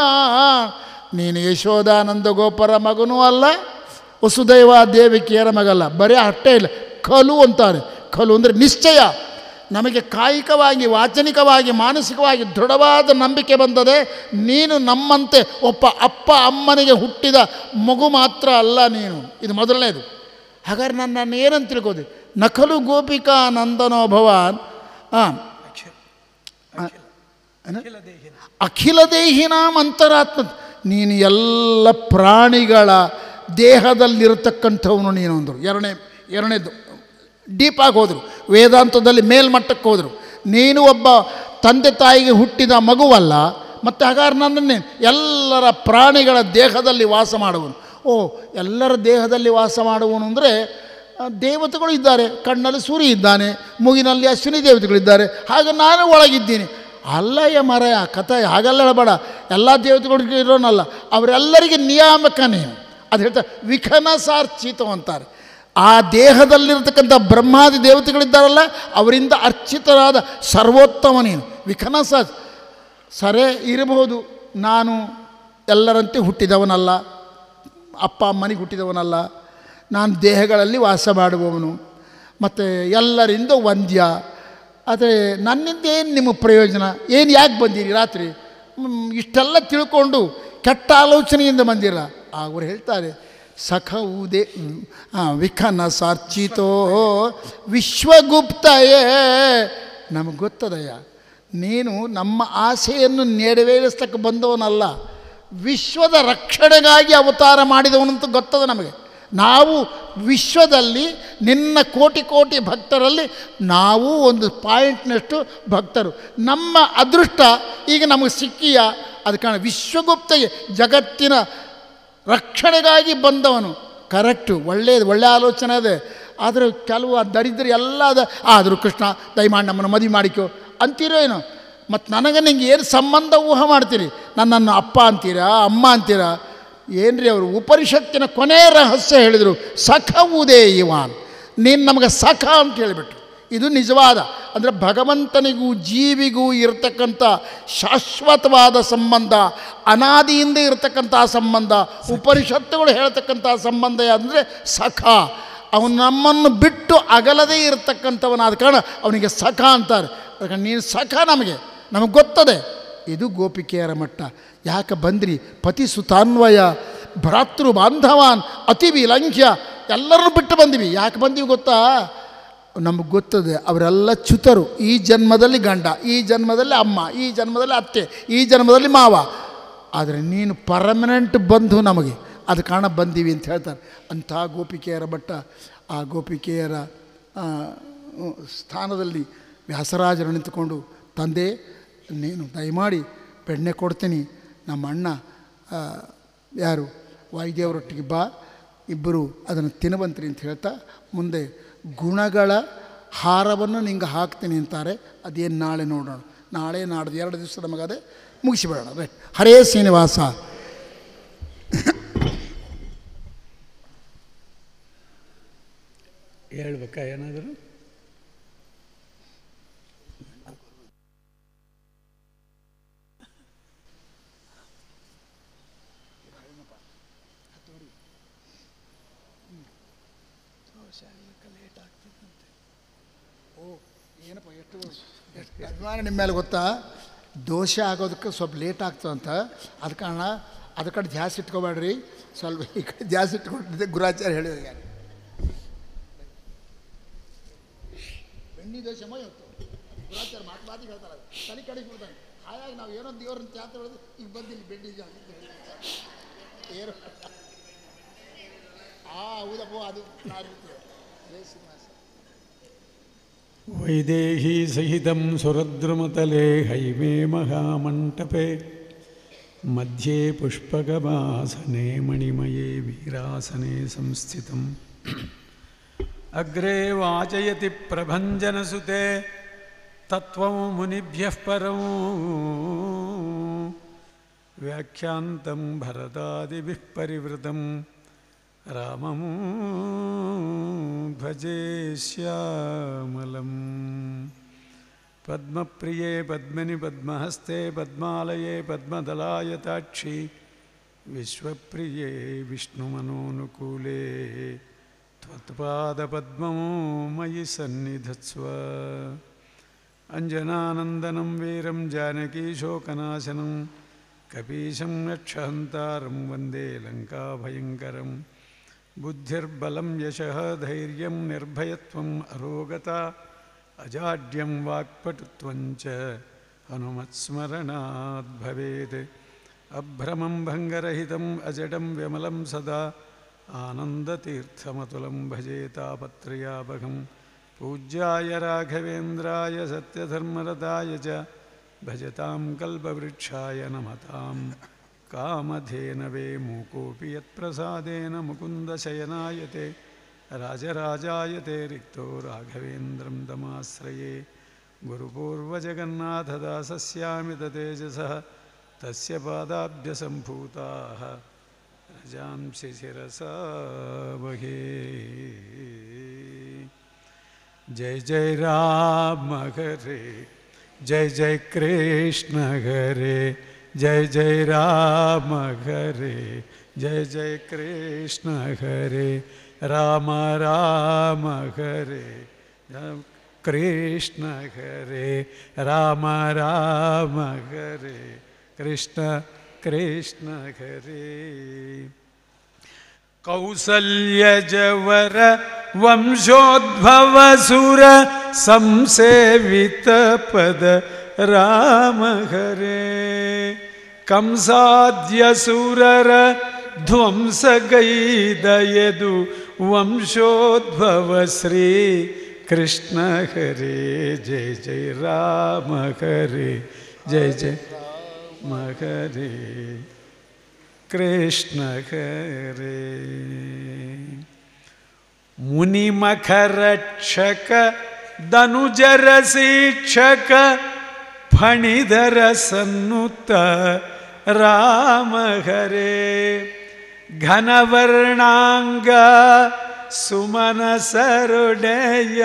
Speaker 1: ನೀನು ಯಶೋಧ ನಂದಗೋಪರ ಮಗನೂ ಅಲ್ಲ ವಸುದೈವ ದೇವಿಕೆಯರ ಮಗಲ್ಲ ಬರೀ ಅಷ್ಟೇ ಇಲ್ಲ ಕಲು ಅಂತಾರೆ ಕಲು ಅಂದರೆ ನಿಶ್ಚಯ ನಮಗೆ ಕಾಯಿಕವಾಗಿ ವಾಚನಿಕವಾಗಿ ಮಾನಸಿಕವಾಗಿ ದೃಢವಾದ ನಂಬಿಕೆ ಬಂದದೆ ನೀನು ನಮ್ಮಂತೆ ಒಬ್ಬ ಅಪ್ಪ ಅಮ್ಮನಿಗೆ ಹುಟ್ಟಿದ ಮಗು ಮಾತ್ರ ಅಲ್ಲ ನೀನು ಇದು ಮೊದಲನೇದು ಹಾಗಾದ್ರೆ ನಾನು ನಾನು ಏನಂತ ತಿಳ್ಕೋದೆ ನಕಲು ಗೋಪಿಕಾ ನಂದನೋ ಭವಾನ್ ಹಾಂ ಅಖಿಲ ದೇಹಿನಾಂ ಅಂತರಾತ್ಮ ನೀನು ಎಲ್ಲ ಪ್ರಾಣಿಗಳ ದೇಹದಲ್ಲಿರತಕ್ಕಂಥವನು ನೀನು ಅಂದರು ಎರಡನೇ ಎರಡನೇದು ಡೀಪಾಗಿ ಹೋದರು ವೇದಾಂತದಲ್ಲಿ ಮೇಲ್ಮಟ್ಟಕ್ಕೆ ಹೋದರು ನೀನು ಒಬ್ಬ ತಂದೆ ತಾಯಿಗೆ ಹುಟ್ಟಿದ ಮಗುವಲ್ಲ ಮತ್ತು ಹಾಗಾದ್ರೆ ನನ್ನನ್ನೇ ಎಲ್ಲರ ಪ್ರಾಣಿಗಳ ದೇಹದಲ್ಲಿ ವಾಸ ಮಾಡುವನು ಓ ಎಲ್ಲರ ದೇಹದಲ್ಲಿ ವಾಸ ಮಾಡುವನು ಅಂದರೆ ದೇವತೆಗಳು ಇದ್ದಾರೆ ಕಣ್ಣಲ್ಲಿ ಸೂರ್ಯ ಇದ್ದಾನೆ ಮೂಗಿನಲ್ಲಿ ಅಶ್ವಿನಿ ದೇವತೆಗಳಿದ್ದಾರೆ ಹಾಗೆ ನಾನು ಒಳಗಿದ್ದೀನಿ ಅಲ್ಲಯ್ಯ ಮರಯ ಕಥೆ ಹಾಗೆಲ್ಲ ಹೇಳಬೇಡ ಎಲ್ಲ ದೇವತೆಗಳಿಗೆ ಇರೋನಲ್ಲ ಅವರೆಲ್ಲರಿಗೆ ನಿಯಾಮಕ ನೀನು ಅದು ಹೇಳ್ತಾರೆ ವಿಖನ ಸಾರ್ಚಿತ ಅಂತಾರೆ ಆ ದೇಹದಲ್ಲಿರ್ತಕ್ಕಂಥ ಬ್ರಹ್ಮಾದಿ ದೇವತೆಗಳಿದ್ದಾರಲ್ಲ ಅವರಿಂದ ಅರ್ಚಿತರಾದ ಸರ್ವೋತ್ತಮ ನೀನು ವಿಖನ ಸಾರ್ ಸರೇ ಇರಬಹುದು ನಾನು ಎಲ್ಲರಂತೆ ಹುಟ್ಟಿದವನಲ್ಲ ಅಪ್ಪ ಅಮ್ಮನಿಗೆ ಹುಟ್ಟಿದವನಲ್ಲ ನಾನು ದೇಹಗಳಲ್ಲಿ ವಾಸ ಮಾಡುವವನು ಮತ್ತು ಎಲ್ಲರಿಂದ ವಂದ್ಯ ಆದರೆ ನನ್ನಿಂದ ಏನು ನಿಮಗೆ ಪ್ರಯೋಜನ ಏನು ಯಾಕೆ ಬಂದಿರಿ ರಾತ್ರಿ ಮ್, ಇಷ್ಟೆಲ್ಲ ತಿಳ್ಕೊಂಡು ಕೆಟ್ಟ ಆಲೋಚನೆಯಿಂದ ಬಂದಿರ ಅವರು ಹೇಳ್ತಾರೆ ಸಖ ಊದೆ ವಿಖನ ಸಾರ್ಚಿತೋ ವಿಶ್ವಗುಪ್ತಯೇ ನಮಗೆ ಗೊತ್ತದಯ್ಯ ನೀನು ನಮ್ಮ ಆಸೆಯನ್ನು ನೆರವೇರಿಸ್ತಕ್ಕೆ ಬಂದವನಲ್ಲ ವಿಶ್ವದ ರಕ್ಷಣೆಗಾಗಿ ಅವತಾರ ಮಾಡಿದವನಂತ ಗೊತ್ತದ ನಮಗೆ ನಾವು ವಿಶ್ವದಲ್ಲಿ ನಿನ್ನ ಕೋಟಿ ಕೋಟಿ ಭಕ್ತರಲ್ಲಿ ನಾವು ಒಂದು ಪಾಯಿಂಟ್ನಷ್ಟು ಭಕ್ತರು ನಮ್ಮ ಅದೃಷ್ಟ ಈಗ ನಮಗೆ ಸಿಕ್ಕಿಯ ಅದು ಕಾರಣ ವಿಶ್ವಗುಪ್ತಗೆ ಜಗತ್ತಿನ ರಕ್ಷಣೆಗಾಗಿ ಬಂದವನು ಕರೆಕ್ಟು ಒಳ್ಳೆಯದು ಒಳ್ಳೆಯ ಆಲೋಚನೆ ಅದೇ ಆದರೆ ಕೆಲವು ಆ ದರಿದ್ರ ಎಲ್ಲ ಅದ ಆದರೂ ಕೃಷ್ಣ ದಯಮಾಡಿ ನಮ್ಮನ್ನು ಮದುವೆ ಮಾಡಿಕೋ ಅಂತೀರೋ ಏನೋ ಮತ್ತು ನನಗೆ ನಿಂಗೆ ಏನು ಸಂಬಂಧ ಊಹೆ ಮಾಡ್ತೀರಿ ನನ್ನನ್ನು ಅಪ್ಪ ಅಂತೀರಾ ಅಮ್ಮ ಅಂತೀರಾ ಏನ್ರಿ ಅವರು ಉಪನಿಷತ್ತಿನ ಕೊನೆಯ ರಹಸ್ಯ ಹೇಳಿದರು ಸಖ ಉದೇ ಇವಾನ್ ನೀನು ನಮಗೆ ಸಖ ಅಂತ ಹೇಳಿಬಿಟ್ರು ಇದು ನಿಜವಾದ ಅಂದರೆ ಭಗವಂತನಿಗೂ ಜೀವಿಗೂ ಇರತಕ್ಕಂಥ ಶಾಶ್ವತವಾದ ಸಂಬಂಧ ಅನಾದಿಯಿಂದ ಇರತಕ್ಕಂಥ ಸಂಬಂಧ ಉಪನಿಷತ್ತುಗಳು ಹೇಳ್ತಕ್ಕಂಥ ಸಂಬಂಧ ಅಂದರೆ ಸಖ ಅವನು ನಮ್ಮನ್ನು ಬಿಟ್ಟು ಅಗಲದೇ ಇರತಕ್ಕಂಥವನಾದ ಕಾರಣ ಅವನಿಗೆ ಸಖ ಅಂತಾರೆ ಅದಕ್ಕೆ ನೀನು ಸಖ ನಮಗೆ ನಮಗೆ ಗೊತ್ತದೆ ಇದು ಗೋಪಿಕೆಯರ ಮಟ್ಟ ಯಾಕೆ ಬಂದ್ರಿ ಪತಿ ಸುತಾನ್ವಯ ಭ್ರಾತೃ ಬಾಂಧವಾನ್ ಅತಿ ವಿಲಂಘ್ಯ ಎಲ್ಲರನ್ನು ಬಿಟ್ಟು ಬಂದಿವಿ ಯಾಕೆ ಬಂದೀವಿ ಗೊತ್ತಾ ನಮಗೆ ಗೊತ್ತದೆ ಅವರೆಲ್ಲ ಚ್ಯುತರು ಈ ಜನ್ಮದಲ್ಲಿ ಗಂಡ ಈ ಜನ್ಮದಲ್ಲಿ ಅಮ್ಮ ಈ ಜನ್ಮದಲ್ಲಿ ಅತ್ತೆ ಈ ಜನ್ಮದಲ್ಲಿ ಮಾವ ಆದರೆ ನೀನು ಪರ್ಮನೆಂಟ್ ಬಂಧು ನಮಗೆ ಅದು ಕಾರಣ ಬಂದೀವಿ ಅಂತ ಹೇಳ್ತಾರೆ ಅಂಥ ಗೋಪಿಕೆಯರ ಬಟ್ಟ ಆ ಗೋಪಿಕೆಯರ ಆ, ಸ್ಥಾನದಲ್ಲಿ ವ್ಯಾಸರಾಜರು ನಿಂತುಕೊಂಡು ತಂದೆ ನೀನು ದಯಮಾಡಿ ಬೆಣ್ಣೆ ಕೊಡ್ತೀನಿ ನಮ್ಮ ಅಣ್ಣ ಆ, ಯಾರು ವಾಯುದೇವರೊಟ್ಟಿಗೆ ಬಾ ಇಬ್ಬರು ಅದನ್ನು ತಿನ್ನವಂತ್ರಿ ಅಂತ ಹೇಳ್ತಾ ಮುಂದೆ ಗುಣಗಳ ಹಾರವನ್ನು ನಿಂಗೆ ಹಾಕ್ತೀನಿ ಅಂತಾರೆ ಅದೇನು ನಾಳೆ ನೋಡೋಣ ನಾಳೆ ನಾಡ್ದು ಎರಡು ದಿವಸ ನಮಗದೇ ಮುಗಿಸಿಬಿಡೋಣ ರೈಟ್ ಹರೇ ಶ್ರೀನಿವಾಸ
Speaker 2: ಹೇಳ್ಬೇಕಾ ಏನಾದರೂ
Speaker 1: ಏನಪ್ಪ ಎಷ್ಟು ಎಷ್ಟು ಅಭಿಮಾನ ನಿಮ್ಮ ಮೇಲೆ ಗೊತ್ತಾ ದೋಷ ಆಗೋದಕ್ಕೆ ಸ್ವಲ್ಪ ಲೇಟ್ ಆಗ್ತದಂತ ಅದ ಕಾರಣ ಅದ ಕಡೆ ಜಾಸ್ತಿ ಇಟ್ಕೋಬೇಡ್ರಿ ಸ್ವಲ್ಪ ಈ ಕಡೆ ಜಾಸ್ತಿ ಇಟ್ಕೊಂಡಿದ್ದೆ ಗುರಾಚಾರ್ಯ ಹೇಳಿದ್ರು ಯಾರು ಬೆಣ್ಣಿ ದೋಷಮ ಇವತ್ತು ಗುರಾಚಾರ್ಯ ಮಾತು ಮಾತಿಗೆ ಹೇಳ್ತಾರೆ ಅದು. ತಲೆ ಕಡೆಗೆ ಬಿಡ್ತಾನೆ ಹಾಗಾಗಿ ನಾವು ಏನೋ ದೇವ್ರನ್ನ ತ್ಯಾತ ಹೇಳಿದ್ರೆ ಈಗ ಬಂದಿಲ್ಲ ಬೆಣ್ಣಿ ಜಾಸ್ತಿ ಅಂತ ಹೇಳಿ. ಏನು ಆ ಹೌದಪ್ಪ ಅದು ನಾನು ಜಯ ಶ್ರೀನಿವಾಸ
Speaker 2: ವೈದೇಹಿ ಸಹಿತಂ ಸುರದ್ರುಮತಲೆ ಹೈಮೇ ಮಹಾಮಂಟಪೆ ಮಧ್ಯೆ ಪುಷ್ಪಗಮಾಸನೆ ಮಣಿಮಯೇ ವೀರಾಸನೆ ಸಂಸ್ಥಿತಂ ಅಗ್ರೆ ವಾಚಯತಿ ಪ್ರಭಂಜನಸುತೆ ತತ್ವಂ ಮುನಿಭ್ಯಃ ಪರಂ ವ್ಯಾಖ್ಯಾಂತಂ ಭರತಾದಿಭಿಃ ಪರಿವೃತಂ ರಾಮಂ ಭಜೆ ಶ್ಯಾಮಲಂ ಪದ್ಮಪ್ರಿಯೆ ಪದ್ಮಿನಿ ಪದ್ಮಹಸ್ತೆ ಪದ್ಮಾಲಯೇ ಪದ್ಮದಲಾಯತಾಕ್ಷಿ ವಿಶ್ವಪ್ರಿಯೇ ವಿಷ್ಣುಮನೋನುಕೂಲೆ ತ್ವತ್ಪಾದಪದ್ಮಂ ಮಯಿ ಸನ್ನಿಧತ್ಸ್ವ ಅಂಜನಾನಂದನಂ ವೀರಂ ಜಾನಕೀಶೋಕನಾಶನಂ ಕಪೀಶಂ ಯಕ್ಷಹಂತಾರಂ ವಂದೇ ಲಂಕಾಭಯಂಕರಂ ಬುದ್ಧಿರ್ಬಲಂ ಯಶಃ ಧೈರ್ಯಂ ನಿರ್ಭಯತ್ವಂ ಅರೋಗತಾ ಅಜಾಡ್ಯಂ ವಾಕ್ಪಟುತ್ವಂಚ ಹನುಮತ್ಸ್ಮರಣಾತ್ ಭವೇತ್ ಅಭ್ರಮಂ ಭಂಗರಹಿತಂ ಅಜಡಂ ವ್ಯಮಲಂ ಸದಾ ಆನಂದತೀರ್ಥಮತುಲಂ ಭಜೆ ತಾಪತ್ರಯಾಪಘಂ ಪೂಜ್ಯಾಯ ರಾಘವೇಂದ್ರಾಯ ಸತ್ಯಧರ್ಮರತಾಯ ಚ ಭಜತಾಂ ಕಲ್ಪವೃಕ್ಷಾಯ ನಮತಾಂ ಕಾಮಧೇನವೇ ಮೂಕೋऽपि ಯತ್ಪ್ರಸಾದೇನ ಮುಕುन्दशयनायते राजराजायते रिक्तो राघवेन्द्रं तमाश्रये गुरुपूर्वजगन्नाथदासस्यामि ततेजसः तस्य पादाभ्यसम्भूताः रजांसि शिरसा वहे जय जय राम हरे जय जय कृष्ण हरे जय जय राम हरे जय जय कृष्ण हरे राम राम हरे राम कृष्ण हरे राम राम हरे कृष्ण कृष्ण हरे कौसल्यजवर वंशोद्भवसुर संसेवितपद राम हरे ಕಂಸಾದ್ಯಸುರರ ಧ್ವಂಸಗೈದಯದು ವಂಶೋದ್ಭವ ಶ್ರೀ ಕೃಷ್ಣ ಹರೇ ಜಯ ಜಯ ರಾಮ ಹರೇ ಜಯ ಜಯ ರಾಮ ಹರೇ ಕೃಷ್ಣ ಹರೇ ಮುನಿಮಖರಕ್ಷಕ ಧನುಜರ ಶಿಕ್ಷಕ ಫಣಿಧರ ಸನ್ನುತ ರಾಮ ಹರೇ ಘನವರ್ಣಾಂಗ ಸುಮನ ಸರುಡೆಯ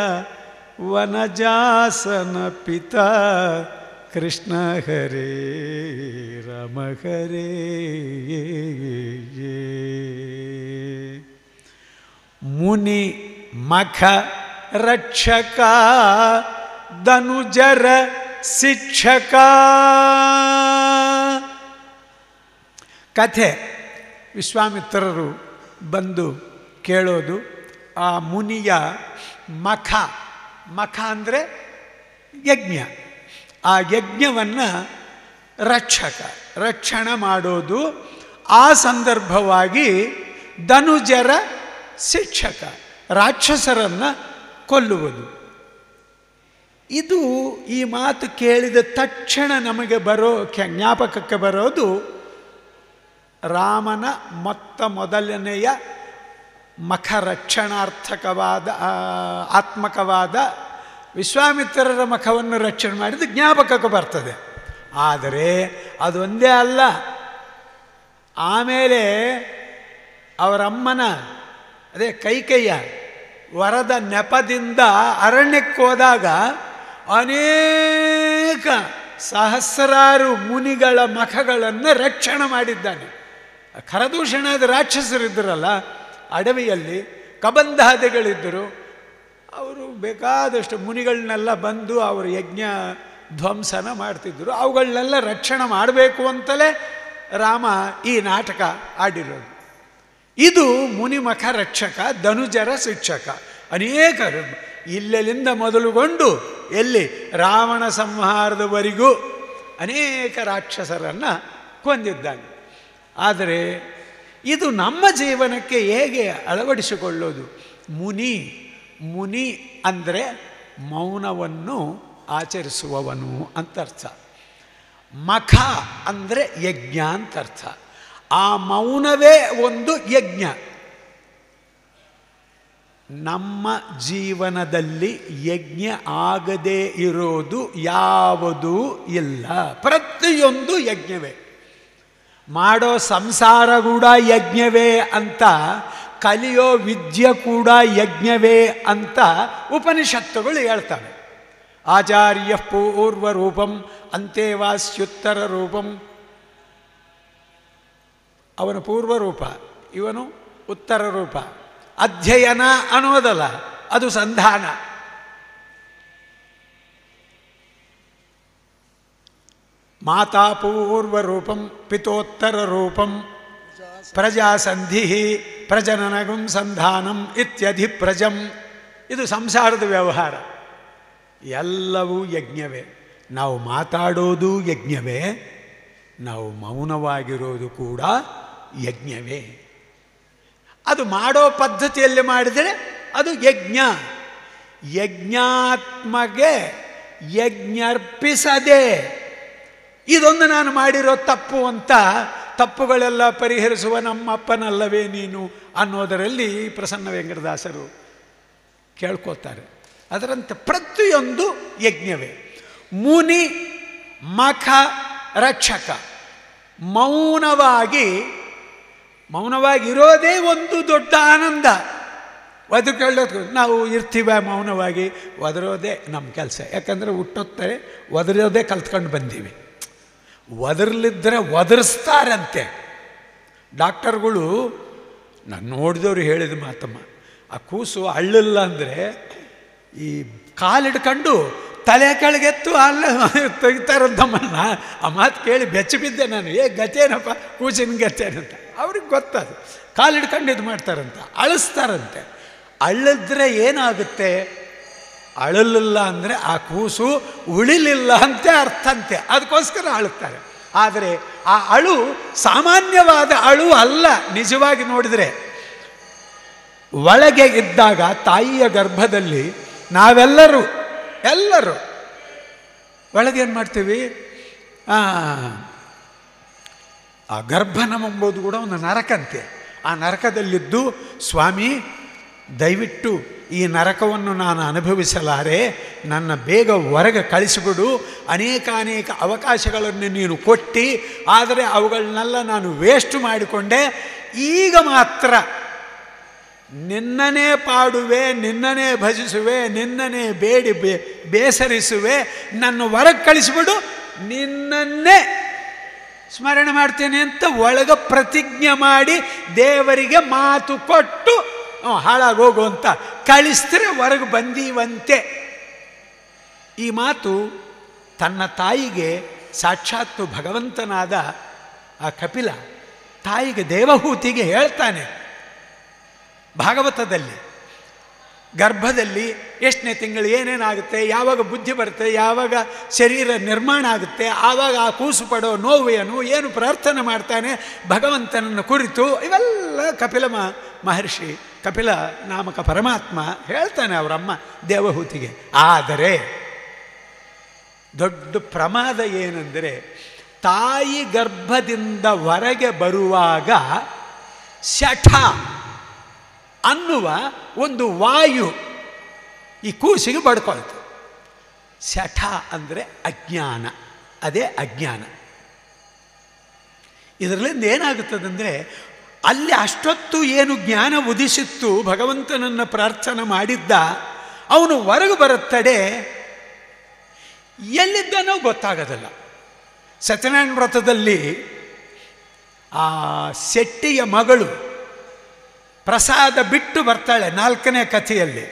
Speaker 2: ವನಜಾಸನ ಪಿತಾ ಕೃಷ್ಣ ಹರೇ ರಾಮ ಹರೇ ಮುನಿ ಮಖ ರಕ್ಷಕ ಧನುಜರ ಶಿಕ್ಷಕ ಕಥೆ ವಿಶ್ವಾಮಿತ್ರರು ಬಂದು ಕೇಳೋದು ಆ ಮುನಿಯ ಮಖ ಮಖ ಅಂದರೆ ಯಜ್ಞ ಆ ಯಜ್ಞವನ್ನು ರಕ್ಷಕ ರಕ್ಷಣೆ ಮಾಡೋದು ಆ ಸಂದರ್ಭವಾಗಿ ಧನುಜರ ಶಿಕ್ಷಕ ರಾಕ್ಷಸರನ್ನು ಕೊಲ್ಲುವುದು ಇದು ಈ ಮಾತು ಕೇಳಿದ ತಕ್ಷಣ ನಮಗೆ ಬರೋ ಖ್ಯ- ಜ್ಞಾಪಕಕ್ಕೆ ಬರೋದು ರಾಮನ ಮೊತ್ತ ಮೊದಲನೆಯ ಮಖ ರಕ್ಷಣಾರ್ಥಕವಾದ ಆ, ಆತ್ಮಕವಾದ ವಿಶ್ವಾಮಿತ್ರರ ಮಖವನ್ನು ರಕ್ಷಣೆ ಮಾಡಿದ ಜ್ಞಾಪಕಕ್ಕೆ ಬರ್ತದೆ ಆದರೆ ಅದೊಂದೇ ಅಲ್ಲ ಆಮೇಲೆ ಅವರಮ್ಮನ ಅದೇ ಕೈಕೈಯ ವರದ ನೆಪದಿಂದ ಅರಣ್ಯಕ್ಕೆ ಹೋದಾಗ ಅನೇಕ ಸಹಸ್ರಾರು ಮುನಿಗಳ ಮಖಗಳನ್ನು ರಕ್ಷಣೆ ಮಾಡಿದ್ದಾನೆ ಖರದೂಷಣಾದ ರಾಕ್ಷಸರಿದ್ದರಲ್ಲ ಅಡವಿಯಲ್ಲಿ ಕಬಂಧಾದಿಗಳಿದ್ದರು ಅವರು ಬೇಕಾದಷ್ಟು ಮುನಿಗಳನ್ನೆಲ್ಲ ಬಂದು ಅವರು ಯಜ್ಞ ಧ್ವಂಸನ ಮಾಡ್ತಿದ್ದರು ಅವುಗಳನ್ನೆಲ್ಲ ರಕ್ಷಣೆ ಮಾಡಬೇಕು ಅಂತಲೇ ರಾಮ ಈ ನಾಟಕ ಆಡಿರೋದು ಇದು ಮುನಿಮಖ ರಕ್ಷಕ ಧನುಜರ ಶಿಕ್ಷಕ ಅನೇಕರು ಇಲ್ಲೆಲಿಂದ ಮೊದಲುಗೊಂಡು ಎಲ್ಲಿ ರಾವಣ ಸಂಹಾರದವರೆಗೂ ಅನೇಕ ರಾಕ್ಷಸರನ್ನು ಕೊಂದಿದ್ದಾನೆ ಆದರೆ ಇದು ನಮ್ಮ ಜೀವನಕ್ಕೆ ಹೇಗೆ ಅಳವಡಿಸಿಕೊಳ್ಳೋದು ಮುನಿ ಮುನಿ ಅಂದರೆ ಮೌನವನ್ನು ಆಚರಿಸುವವನು ಅಂತ ಅರ್ಥ ಮಖ ಅಂದರೆ ಯಜ್ಞ ಅಂತ ಅರ್ಥ ಆ ಮೌನವೇ ಒಂದು ಯಜ್ಞ ನಮ್ಮ ಜೀವನದಲ್ಲಿ ಯಜ್ಞ ಆಗದೇ ಇರೋದು ಯಾವುದೂ ಇಲ್ಲ ಪ್ರತಿಯೊಂದು ಯಜ್ಞವೇ ಮಾಡೋ ಸಂಸಾರ ಕೂಡ ಯಜ್ಞವೇ ಅಂತ ಕಲಿಯೋ ವಿದ್ಯೆ ಕೂಡ ಯಜ್ಞವೇ ಅಂತ ಉಪನಿಷತ್ತುಗಳು ಹೇಳ್ತವೆ ಆಚಾರ್ಯ ಪೂರ್ವ ರೂಪಂ ಅಂತೇವಾಸ್ಯುತ್ತರ ರೂಪಂ ಅವನ ಪೂರ್ವ ರೂಪ ಇವನು ಉತ್ತರ ರೂಪ ಅಧ್ಯಯನ ಅನ್ನೋದಲ್ಲ ಅದು ಸಂಧಾನ ಮಾತಾ ಪೂರ್ವ ರೂಪಂ ಪಿತೋತ್ತರ ರೂಪಂ ಪ್ರಜಾಸಂಧಿ ಪ್ರಜನನಗುಂ ಸಂಧಾನಂ ಇತ್ಯಧಿ ಪ್ರಜಂ ಇದು ಸಂಸಾರದ ವ್ಯವಹಾರ ಎಲ್ಲವೂ ಯಜ್ಞವೇ ನಾವು ಮಾತಾಡೋದು ಯಜ್ಞವೇ ನಾವು ಮೌನವಾಗಿರೋದು ಕೂಡ ಯಜ್ಞವೇ ಅದು ಮಾಡೋ ಪದ್ಧತಿಯಲ್ಲಿ ಮಾಡಿದರೆ ಅದು ಯಜ್ಞ ಯಜ್ಞಾತ್ಮಗೆ ಯಜ್ಞರ್ಪಿಸದೆ ಇದೊಂದು ನಾನು ಮಾಡಿರೋ ತಪ್ಪು ಅಂತ ತಪ್ಪುಗಳೆಲ್ಲ ಪರಿಹರಿಸುವ ನಮ್ಮಪ್ಪನಲ್ಲವೇ ನೀನು ಅನ್ನೋದರಲ್ಲಿ ಪ್ರಸನ್ನ ವೆಂಕಟದಾಸರು ಕೇಳ್ಕೋತಾರೆ ಅದರಂತೆ ಪ್ರತಿಯೊಂದು ಯಜ್ಞವೇ ಮುನಿ ಮಖ ರಕ್ಷಕ ಮೌನವಾಗಿ ಮೌನವಾಗಿರೋದೇ ಒಂದು ದೊಡ್ಡ ಆನಂದ
Speaker 3: ಒದರ್ಕೊಳ್ಳೋದು ನಾವು ಇರ್ತೀವ ಮೌನವಾಗಿ ಒದರೋದೇ ನಮ್ಮ ಕೆಲಸ ಯಾಕಂದರೆ ಹುಟ್ಟೊತ್ತೆ ಒದರೋದೇ ಕಲ್ತ್ಕೊಂಡು ಬಂದೀವಿ ಒದರ್ಲಿದ್ರೆ ಒದರಿಸ್ತಾರಂತೆ ಡಾಕ್ಟರ್ಗಳು ನಾನು ನೋಡಿದವರು ಹೇಳಿದ ಮಾತಮ್ಮ ಆ ಕೂಸು ಅಳ್ಳಿಲ್ಲ ಅಂದರೆ ಈ ಕಾಲಿಡ್ಕೊಂಡು ತಲೆ ಕೆಳಗೆತ್ತು ಅಲ್ಲ ತೆಗಿತಾರಂತಮ್ಮನ್ನ ಆ ಮಾತು ಕೇಳಿ ಬೆಚ್ಚ ಬಿದ್ದೆ ನಾನು ಏ ಗತೇನಪ್ಪ ಕೂಸಿನ ಗತೇನಂತ ಅವ್ರಿಗೆ ಗೊತ್ತದು ಕಾಲಿಡ್ಕೊಂಡು ಇದು ಮಾಡ್ತಾರಂತ ಅಳಿಸ್ತಾರಂತೆ ಅಳಿದ್ರೆ ಏನಾಗುತ್ತೆ ಅಳಲಿಲ್ಲ ಅಂದರೆ ಆ ಕೂಸು ಉಳಿಲಿಲ್ಲ ಅಂತೆ ಅರ್ಥ ಅಂತೆ ಅದಕ್ಕೋಸ್ಕರ ಅಳುತ್ತಾರೆ ಆದರೆ ಆ ಅಳು ಸಾಮಾನ್ಯವಾದ ಅಳು ಅಲ್ಲ ನಿಜವಾಗಿ ನೋಡಿದರೆ ಒಳಗೆ ಇದ್ದಾಗ ತಾಯಿಯ ಗರ್ಭದಲ್ಲಿ ನಾವೆಲ್ಲರೂ ಎಲ್ಲರೂ ಒಳಗೆ ಏನು ಮಾಡ್ತೀವಿ ಆ, ಆ ಗರ್ಭನವೆಂಬುದು ಕೂಡ ಒಂದು ನರಕಂತೆ ಆ ನರಕದಲ್ಲಿದ್ದು ಸ್ವಾಮಿ ದಯವಿಟ್ಟು ಈ ನರಕವನ್ನು ನಾನು ಅನುಭವಿಸಲಾರೆ ನನ್ನ ಬೇಗ ಹೊರಗೆ ಕಳಿಸಿಬಿಡು ಅನೇಕ ಅನೇಕ ಅವಕಾಶಗಳನ್ನು ನೀನು ಕೊಟ್ಟು ಆದರೆ ಅವುಗಳನ್ನೆಲ್ಲ ನಾನು ವೇಸ್ಟ್ ಮಾಡಿಕೊಂಡೆ ಈಗ ಮಾತ್ರ ನಿನ್ನನೇ ಪಾಡುವೆ ನಿನ್ನನೇ ಭಜಿಸುವೆ ನಿನ್ನನೇ ಬೇಡಿ ಬೇ ಬೇಸರಿಸುವೆ ನನ್ನ ಹೊರಗೆ ಕಳಿಸಿಬಿಡು ನಿನ್ನನ್ನೇ ಸ್ಮರಣೆ ಮಾಡ್ತೇನೆ ಅಂತ ಒಳಗ ಪ್ರತಿಜ್ಞೆ ಮಾಡಿ ದೇವರಿಗೆ ಮಾತು ಕೊಟ್ಟು ಅವ ಹಾಳಾಗೋಗು ಅಂತ ಕಳಿಸಿದ್ರೆ ಹೊರಗೆ ಬಂದೀವಂತೆ ಈ ಮಾತು ತನ್ನ ತಾಯಿಗೆ ಸಾಕ್ಷಾತ್ತು ಭಗವಂತನಾದ ಆ ಕಪಿಲ ತಾಯಿಗೆ ದೇವಹೂತಿಗೆ ಹೇಳ್ತಾನೆ ಭಾಗವತದಲ್ಲಿ ಗರ್ಭದಲ್ಲಿ ಎಷ್ಟನೇ ತಿಂಗಳು ಏನೇನಾಗುತ್ತೆ ಯಾವಾಗ ಬುದ್ಧಿ ಬರುತ್ತೆ ಯಾವಾಗ ಶರೀರ ನಿರ್ಮಾಣ ಆಗುತ್ತೆ ಆವಾಗ ಆ ಕೂಸು ಪಡೋ ನೋವು ಏನು ಏನು ಪ್ರಾರ್ಥನೆ ಮಾಡ್ತಾನೆ ಭಗವಂತನನ್ನು ಕುರಿತು ಇವೆಲ್ಲ ಕಪಿಲ ಮ ಮಹರ್ಷಿ ಕಪಿಲ ನಾಮಕ ಪರಮಾತ್ಮ ಹೇಳ್ತಾನೆ ಅವರಮ್ಮ ದೇವಹೂತಿಗೆ ಆದರೆ ದೊಡ್ಡ ಪ್ರಮಾದ ಏನೆಂದರೆ ತಾಯಿ ಗರ್ಭದಿಂದ ಹೊರಗೆ ಬರುವಾಗ ಶಠ ಅನ್ನುವ ಒಂದು ವಾಯು ಈ ಕೂಸಿಗೆ ಬಡ್ಕೊಳ್ತು ಶಠ ಅಂದರೆ ಅಜ್ಞಾನ ಅದೇ ಅಜ್ಞಾನ ಇದರಲ್ಲಿಂದ ಏನಾಗುತ್ತದಂದರೆ ಅಲ್ಲಿ ಅಷ್ಟೊತ್ತು ಏನು ಜ್ಞಾನ ಉದಿಸಿತ್ತು ಭಗವಂತನನ್ನು ಪ್ರಾರ್ಥನೆ ಮಾಡಿದ್ದ ಅವನು ಹೊರಗೆ ಬರುತ್ತಡೆ ಎಲ್ಲಿದ್ದಾನೋ ಗೊತ್ತಾಗೋದಿಲ್ಲ ಸತ್ಯನಾರಾಯಣ ವ್ರತದಲ್ಲಿ ಆ ಶೆಟ್ಟಿಯ ಮಗಳು ಪ್ರಸಾದ ಬಿಟ್ಟು ಬರ್ತಾಳೆ ನಾಲ್ಕನೇ ಕಥೆಯಲ್ಲಿ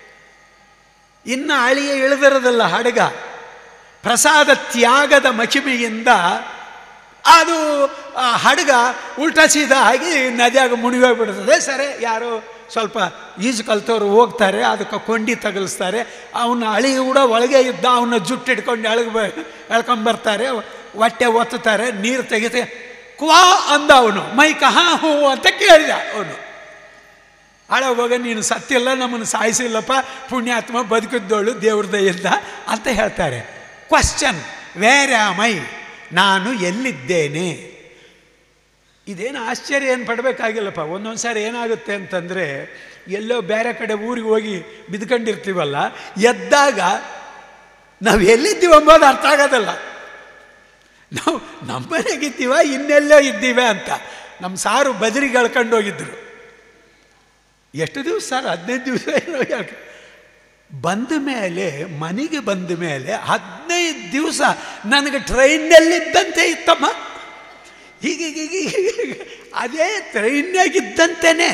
Speaker 3: ಇನ್ನು ಅಳಿಯ ಇಳಿದಿರೋದಲ್ಲ ಹಡಗ ಪ್ರಸಾದ ತ್ಯಾಗದ ಮಹಿಮೆಯಿಂದ ಅದು ಆ ಹಡಗ ಉಲ್ಟಾ ಸೀದಾ ಆಗಿ ನದಿಯಾಗ ಮುಳುಗೋಗ್ಬಿಡ್ತದೆ ಸರಿ ಯಾರೋ ಸ್ವಲ್ಪ ಈಜು ಕಲ್ತವ್ರು ಹೋಗ್ತಾರೆ ಅದಕ್ಕೆ ಕೊಂಡಿ ತಗಲಿಸ್ತಾರೆ ಅವನ ಅಳಿ ಕೂಡ ಒಳಗೆ ಇದ್ದ ಅವನ್ನ ಜುಟ್ಟು ಹಿಡ್ಕೊಂಡು ಎಳಗ್ ಬ ಎಳ್ಕೊಂಬರ್ತಾರೆ ಹೊಟ್ಟೆ ಒತ್ತುತ್ತಾರೆ ನೀರು ತೆಗಿತೆ ಕ್ವಾ ಅಂದ ಅವನು ಮೈಕ ಹಾ ಹೂ ಅಂತ ಕೇಳಿದ ಅವನು ಹಾಳಾಗುವಾಗ ನೀನು ಸತ್ತಿಲ್ಲ ನಮ್ಮನ್ನು ಸಾಯಿಸಿಲ್ಲಪ್ಪ ಪುಣ್ಯಾತ್ಮ ಬದುಕಿದ್ದೋಳು ದೇವ್ರ ದಯಿಂದ ಅಂತ ಹೇಳ್ತಾರೆ ಕ್ವಶನ್ ವೇರ್ ಮೈ ನಾನು ಎಲ್ಲಿದ್ದೇನೆ ಇದೇನು ಆಶ್ಚರ್ಯ ಏನು ಪಡಬೇಕಾಗಿಲ್ಲಪ್ಪ ಒಂದೊಂದು ಸಾರಿ ಏನಾಗುತ್ತೆ ಅಂತಂದರೆ ಎಲ್ಲೋ ಬೇರೆ ಕಡೆ ಊರಿಗೆ ಹೋಗಿ ಬಿದ್ಕೊಂಡಿರ್ತೀವಲ್ಲ ಎದ್ದಾಗ ನಾವು ಎಲ್ಲಿದ್ದೀವಿ ಅಂಬೋದು ಅರ್ಥ ಆಗೋದಲ್ಲ ನಾವು ನಮ್ಮನೆಗಿದ್ದೀವ ಇನ್ನೆಲ್ಲೋ ಇದ್ದೀವಿ ಅಂತ ನಮ್ಮ ಸಾರು ಬದರಿಗೆ ಎಳ್ಕೊಂಡು ಹೋಗಿದ್ರು ಎಷ್ಟು ದಿವಸ ಸರ್ ಹದಿನೈದು ದಿವಸ ಏನೋ ಹೇಳ್ಕ ಬಂದ ಮೇಲೆ ಮನೆಗೆ ಬಂದ ಮೇಲೆ ಹದಿನೈದು ದಿವಸ ನನಗೆ ಟ್ರೈನ್ನಲ್ಲಿದ್ದಂತೆ ಇತ್ತಮ್ಮ ಹೀಗೆ ಹೀಗೆ ಹೀಗೆ ಅದೇ ಟ್ರೈನ್ನಾಗಿದ್ದಂತೆಯೇ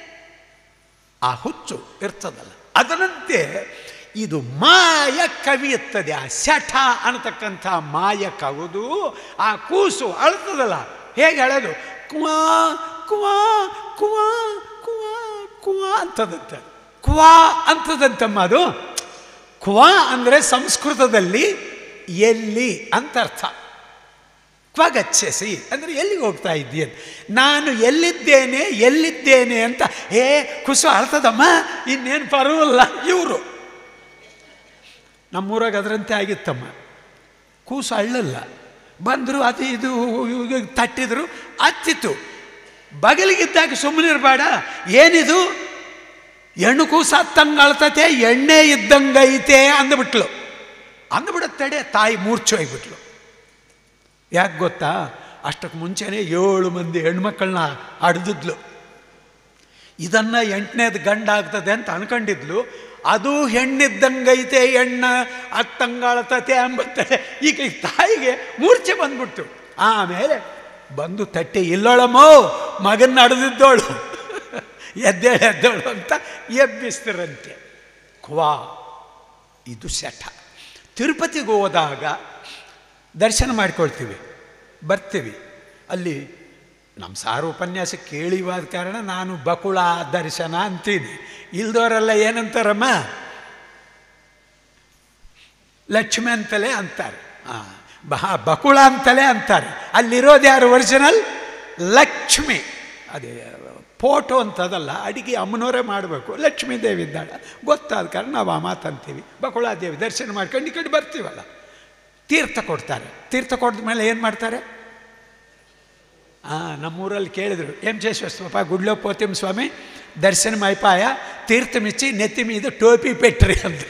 Speaker 3: ಆ ಹುಚ್ಚು ಇರ್ತದಲ್ಲ ಅದರಂತೆ ಇದು ಮಾಯ ಕವಿಯುತ್ತದೆ ಆ ಶಠ ಅನ್ನತಕ್ಕಂಥ ಮಾಯ ಕವಿದು ಆ ಕೂಸು ಅಳ್ತದಲ್ಲ ಹೇಗೆ ಅಳೋದು ಕುವಾ ಕುವಾ ಕುವಾ ಕುವಾ ಕುವಾ ಅಂತದಂತೆ ಕುವಾ ಅಂತದಂತಮ್ಮ ಅದು ಕುವಾ ಅಂದರೆ ಸಂಸ್ಕೃತದಲ್ಲಿ ಎಲ್ಲಿ ಅಂತ ಅರ್ಥ ಕ್ವಗಚ್ಚಸಿ ಅಂದರೆ ಎಲ್ಲಿಗೆ ಹೋಗ್ತಾ ಇದ್ದೀಯ ನಾನು ಎಲ್ಲಿದ್ದೇನೆ ಎಲ್ಲಿದ್ದೇನೆ ಅಂತ ಏ ಕುಸು ಅಳ್ತದಮ್ಮ ಇನ್ನೇನು ಪರವಲ್ಲ ಇವರು ನಮ್ಮೂರಾಗ ಅದರಂತೆ ಆಗಿತ್ತಮ್ಮ ಕೂಸು ಅಳ್ಳಲ್ಲ ಬಂದರು ಅದು ಇದು ಇವ್ಗೆ ತಟ್ಟಿದ್ರು ಹತ್ತಿತ್ತು ಬಗಲಿಗಿದ್ದಾಗ ಸುಮ್ಮನಿರಬೇಡ ಏನಿದು ಹೆಣ್ಣು ಕೂಸು ಹತ್ತಂಗೆ ಅಳ್ತತೆ ಎಣ್ಣೆ ಇದ್ದಂಗೈತೆ ಅಂದ್ಬಿಟ್ಲು ಅಂದ್ಬಿಡುತ್ತಡೆ ತಾಯಿ ಮೂರ್ಛೆ ಹೋಗ್ಬಿಟ್ಲು ಯಾಕೆ ಗೊತ್ತಾ ಅಷ್ಟಕ್ಕೆ ಮುಂಚೆನೇ ಏಳು ಮಂದಿ ಹೆಣ್ಮಕ್ಕಳನ್ನ ಅಡ್ದಿದ್ಲು ಇದನ್ನು ಎಂಟನೇದು ಗಂಡಾಗ್ತದೆ ಅಂತ ಅನ್ಕೊಂಡಿದ್ಲು ಅದು ಹೆಣ್ಣಿದ್ದಂಗೈತೆ ಹೆಣ್ಣ ಅತ್ತಂಗಾಳತತೆ ಅಂಬತ್ತದೆ ಈಗ ಈ ತಾಯಿಗೆ ಮೂರ್ಛೆ ಬಂದ್ಬಿಡ್ತು ಆಮೇಲೆ ಬಂದು ತಟ್ಟೆ ಇಲ್ಲೋಳಮ್ಮೋ ಮಗನ ನಡೆದಿದ್ದೋಳು ಎದ್ದೇಳು ಎದ್ದೇಳು ಅಂತ ಎಬ್ಬಿಸ್ತರಂತೆ ಕ್ವಾ ಇದು ಶಠ ತಿರುಪತಿಗೆ ಹೋದಾಗ ದರ್ಶನ ಮಾಡ್ಕೊಳ್ತೀವಿ ಬರ್ತೀವಿ ಅಲ್ಲಿ ನಮ್ಮ ಸಾರು ಉಪನ್ಯಾಸ ಕೇಳಿವಾದ ಕಾರಣ ನಾನು ಬಕುಳ ದರ್ಶನ ಅಂತೀನಿ ಇಲ್ದವರೆಲ್ಲ ಏನಂತಾರಮ್ಮ ಲಕ್ಷ್ಮಿ ಅಂತಲೇ ಅಂತಾರೆ ಆ, ಬಹ ಬಕುಳ ಅಂತಲೇ ಅಂತಾರೆ ಅಲ್ಲಿರೋದು ಯಾರು ಒರಿಜಿನಲ್ ಲಕ್ಷ್ಮಿ ಅದೇ ಫೋಟೋ ಅಂತದಲ್ಲ ಅಡಿಗೆ ಅಮ್ಮನವರೇ ಮಾಡಬೇಕು ಲಕ್ಷ್ಮೀ ದೇವಿ ಇದ್ದಾಳೆ ಗೊತ್ತಾದ ಕಾರಣ ನಾವು ಆ ಮಾತಂತೀವಿ ಬಕುಳಾದೇವಿ ದರ್ಶನ ಮಾಡ್ಕೊಂಡು ಈ ಕಡೆ ಬರ್ತೀವಲ್ಲ ತೀರ್ಥ ಕೊಡ್ತಾರೆ ತೀರ್ಥ ಕೊಡ್ದ ಮೇಲೆ ಏನು ಮಾಡ್ತಾರೆ ಹಾಂ ನಮ್ಮೂರಲ್ಲಿ ಕೇಳಿದರು ಎಂ ಜೇಶ್ವರಪ್ಪ ಗುಡ್ಲೋ ಪೋತಿಮ್ ಸ್ವಾಮಿ ದರ್ಶನ ಮೈಪಾಯ ತೀರ್ಥ ಮಿಚ್ಚಿ ನೆತ್ತಿ ಮೀದು ಟೋಪಿ ಪೆಟ್ರಿ ಅಂತ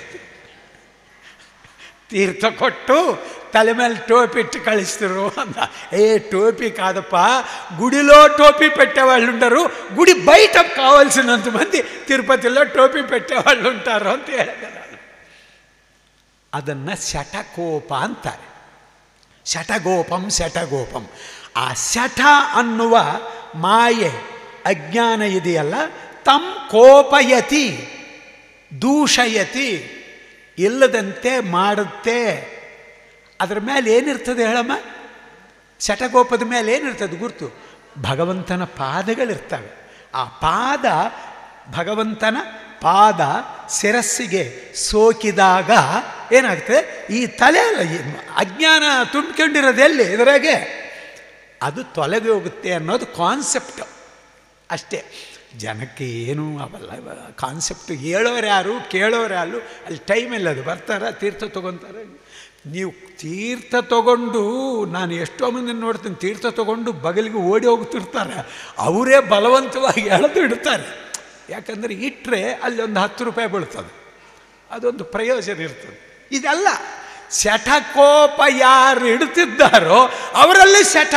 Speaker 3: ತೀರ್ಥ ಕೊಟ್ಟು ತಲೆ ಮೇಲೆ ಟೋಪಿ ಇಟ್ಟು ಕಳಿಸ್ತಿರು ಅಂದ ఏ టోపీ కాదప్పా గుడిలో టోపీ పెట్టేవాళ్ళు ఉండరు గుడి బయట కావాల్సినంత మంది తిరుపతిలో టోపీ పెట్టేవాళ్ళు ఉంటారు ಅಂತ ಹೇಳಿದೆ ನಾನು ಅದನ್ನು ಶಟಕೋಪ ಅಂತಾರೆ ಶಟಗೋಪಂ ಶಟಗೋಪಂ ಆ ಶಠ ಅನ್ನುವ ಮಾಯೆ ಅಜ್ಞಾನ ಇದೆಯಲ್ಲ ತಂ ಕೋಪಯತಿ ದೂಷಯತಿ ಇಲ್ಲದಂತೆ ಮಾಡುತ್ತೆ ಅದರ ಮೇಲೆ ಏನಿರ್ತದೆ ಹೇಳಮ್ಮ ಶಟಗೋಪದ ಮೇಲೆ ಏನಿರ್ತದೆ ಗುರುತು ಭಗವಂತನ ಪಾದಗಳಿರ್ತವೆ ಆ ಪಾದ ಭಗವಂತನ ಪಾದ ಶಿರಸ್ಸಿಗೆ ಸೋಕಿದಾಗ ಏನಾಗ್ತದೆ ಈ ತಲೆ ಅಲ್ಲ ಈ ಅಜ್ಞಾನ ತುಂಬ್ಕೊಂಡಿರೋದು ಎಲ್ಲಿ ಇದರಾಗೆ ಅದು ತೊಲಗಿ ಹೋಗುತ್ತೆ ಅನ್ನೋದು ಕಾನ್ಸೆಪ್ಟ್ ಅಷ್ಟೇ ಜನಕ್ಕೆ ಏನು ಅವಲ್ಲ ಕಾನ್ಸೆಪ್ಟ್ ಹೇಳೋರು ಯಾರು ಕೇಳೋರು ಯಾರು ಅಲ್ಲಿ ಟೈಮ್ ಇಲ್ಲ ಅದು ಬರ್ತಾರ ತೀರ್ಥ ತೊಗೊತಾರೆ ನೀವು ತೀರ್ಥ ತಗೊಂಡು ನಾನು ಎಷ್ಟೋ ಮಂದಿ ನೋಡ್ತೀನಿ ತೀರ್ಥ ತಗೊಂಡು ಬಗಲಿಗೆ ಓಡಿ ಹೋಗ್ತಿರ್ತಾರೆ ಅವರೇ ಬಲವಂತವಾಗಿ ಎಳೆದು ಇಡ್ತಾರೆ ಯಾಕಂದರೆ ಇಟ್ಟರೆ ಅಲ್ಲಿ ಒಂದು ಹತ್ತು ರೂಪಾಯಿ ಬೀಳ್ತದೆ ಅದೊಂದು ಪ್ರಯೋಜನ ಇರ್ತದೆ ಇದೆಲ್ಲ ಶಠಕೋಪ ಯಾರು ಇಡ್ತಿದ್ದಾರೋ ಅವರಲ್ಲಿ ಶಠ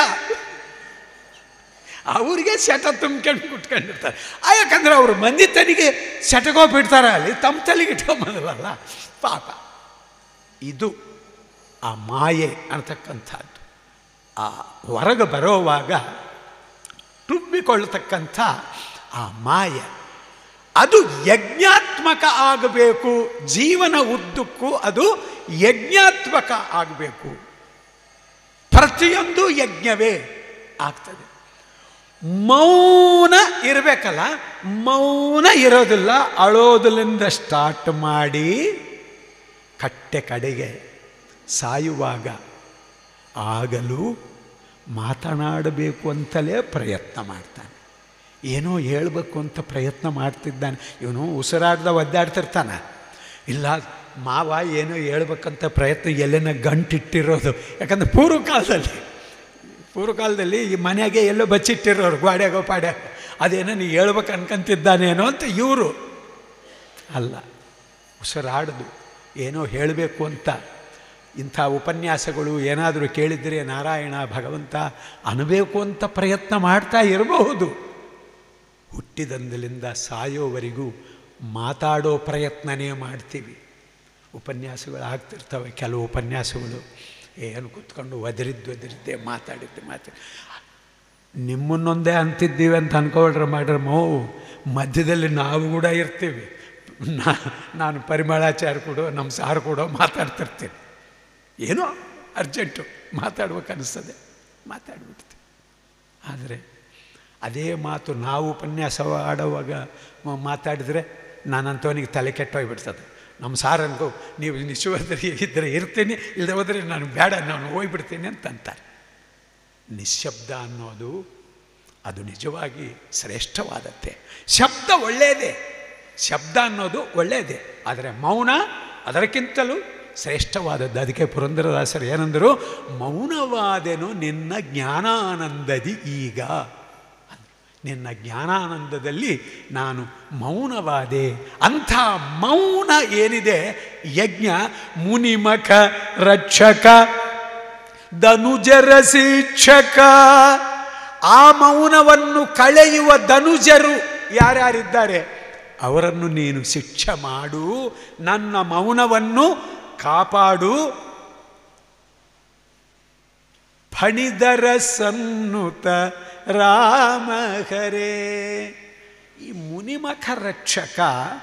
Speaker 3: ಅವ್ರಿಗೆ ಶಠ ತುಂಬ್ಕೊಂಡು ಕುಟ್ಕೊಂಡಿರ್ತಾರೆ ಆ ಯಾಕಂದ್ರೆ ಅವರು ಮಂದಿ ತನಿಗೆ ಶಟಕೋಪ ಇಡ್ತಾರೆ ಅಲ್ಲಿ ತಮ್ಮ ತಲೆಗೆ ಇಟ್ಕೊಂಬಂದ್ರಲ್ಲ ಪಾಪ ಇದು ಆ ಮಾಯೆ ಅನ್ನತಕ್ಕಂಥದ್ದು ಆ ಹೊರಗೆ ಬರೋವಾಗ ತುಂಬಿಕೊಳ್ಳತಕ್ಕಂಥ ಆ ಮಾಯೆ ಅದು ಯಜ್ಞಾತ್ಮಕ ಆಗಬೇಕು ಜೀವನ ಉದ್ದಕ್ಕೂ ಅದು ಯಜ್ಞಾತ್ಮಕ ಆಗಬೇಕು ಪ್ರತಿಯೊಂದು ಯಜ್ಞವೇ ಆಗ್ತದೆ ಮೌನ ಇರಬೇಕಲ್ಲ ಮೌನ ಇರೋದಿಲ್ಲ ಅಳೋದಲಿಂದ ಸ್ಟಾರ್ಟ್ ಮಾಡಿ ಕಟ್ಟೆ ಕಡೆಗೆ ಸಾಯುವಾಗ ಆಗಲೂ ಮಾತನಾಡಬೇಕು ಅಂತಲೇ ಪ್ರಯತ್ನ ಮಾಡ್ತಾನೆ ಏನೋ ಹೇಳಬೇಕು ಅಂತ ಪ್ರಯತ್ನ ಮಾಡ್ತಿದ್ದಾನೆ ಇವನು ಉಸಿರಾಡ್ದ ಒದ್ದಾಡ್ತಿರ್ತಾನೆ ಇಲ್ಲ ಮಾವ ಏನೋ ಹೇಳ್ಬೇಕಂತ ಪ್ರಯತ್ನ ಎಲ್ಲಿನ ಗಂಟಿಟ್ಟಿರೋದು ಯಾಕಂದ್ರೆ ಪೂರ್ವ ಕಾಲದಲ್ಲಿ ಪೂರ್ವಕಾಲದಲ್ಲಿ ಈ ಮನೆಗೆ ಎಲ್ಲೋ ಬಚ್ಚಿಟ್ಟಿರೋರು ಗ್ವಾಡ್ಯಾಗೋ ಪಾಡ್ಯಾಗ ಅದೇನೋ ನೀ ಹೇಳ್ಬೇಕು ಅನ್ಕೊಂತಿದ್ದಾನೇನೋ ಅಂತ ಇವರು ಅಲ್ಲ ಉಸಿರಾಡ್ದು ಏನೋ ಹೇಳಬೇಕು ಅಂತ ಇಂಥ ಉಪನ್ಯಾಸಗಳು ಏನಾದರೂ ಕೇಳಿದರೆ ನಾರಾಯಣ ಭಗವಂತ ಅನ್ನಬೇಕು ಅಂತ ಪ್ರಯತ್ನ ಮಾಡ್ತಾ ಇರಬಹುದು ಹುಟ್ಟಿದಂದಲಿಂದ ಸಾಯೋವರೆಗೂ ಮಾತಾಡೋ ಪ್ರಯತ್ನನೇ ಮಾಡ್ತೀವಿ ಉಪನ್ಯಾಸಗಳು ಆಗ್ತಿರ್ತವೆ ಕೆಲವು ಉಪನ್ಯಾಸಗಳು ಏನು ಕೂತ್ಕೊಂಡು ಒದರಿದ್ದು ಒದರಿದ್ದೆ ಮಾತಾಡಿದ್ದೆ ಮಾತಾಡಿ ನಿಮ್ಮನ್ನೊಂದೇ ಅಂತಿದ್ದೀವಿ ಅಂತ ಅನ್ಕೊಳ್ರೆ ಮಾಡ್ರೆ ಮೋವು ಮಧ್ಯದಲ್ಲಿ ನಾವು ಕೂಡ ಇರ್ತೀವಿ ನಾ ನಾನು ಪರಿಮಳಾಚಾರ ಕೊಡೋ ನಮ್ಮ ಸಾರು ಕೊಡೋ ಮಾತಾಡ್ತಿರ್ತೀನಿ ಏನೋ ಅರ್ಜೆಂಟು ಮಾತಾಡ್ಬೇಕು ಅನಿಸ್ತದೆ ಮಾತಾಡ್ಬಿಡ್ತೀವಿ ಆದರೆ ಅದೇ ಮಾತು ನಾವು ಉಪನ್ಯಾಸ ಆಡುವಾಗ ಮ- ಮಾತಾಡಿದರೆ ನಾನಂತವನಿಗೆ ತಲೆ ಕೆಟ್ಟೋಗ್ಬಿಡ್ತದೆ ನಮ್ಮ ಸಾರ್ ಅನ್ಕೋ ನೀವು ನಿಶ್ಚಯವಾದರೆ ಇದ್ದರೆ ಇರ್ತೀನಿ ಇಲ್ಲದೆ ಹೋದರೆ ನಾನು ಬೇಡ ನಾನು ಹೋಗ್ಬಿಡ್ತೀನಿ ಅಂತ ಅಂತಾರೆ ನಿಶ್ಶಬ್ದ ಅನ್ನೋದು ಅದು ನಿಜವಾಗಿ ಶ್ರೇಷ್ಠವಾದತ್ತೆ ಶಬ್ದ ಒಳ್ಳೆಯದೇ ಶಬ್ದ ಅನ್ನೋದು ಒಳ್ಳೆಯದೇ ಆದರೆ ಮೌನ ಅದಕ್ಕಿಂತಲೂ ಶ್ರೇಷ್ಠವಾದದ್ದು ಅದಕ್ಕೆ ಪುರಂದರದಾಸರು ಏನಂದರು ಮೌನವಾದೆನು ನಿನ್ನ ಜ್ಞಾನಾನಂದದಿ ಈಗ ನಿನ್ನ ಜ್ಞಾನಾನಂದದಲ್ಲಿ ನಾನು ಮೌನವಾದೆ ಅಂಥ ಮೌನ ಏನಿದೆ ಯಜ್ಞ ಮುನಿಮಖ ರಕ್ಷಕ ಧನುಜರ ಶಿಕ್ಷಕ ಆ ಮೌನವನ್ನು ಕಳೆಯುವ ಧನುಜರು ಯಾರ್ಯಾರಿದ್ದಾರೆ ಅವರನ್ನು ನೀನು ಶಿಕ್ಷೆ ಮಾಡು ನನ್ನ ಮೌನವನ್ನು ಕಾಪಾಡು ಫಣಿದರ ಸನ್ನುತ ರಾಮ ಹರೇ ಈ ಮುನಿಮಖ ರಕ್ಷಕ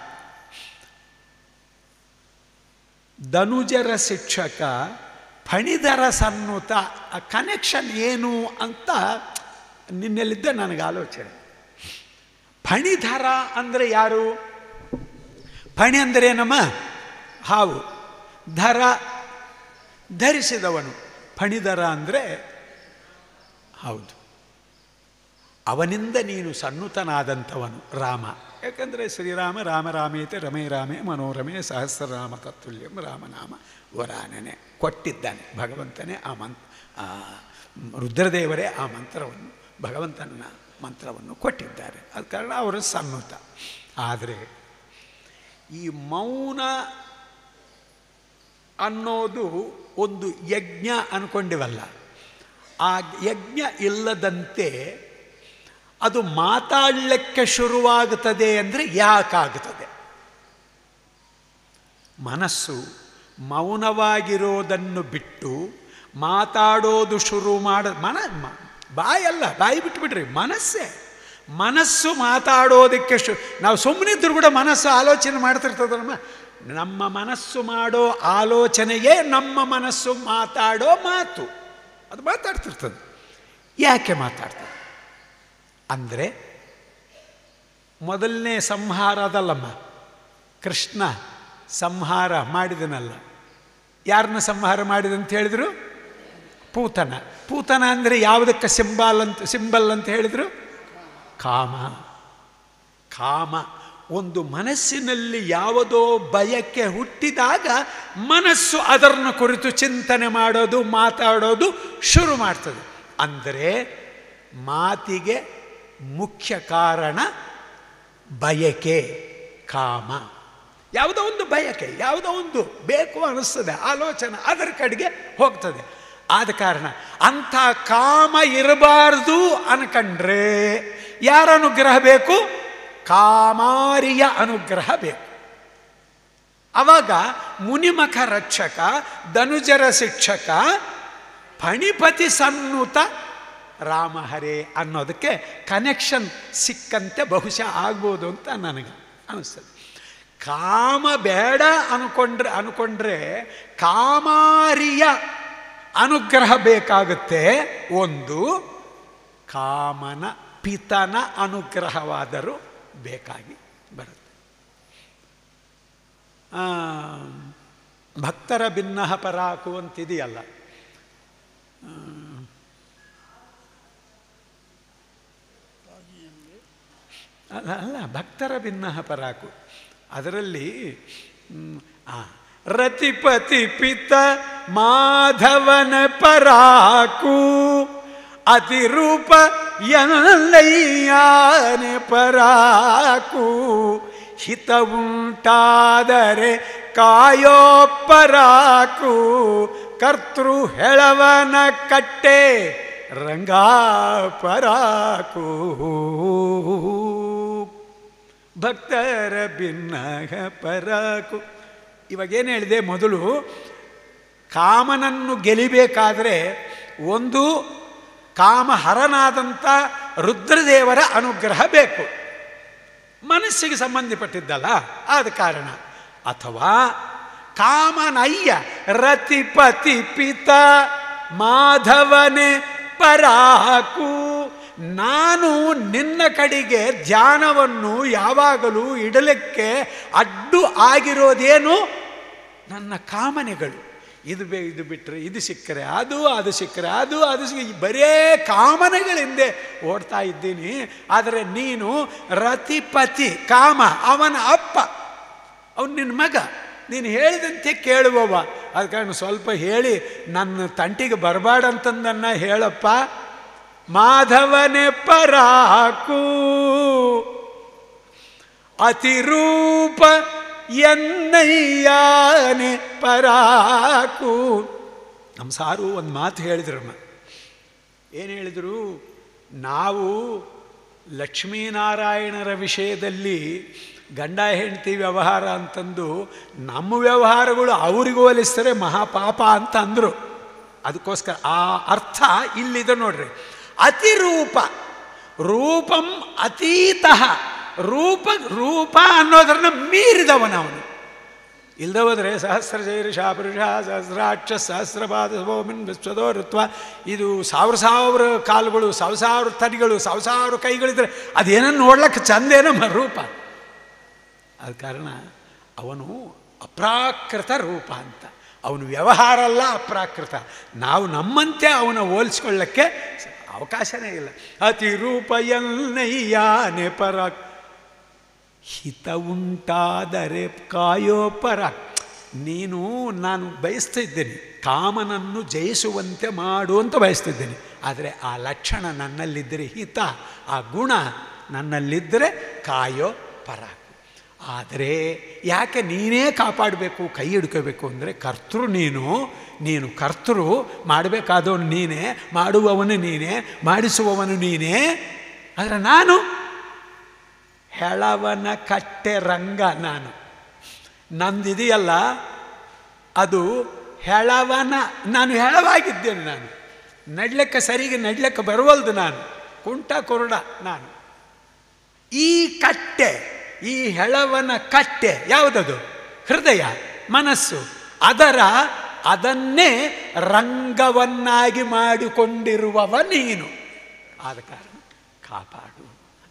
Speaker 3: ಧನುಜರ ಶಿಕ್ಷಕ ಫಣಿದರ ಸನ್ನುತ ಆ ಕನೆಕ್ಷನ್ ಏನು ಅಂತ ನಿನ್ನೆಲ್ಲಿದ್ದ ನನಗೆ ಆಲೋಚನೆ ಫಣಿಧರ ಅಂದರೆ ಯಾರು ಫಣಿ ಅಂದರೆ ಏನಮ್ಮ ಹಾವು ಧರ ಧರಿಸಿದವನು ಫಣಿಧರ ಅಂದರೆ ಹೌದು ಅವನಿಂದ ನೀನು ಸನ್ನುತನಾದಂಥವನು ರಾಮ ಯಾಕಂದರೆ ಶ್ರೀರಾಮ ರಾಮ ರಾಮೇತೆ ರಮೇ ರಾಮೇ ಮನೋರಮೆ ಸಹಸ್ರನಾಮ ತತ್ತುಲ್ಯಂ ರಾಮನಾಮ ವರಾನನೆ ಕೊಟ್ಟಿದ್ದಾನೆ ಭಗವಂತನೇ ಆ ಮಂತ್ ಆ ರುದ್ರದೇವರೇ ಆ ಮಂತ್ರವನ್ನು ಭಗವಂತನ ಮಂತ್ರವನ್ನು ಕೊಟ್ಟಿದ್ದಾರೆ ಅದ ಕಾರಣ ಅವರು ಸನ್ನುತ ಆದರೆ ಈ ಮೌನ ಅನ್ನೋದು ಒಂದು ಯಜ್ಞ ಅನ್ಕೊಂಡಿವಲ್ಲ ಆ ಯಜ್ಞ ಇಲ್ಲದಂತೆ ಅದು ಮಾತಾಡಲಿಕ್ಕೆ ಶುರುವಾಗುತ್ತದೆ ಅಂದರೆ ಯಾಕಾಗುತ್ತದೆ ಮನಸ್ಸು ಮೌನವಾಗಿರೋದನ್ನು ಬಿಟ್ಟು ಮಾತಾಡೋದು ಶುರು ಮಾಡ ಮನ ಮ- ಬಾಯಲ್ಲ ಬಾಯಿ ಬಿಟ್ಬಿಡ್ರಿ ಮನಸ್ಸೇ ಮನಸ್ಸು ಮಾತಾಡೋದಕ್ಕೆ ಶು ನಾವು ಸುಮ್ಮನಿದ್ರು ಕೂಡ ಮನಸ್ಸು ಆಲೋಚನೆ ಮಾಡ್ತಿರ್ತದಮ್ಮ ನಮ್ಮ ಮನಸ್ಸು ಮಾಡೋ ಆಲೋಚನೆಯೇ ನಮ್ಮ ಮನಸ್ಸು ಮಾತಾಡೋ ಮಾತು ಅದು ಮಾತಾಡ್ತಿರ್ತದೆ ಯಾಕೆ ಮಾತಾಡ್ತದೆ ಅಂದರೆ ಮೊದಲನೇ ಸಂಹಾರ ಅದಲ್ಲಮ್ಮ ಕೃಷ್ಣ ಸಂಹಾರ ಮಾಡಿದನಲ್ಲ ಯಾರನ್ನ ಸಂಹಾರ ಮಾಡಿದಂತ ಹೇಳಿದರು ಪೂತನ ಪೂತನ ಅಂದರೆ ಯಾವುದಕ್ಕೆ ಸಿಂಬಲ್ ಅಂತ ಸಿಂಬಲ್ ಅಂತ ಹೇಳಿದರು ಕಾಮ ಕಾಮ ಒಂದು ಮನಸ್ಸಿನಲ್ಲಿ ಯಾವುದೋ ಬಯಕೆ ಹುಟ್ಟಿದಾಗ ಮನಸ್ಸು ಅದನ್ನು ಕುರಿತು ಚಿಂತನೆ ಮಾಡೋದು ಮಾತಾಡೋದು ಶುರು ಮಾಡ್ತದೆ ಅಂದರೆ ಮಾತಿಗೆ ಮುಖ್ಯ ಕಾರಣ ಬಯಕೆ ಕಾಮ ಯಾವುದೋ ಒಂದು ಬಯಕೆ ಯಾವುದೋ ಒಂದು ಬೇಕು ಅನ್ನಿಸ್ತದೆ ಆಲೋಚನೆ ಅದರ ಕಡೆಗೆ ಹೋಗ್ತದೆ ಆದ ಕಾರಣ ಅಂಥ ಕಾಮ ಇರಬಾರ್ದು ಅನ್ಕಂಡ್ರೆ ಯಾರ ಅನುಗ್ರಹ ಬೇಕು ಕಾಮಾರಿಯ ಅನುಗ್ರಹ ಬೇಕು ಅವಾಗ ಮುನಿಮಖ ರಕ್ಷಕ ಧನುಜರ ಶಿಕ್ಷಕ ಫಣಿಪತಿ ಸನ್ನುತ ರಾಮಹರೇ ಅನ್ನೋದಕ್ಕೆ ಕನೆಕ್ಷನ್ ಸಿಕ್ಕಂತೆ ಬಹುಶಃ ಆಗ್ಬೋದು ಅಂತ ನನಗೆ ಅನಿಸ್ತದೆ ಕಾಮ ಬೇಡ ಅನ್ಕೊಂಡ್ರೆ ಅನ್ಕೊಂಡ್ರೆ ಕಾಮಾರಿಯ ಅನುಗ್ರಹ ಬೇಕಾಗುತ್ತೆ ಒಂದು ಕಾಮನ ಪಿತನ ಅನುಗ್ರಹವಾದರೂ ಬೇಕಾಗಿ ಬರುತ್ತೆ ಆ, ಭಕ್ತರ ಭಿನ್ನಹ ಪರಾಕು ಅಂತಿದೆಯಲ್ಲ ಆ, ಅಲ್ಲ ಅಲ್ಲ ಭಕ್ತರ ಭಿನ್ನಹ ಪರಾಕು ಅದರಲ್ಲಿ ಮ್, ಆ, ರತಿಪತಿ ಪಿತ ಮಾಧವನ ಪರಾಕು ಅತಿರೂಪ ಎನ್ನಯ್ಯಾನೆ ಪರಾಕು ಹಿತವುಂಟಾದರೆ ಕಾಯೋ ಪರಾಕು ಕರ್ತೃ ಹೆಳವನ ಕಟ್ಟೆ ರಂಗಾ ಪರಾಕು ಭಕ್ತರ ಭಿನ್ನಹ ಪರಾಕು ಇವಾಗೇನು ಹೇಳಿದೆ ಮೊದಲು ಕಾಮನನ್ನು ಗೆಲಿಬೇಕಾದರೆ ಒಂದು ಕಾಮಹರನಾದಂಥ ರುದ್ರದೇವರ ಅನುಗ್ರಹ ಬೇಕು ಮನಸ್ಸಿಗೆ ಸಂಬಂಧಪಟ್ಟಿದ್ದಲ್ಲ ಆದ ಕಾರಣ ಅಥವಾ ಕಾಮನಯ್ಯ ರತಿಪತಿ ಪಿತ ಮಾಧವನೇ ಪರಾಕು ನಾನು ನಿನ್ನ ಕಡೆಗೆ ಧ್ಯಾನವನ್ನು ಯಾವಾಗಲೂ ಇಡಲಿಕ್ಕೆ ಅಡ್ಡು ಆಗಿರೋದೇನು ನನ್ನ ಕಾಮನೆಗಳು ಇದು ಬೇ ಇದು ಬಿಟ್ಟರೆ ಇದು ಸಿಕ್ಕರೆ ಅದು ಅದು ಸಿಕ್ಕರೆ ಅದು ಅದು ಸಿಕ್ಕ ಬರೇ ಕಾಮನೆಗಳಿಂದೆ ಓಡ್ತಾ ಇದ್ದೀನಿ ಆದರೆ ನೀನು ರತಿಪತಿ ಕಾಮ ಅವನ ಅಪ್ಪ ಅವನು ನಿನ್ನ ಮಗ ನೀನು ಹೇಳಿದಂತೆ ಕೇಳುವವ ಅದ ಕಾರಣ ಸ್ವಲ್ಪ ಹೇಳಿ ನನ್ನ ತಂಟಿಗೆ ಬರಬಾರ್ದಂತಂದನ್ನ ಹೇಳಪ್ಪ ಮಾಧವನೇ ಪರಾಕು ಅತಿರೂಪ ಎನ್ನಯ್ಯಾನೆ ಪರಾಕು ನಮ್ಮ ಸಾರು ಒಂದು ಮಾತು ಹೇಳಿದ್ರಮ್ಮ ಏನು ಹೇಳಿದರು ನಾವು ಲಕ್ಷ್ಮೀನಾರಾಯಣರ ವಿಷಯದಲ್ಲಿ ಗಂಡ ಹೆಂಡತಿ ವ್ಯವಹಾರ ಅಂತಂದು ನಮ್ಮ ವ್ಯವಹಾರಗಳು ಅವರಿಗೂ ಹೋಲಿಸಿದರೆ ಮಹಾಪಾಪ ಅಂತ ಅಂದರು ಅದಕ್ಕೋಸ್ಕರ ಆ ಅರ್ಥ ಇಲ್ಲಿದೆ ನೋಡ್ರಿ ಅತಿರೂಪ ರೂಪಂ ಅತೀತಃ ರೂಪ ರೂಪ ಅನ್ನೋದನ್ನ ಮೀರಿದವನವನು ಇಲ್ಲದೆ ಹೋದರೆ ಸಹಸ್ರ ಶೀರ್ಷ ಪುರುಷ ಸಹಸ್ರಾಕ್ಷ ಸಹಸ್ರಪಾದ ಸೋಮಿನ್ ವಿಶ್ವದೋಋತ್ವ ಇದು ಸಾವಿರ ಸಾವಿರ ಕಾಲುಗಳು ಸಾವಿರ ಸಾವಿರ ತಡಿಗಳು ಸಾವಿರ ಸಾವಿರ ಕೈಗಳಿದ್ರೆ ಅದೇನನ್ನು ನೋಡ್ಲಿಕ್ಕೆ ಚಂದೇನಮ್ಮ ರೂಪ ಆದ ಕಾರಣ ಅವನು ಅಪ್ರಾಕೃತ ರೂಪ ಅಂತ ಅವನು ವ್ಯವಹಾರ ಅಲ್ಲ ಅಪ್ರಾಕೃತ ನಾವು ನಮ್ಮಂತೆ ಅವನ ಹೋಲಿಸ್ಕೊಳ್ಳಕ್ಕೆ ಅವಕಾಶನೇ ಇಲ್ಲ ಅತಿ ರೂಪ ಎನ್ನಯ್ಯಾನೆ ಪರ ಹಿತ ಉಂಟಾದರೆ ಕಾಯೋ ಪರ ನೀನು ನಾನು ಬಯಸ್ತಾ ಇದ್ದೇನೆ ಕಾಮನನ್ನು ಜಯಿಸುವಂತೆ ಮಾಡು ಅಂತ ಬಯಸ್ತಿದ್ದೇನೆ ಆದರೆ ಆ ಲಕ್ಷಣ ನನ್ನಲ್ಲಿದ್ದರೆ ಹಿತ ಆ ಗುಣ ನನ್ನಲ್ಲಿದ್ದರೆ ಕಾಯೋ ಪರ ಆದರೆ ಯಾಕೆ ನೀನೇ ಕಾಪಾಡಬೇಕು ಕೈ ಹಿಡ್ಕೋಬೇಕು ಅಂದರೆ ಕರ್ತೃ ನೀನು ನೀನು ಕರ್ತೃ ಮಾಡಬೇಕಾದವನು ನೀನೇ ಮಾಡುವವನು ನೀನೇ ಮಾಡಿಸುವವನು ನೀನೇ ಆದರೆ ನಾನು ಹೆಳವನ ಕಟ್ಟೆ ರಂಗ ನಾನು ನಂದಿದೆಯಲ್ಲ ಅದು ಹೆಳವನ ನಾನು ಹೆಳವಾಗಿದ್ದೇನೆ ನಾನು ನಡ್ಲಿಕ್ಕೆ ಸರಿಗೆ ನಡ್ಲಿಕ್ಕೆ ಬರುವಲ್ದು ನಾನು ಕುಂಟ ಕುರುಡ ನಾನು ಈ ಕಟ್ಟೆ ಈ ಹೆಳವನ ಕಟ್ಟೆ ಯಾವುದದು ಹೃದಯ ಮನಸ್ಸು ಅದರ ಅದನ್ನೇ ರಂಗವನ್ನಾಗಿ ಮಾಡಿಕೊಂಡಿರುವವ ನೀನು ಆದ ಕಾರಣ ಕಾಪಾಡು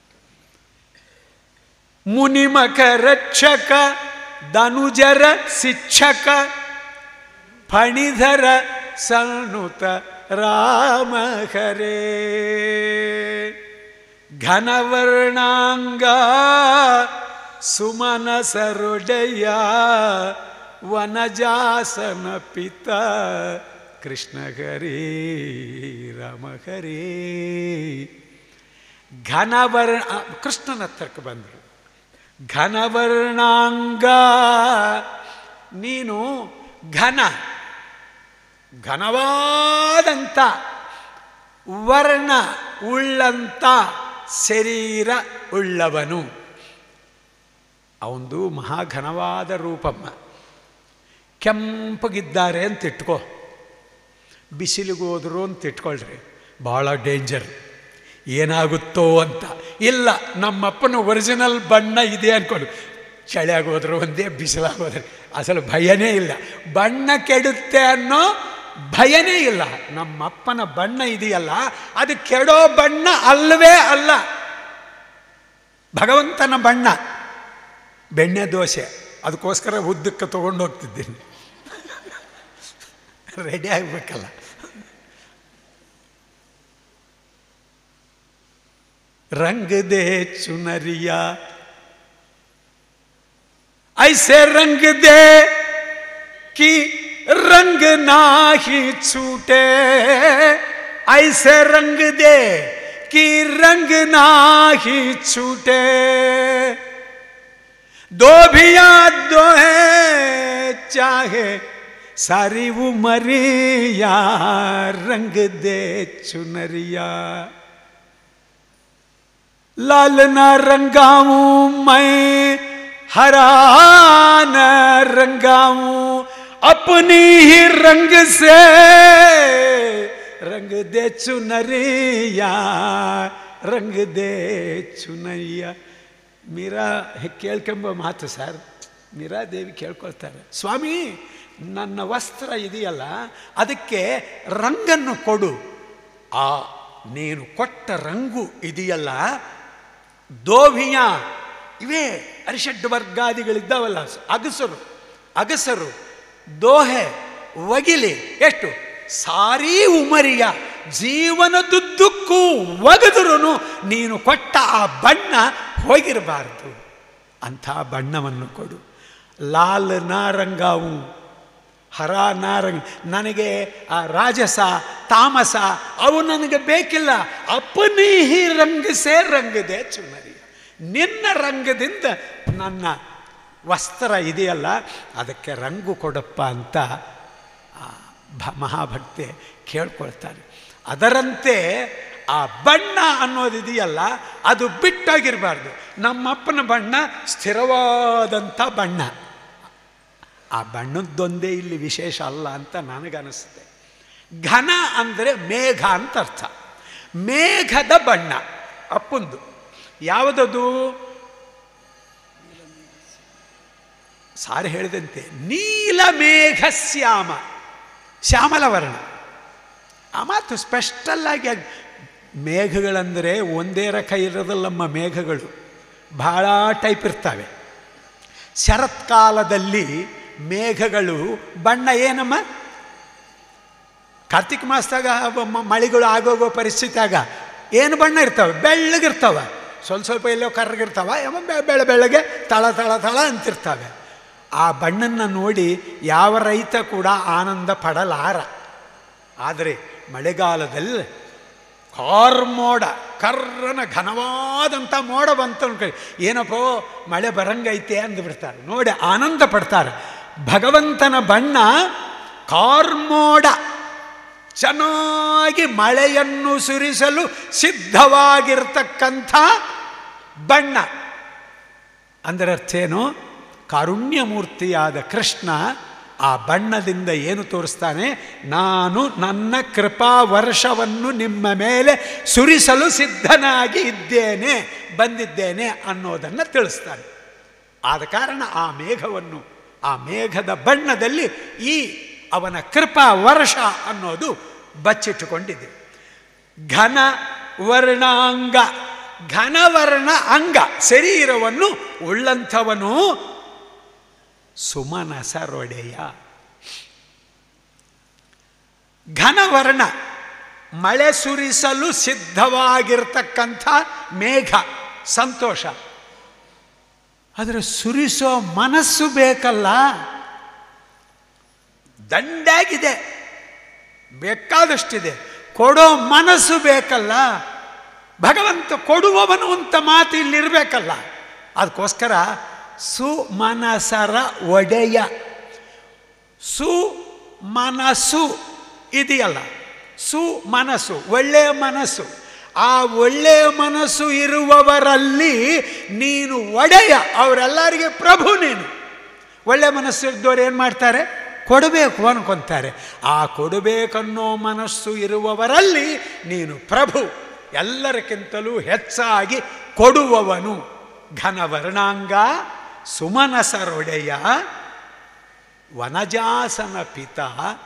Speaker 3: ಮುನಿಮಕ ರಕ್ಷಕ ಧನುಜರ ಶಿಕ್ಷಕ ಫಣಿಧರ ಸಣ್ಣುತ ರಾಮ ಹರೇ ಘನವರ್ಣಾಂಗ ಸುಮನ ಸರುಡೆಯ ವನಜಾಸನ ಪಿತ ಕೃಷ್ಣ ಹರೇ ರಾಮ ಹರೇ ಘನವರ್ಣ ಕೃಷ್ಣನ ಹತ್ರಕ್ಕೆ ಬಂದರು ಘನವರ್ಣಾಂಗ ನೀನು ಘನ ಘನವಾದಂಥ ವರ್ಣ ಉಳ್ಳಂಥ ಶರೀರ ಉಳ್ಳವನು ಅವಂದು ಮಹಾಘನವಾದ ರೂಪಮ್ಮ ಕೆಂಪಗಿದ್ದಾರೆ ಅಂತ ಇಟ್ಕೋ ಬಿಸಿಲಿಗೆ ಹೋದ್ರು ಅಂತ ಇಟ್ಕೊಳ್ರಿ ಭಾಳ ಡೇಂಜರ್ ಏನಾಗುತ್ತೋ ಅಂತ ಇಲ್ಲ ನಮ್ಮಪ್ಪನ ಒರಿಜಿನಲ್ ಬಣ್ಣ ಇದೆ ಅಂದ್ಕೊಂಡು ಚಳಿ ಆಗೋದ್ರು ಒಂದೇ ಬಿಸಿಲಾಗೋದ್ರೆ ಅಸಲು ಭಯನೇ ಇಲ್ಲ ಬಣ್ಣ ಕೆಡುತ್ತೆ ಅನ್ನೋ ಭಯನೇ ಇಲ್ಲ ನಮ್ಮಪ್ಪನ ಬಣ್ಣ ಇದೆಯಲ್ಲ ಅದು ಕೆಡೋ ಬಣ್ಣ ಅಲ್ಲವೇ ಅಲ್ಲ ಭಗವಂತನ ಬಣ್ಣ ಬೆಣ್ಣೆ ದೋಸೆ ಅದಕ್ಕೋಸ್ಕರ ಉದ್ದಕ್ಕೆ ತೊಗೊಂಡು ಹೋಗ್ತಿದ್ದೀನಿ ರೆಡಿ ಆಗಬೇಕಲ್ಲ रंग दे चुनरिया ऐसे रंग दे कि रंग ना ही छूटे ऐसे रंग दे कि रंग ना ही छूटे दो भी याद दो है चाहे सारी उमरिया रंग दे चुनरिया लाल न रंगाऊं मैं हरा न रंगाऊं अपनी ही रंग से रंग दे चुनरिया रंग दे ಚುನಯ್ಯ ಮೀರಾ ಕೇಳ್ಕೊಂಬ ಮಾತು ಸರ್ ಮೀರಾ ದೇವಿ ಕೇಳ್ಕೊಳ್ತಾರೆ ಸ್ವಾಮಿ ನನ್ನ ವಸ್ತ್ರ ಇದೆಯಲ್ಲ ಅದಕ್ಕೆ ರಂಗನ್ನು ಕೊಡು ಆ ನೀನು ಕೊಟ್ಟ ರಂಗು ಇದೆಯಲ್ಲ ದೋಭಿಯ ಇವೇ ಅರಿಷಡ್ ವರ್ಗಾದಿಗಳಿದ್ದಾವಲ್ಲ ಅಗಸರು ಅಗಸರು ದೋಹೆ ಒಗಿಲಿ ಎಷ್ಟು ಸಾರೀ ಉಮರಿಯ ಜೀವನದುದ್ದಕ್ಕೂ ಒಗೆದರೂ ನೀನು ಕೊಟ್ಟ ಆ ಬಣ್ಣ ಹೋಗಿರಬಾರ್ದು ಅಂಥ ಬಣ್ಣವನ್ನು ಕೊಡು ಲಾಲ್ ನಾರಂಗಾವು ಹರ ನಾರಂಗ್ ನನಗೆ ಆ ರಾಜಸ ತಾಮಸ ಅವು ನನಗೆ ಬೇಕಿಲ್ಲ ಅಪ್ಪನೇ ಹಿ ರಂಗಸೇ ರಂಗದೆ ಚುನರಿ ನಿನ್ನ ರಂಗದಿಂದ ನನ್ನ ವಸ್ತ್ರ ಇದೆಯಲ್ಲ ಅದಕ್ಕೆ ರಂಗು ಕೊಡಪ್ಪ ಅಂತ ಆ ಭ ಮಹಾಭಕ್ತೆ ಕೇಳ್ಕೊಳ್ತಾರೆ ಅದರಂತೆ ಆ ಬಣ್ಣ ಅನ್ನೋದಿದೆಯಲ್ಲ ಅದು ಬಿಟ್ಟೋಗಿರಬಾರ್ದು ನಮ್ಮಪ್ಪನ ಬಣ್ಣ ಸ್ಥಿರವಾದಂಥ ಬಣ್ಣ ಆ ಬಣ್ಣದ್ದೊಂದೇ ಇಲ್ಲಿ ವಿಶೇಷ ಅಲ್ಲ ಅಂತ ನನಗನ್ನಿಸುತ್ತೆ ಘನ ಅಂದರೆ ಮೇಘ ಅಂತ ಅರ್ಥ ಮೇಘದ ಬಣ್ಣ ಅಪ್ಪಂದು ಯಾವುದದು ಸಾರಿ ಹೇಳಿದಂತೆ ನೀಲಮೇಘ ಶ್ಯಾಮ ಶ್ಯಾಮಲ ವರ್ಣ ಆ ಮಾತು ಸ್ಪೆಷಲ್ಲಾಗಿ ಮೇಘಗಳಂದರೆ ಒಂದೇ ರಕ ಇರೋದಲ್ಲಮ್ಮ ಮೇಘಗಳು ಬಹಳ ಟೈಪ್ ಇರ್ತವೆ ಶರತ್ಕಾಲದಲ್ಲಿ ಮೇಘಗಳು ಬಣ್ಣ ಏನಮ್ಮ ಕಾರ್ತಿಕ ಮಾಸದಾಗ ಮ- ಮಳೆಗಳು ಆಗೋಗೋ ಪರಿಸ್ಥಿತಿಯಾಗ ಏನು ಬಣ್ಣ ಇರ್ತವೆ ಬೆಳ್ಳಗಿರ್ತವೆ ಸ್ವಲ್ಪ ಸ್ವಲ್ಪ ಎಲ್ಲೋ ಕರ್ರಗಿರ್ತಾವ ಯಾವ ಬೆ- ಬೆಳ ಬೆಳಗ್ಗೆ ತಳ ತಳ ತಳ ಅಂತಿರ್ತವೆ ಆ ಬಣ್ಣನ್ನು ನೋಡಿ ಯಾವ ರೈತ ಕೂಡ ಆನಂದ ಪಡಲಾರ ಆದರೆ ಮಳೆಗಾಲದಲ್ಲಿ ಕಾರ್ಮೋಡ ಕರ್ರನ ಘನವಾದಂಥ ಮೋಡ ಬಂತು ಅನ್ಕೊಳ್ಳಿ ಏನಪ್ಪೋ ಮಳೆ ಬರಂಗೈತೆ ಅಂದುಬಿಡ್ತಾರೆ ನೋಡಿ ಆನಂದ ಪಡ್ತಾರೆ ಭಗವಂತನ ಬಣ್ಣ ಕಾರ್ಮೋಡ ಚೆನ್ನಾಗಿ ಮಳೆಯನ್ನು ಸುರಿಸಲು ಸಿದ್ಧವಾಗಿರ್ತಕ್ಕಂಥ ಬಣ್ಣ ಅಂದರೆ ಅರ್ಥ ಏನು ಕಾರುಣ್ಯಮೂರ್ತಿಯಾದ ಕೃಷ್ಣ ಆ ಬಣ್ಣದಿಂದ ಏನು ತೋರಿಸ್ತಾನೆ ನಾನು ನನ್ನ ಕೃಪಾ ವರ್ಷವನ್ನು ನಿಮ್ಮ ಮೇಲೆ ಸುರಿಸಲು ಸಿದ್ಧನಾಗಿ ಇದ್ದೇನೆ ಬಂದಿದ್ದೇನೆ ಅನ್ನೋದನ್ನು ತಿಳಿಸ್ತಾನೆ ಆದ ಕಾರಣ ಆ ಮೇಘವನ್ನು ಆ ಮೇಘದ ಬಣ್ಣದಲ್ಲಿ ಈ ಅವನ ಕೃಪಾ ವರ್ಷ ಅನ್ನೋದು ಬಚ್ಚಿಟ್ಟುಕೊಂಡಿದೆ ಘನ ವರ್ಣಾಂಗ ಘನವರ್ಣ ಅಂಗ ಶರೀರವನ್ನು ಉಳ್ಳಂಥವನು ಸುಮನಸರೊಡೆಯ ಘನವರ್ಣ ಮಳೆ ಸುರಿಸಲು ಸಿದ್ಧವಾಗಿರ್ತಕ್ಕಂಥ ಮೇಘ ಸಂತೋಷ ಆದರೆ ಸುರಿಸೋ ಮನಸ್ಸು ಬೇಕಲ್ಲ ದಂಡಾಗಿದೆ ಬೇಕಾದಷ್ಟಿದೆ ಕೊಡೋ ಮನಸ್ಸು ಬೇಕಲ್ಲ ಭಗವಂತ ಕೊಡುವವನು ಅಂತ ಮಾತು ಇಲ್ಲಿರಬೇಕಲ್ಲ ಅದಕ್ಕೋಸ್ಕರ ಸುಮನಸರ ಒಡೆಯ ಸು ಮನಸ್ಸು ಇದೆಯಲ್ಲ ಸು ಮನಸ್ಸು ಒಳ್ಳೆಯ ಮನಸ್ಸು ಆ ಒಳ್ಳೆಯ ಮನಸ್ಸು ಇರುವವರಲ್ಲಿ ನೀನು ಒಡೆಯ ಅವರೆಲ್ಲರಿಗೆ ಪ್ರಭು ನೀನು ಒಳ್ಳೆ ಮನಸ್ಸು ಇದ್ದವ್ರು ಏನು ಮಾಡ್ತಾರೆ ಕೊಡಬೇಕು ಅನ್ಕೊಂತಾರೆ ಆ ಕೊಡಬೇಕನ್ನೋ ಮನಸ್ಸು ಇರುವವರಲ್ಲಿ ನೀನು ಪ್ರಭು ಎಲ್ಲರಕ್ಕಿಂತಲೂ ಹೆಚ್ಚಾಗಿ ಕೊಡುವವನು ಘನವರ್ಣಾಂಗ ಸುಮನಸರೊಡೆಯ ವನಜಾಸನ ಪಿತ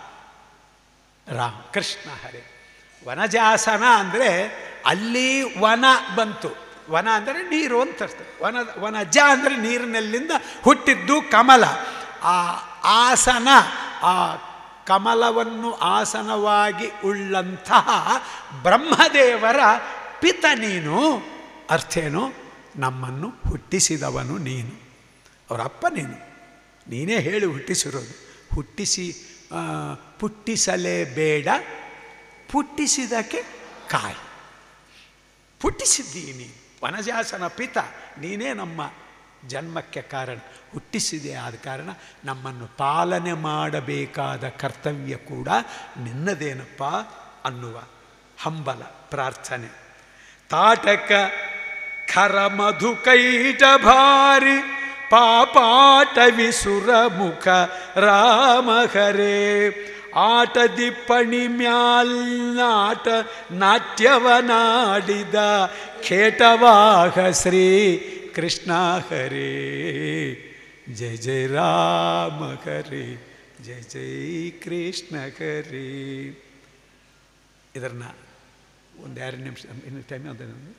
Speaker 3: ರಾಮ್ ಕೃಷ್ಣ ಹರೆ ವನಜಾಸನ ಅಂದರೆ ಅಲ್ಲಿ ವನ ಬಂತು ವನ ಅಂದರೆ ನೀರು ಅಂತ ಅರ್ಥ ವನ ವನಜ ಅಂದರೆ ನೀರಿನಲ್ಲಿಂದ ಹುಟ್ಟಿದ್ದು ಕಮಲ ಆ ಆಸನ ಆ ಕಮಲವನ್ನು ಆಸನವಾಗಿ ಉಳ್ಳಂತಹ ಬ್ರಹ್ಮದೇವರ ಪಿತ ನೀನು ಅರ್ಥೇನು ನಮ್ಮನ್ನು ಹುಟ್ಟಿಸಿದವನು ನೀನು ಅವರ ಅಪ್ಪ ನೀನು ನೀನೇ ಹೇಳಿ ಹುಟ್ಟಿಸಿರೋದು ಹುಟ್ಟಿಸಿ ಆ, ಪುಟ್ಟಿಸಲೇಬೇಡ ಪುಟ್ಟಿಸಿದಕ್ಕೆ ಕಾಯಿ ಹುಟ್ಟಿಸಿದ್ದೀನಿ ವನಜಾಸನ ಪಿತ ನೀನೇ ನಮ್ಮ ಜನ್ಮಕ್ಕೆ ಕಾರಣ ಹುಟ್ಟಿಸಿದೆ ಆದ ಕಾರಣ ನಮ್ಮನ್ನು ಪಾಲನೆ ಮಾಡಬೇಕಾದ ಕರ್ತವ್ಯ ಕೂಡ ನಿನ್ನದೇನಪ್ಪ ಅನ್ನುವ ಹಂಬಲ ಪ್ರಾರ್ಥನೆ ತಾಟಕ ಖರ ಮಧುಕೈಟ ಭಾರಿ ಪಾಪಾಟ ವಿಸುರ ಮುಖ ರಾಮ ಹರೇ ಆಟದಿ ಪಣಿ ಮ್ಯಾಲ್ನಾಟ ನಾಟ್ಯವನಾಡಿದ ಖೇಟವಾಹ ಶ್ರೀ ಕೃಷ್ಣ ಹರೇ ಜಯ ಜಯ ರಾಮ ಹರೇ ಜಯ ಜಯ ಕೃಷ್ಣ ಹರೇ ಇದನ್ನು ಒಂದು ಎರಡು ನಿಮಿಷ ಇನ್ನು ಟೈಮ್ ಅದೇನು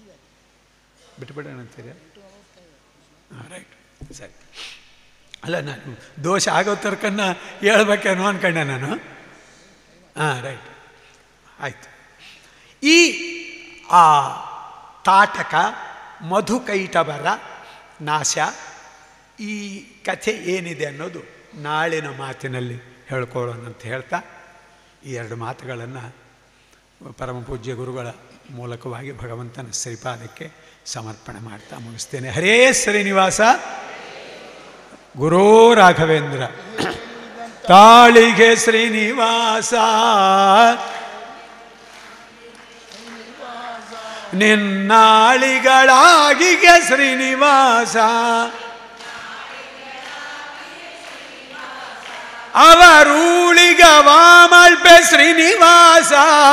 Speaker 3: ಬಿಟ್ಬಿಡೋಣ ಅಂತೀರಾ ಹಾಂ ರೈಟ್ ಸರಿ ಅಲ್ಲ ನಾನು ದೋಷ ಆಗೋ ತರ್ಕನ್ನ ಹೇಳ್ಬೇಕೇನೋ ಅನ್ಕೊಂಡೆ ನಾನು ಹಾಂ ರೈಟ್ ಆಯಿತು ಈ ಆ ತಾಟಕ ಮಧುಕೈಟವರ ನಾಶ ಈ ಕಥೆ ಏನಿದೆ ಅನ್ನೋದು ನಾಳಿನ ಮಾತಿನಲ್ಲಿ ಹೇಳ್ಕೊಳ್ಳೋಣ ಅಂತ ಹೇಳ್ತಾ ಈ ಎರಡು ಮಾತುಗಳನ್ನು ಪರಮ ಪೂಜ್ಯ ಗುರುಗಳ ಮೂಲಕವಾಗಿ ಭಗವಂತನ ಶ್ರೀಪಾದಕ್ಕೆ ಸಮರ್ಪಣೆ ಮಾಡ್ತಾ ಮುಗಿಸ್ತೇನೆ ಹರೇ ಶ್ರೀನಿವಾಸ ಗುರೋ ರಾಘವೇಂದ್ರ ತಾಳಿಗೆ ಶ್ರೀನಿವಾಸ ನಿನ್ನಾಳಿಗಳಾಗಿಗೆ ಶ್ರೀನಿವಾಸ ಅವರೂಳಿಗ ವಾಮಲ್ಪೆ ಶ್ರೀನಿವಾಸ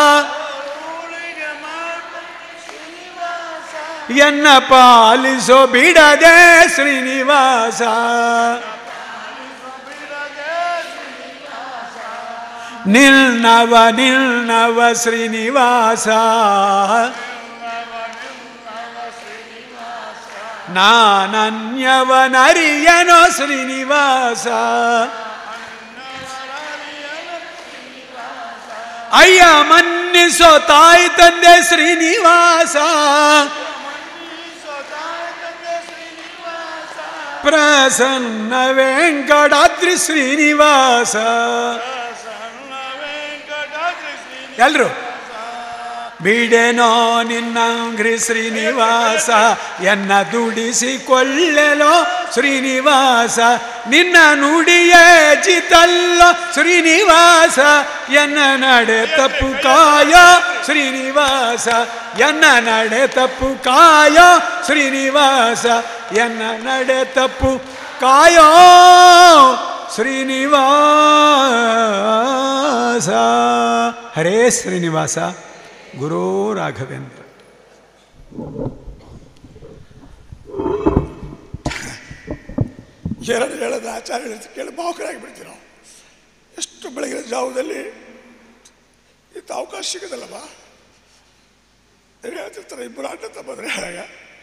Speaker 3: ಎನ್ನ ಪಾಲಿಸೋ ಬಿಡದೆ ಶ್ರೀನಿವಾಸ ನಿಲ್ನವ ನಿಲ್ನವ ಶ್ರೀನಿವಾಸ ನಾನನ್ಯವನರಿಯನೋ ಶ್ರೀನಿವಾಸ ಅಯ್ಯ ಮನ್ನಿಸೋ ತಾಯಿ ತಂದೆ ಶ್ರೀನಿವಾಸ ಪ್ರಸನ್ನ ವೆಂಕಟಾದ್ರಿ ಶ್ರೀನಿವಾಸ ಎಲ್ರು ಬಿಡೆನೋ ನಿನ್ನಂಗ್ರಿ ಶ್ರೀನಿವಾಸ ಎನ್ನ ದುಡಿಸಿಕೊಳ್ಳೆಲೋ ಶ್ರೀನಿವಾಸ ನಿನ್ನ ನುಡಿಯೇ ಜಿತಲ್ಲೋ ಶ್ರೀನಿವಾಸ ಎನ್ನ ನಡೆ ತಪ್ಪು ಕಾಯೋ ಶ್ರೀನಿವಾಸ ಎನ್ನ ನಡೆ ತಪ್ಪು ಕಾಯೋ ಶ್ರೀನಿವಾಸ ಎನ್ನ ನಡೆ ತಪ್ಪು ಕಾಯೋ ಶ್ರೀನಿವಾಸ ಹರೇ ಶ್ರೀನಿವಾಸ ಗುರೋ ರಾಘವೇಂದ್ರ
Speaker 4: ಎರಡು ಹೇಳದ ಆಚಾರ್ಯ ಹೇಳ್ತಾರೆ, ಕೇಳಿ ಭಾವುಕರಾಗಿ ಬಿಡ್ತೀವಿ ನಾವು ಎಷ್ಟು ಬೆಳಗಿನ ಜಾವದಲ್ಲಿ ಇಂಥ ಅವಕಾಶ ಸಿಗೋದಲ್ಲಮ್ಮ ಹೇಳ್ತಿರ್ತಾರೆ ಇಬ್ಬರು ಆಟ ಬಂದರೆ ಹೇಳಾಗ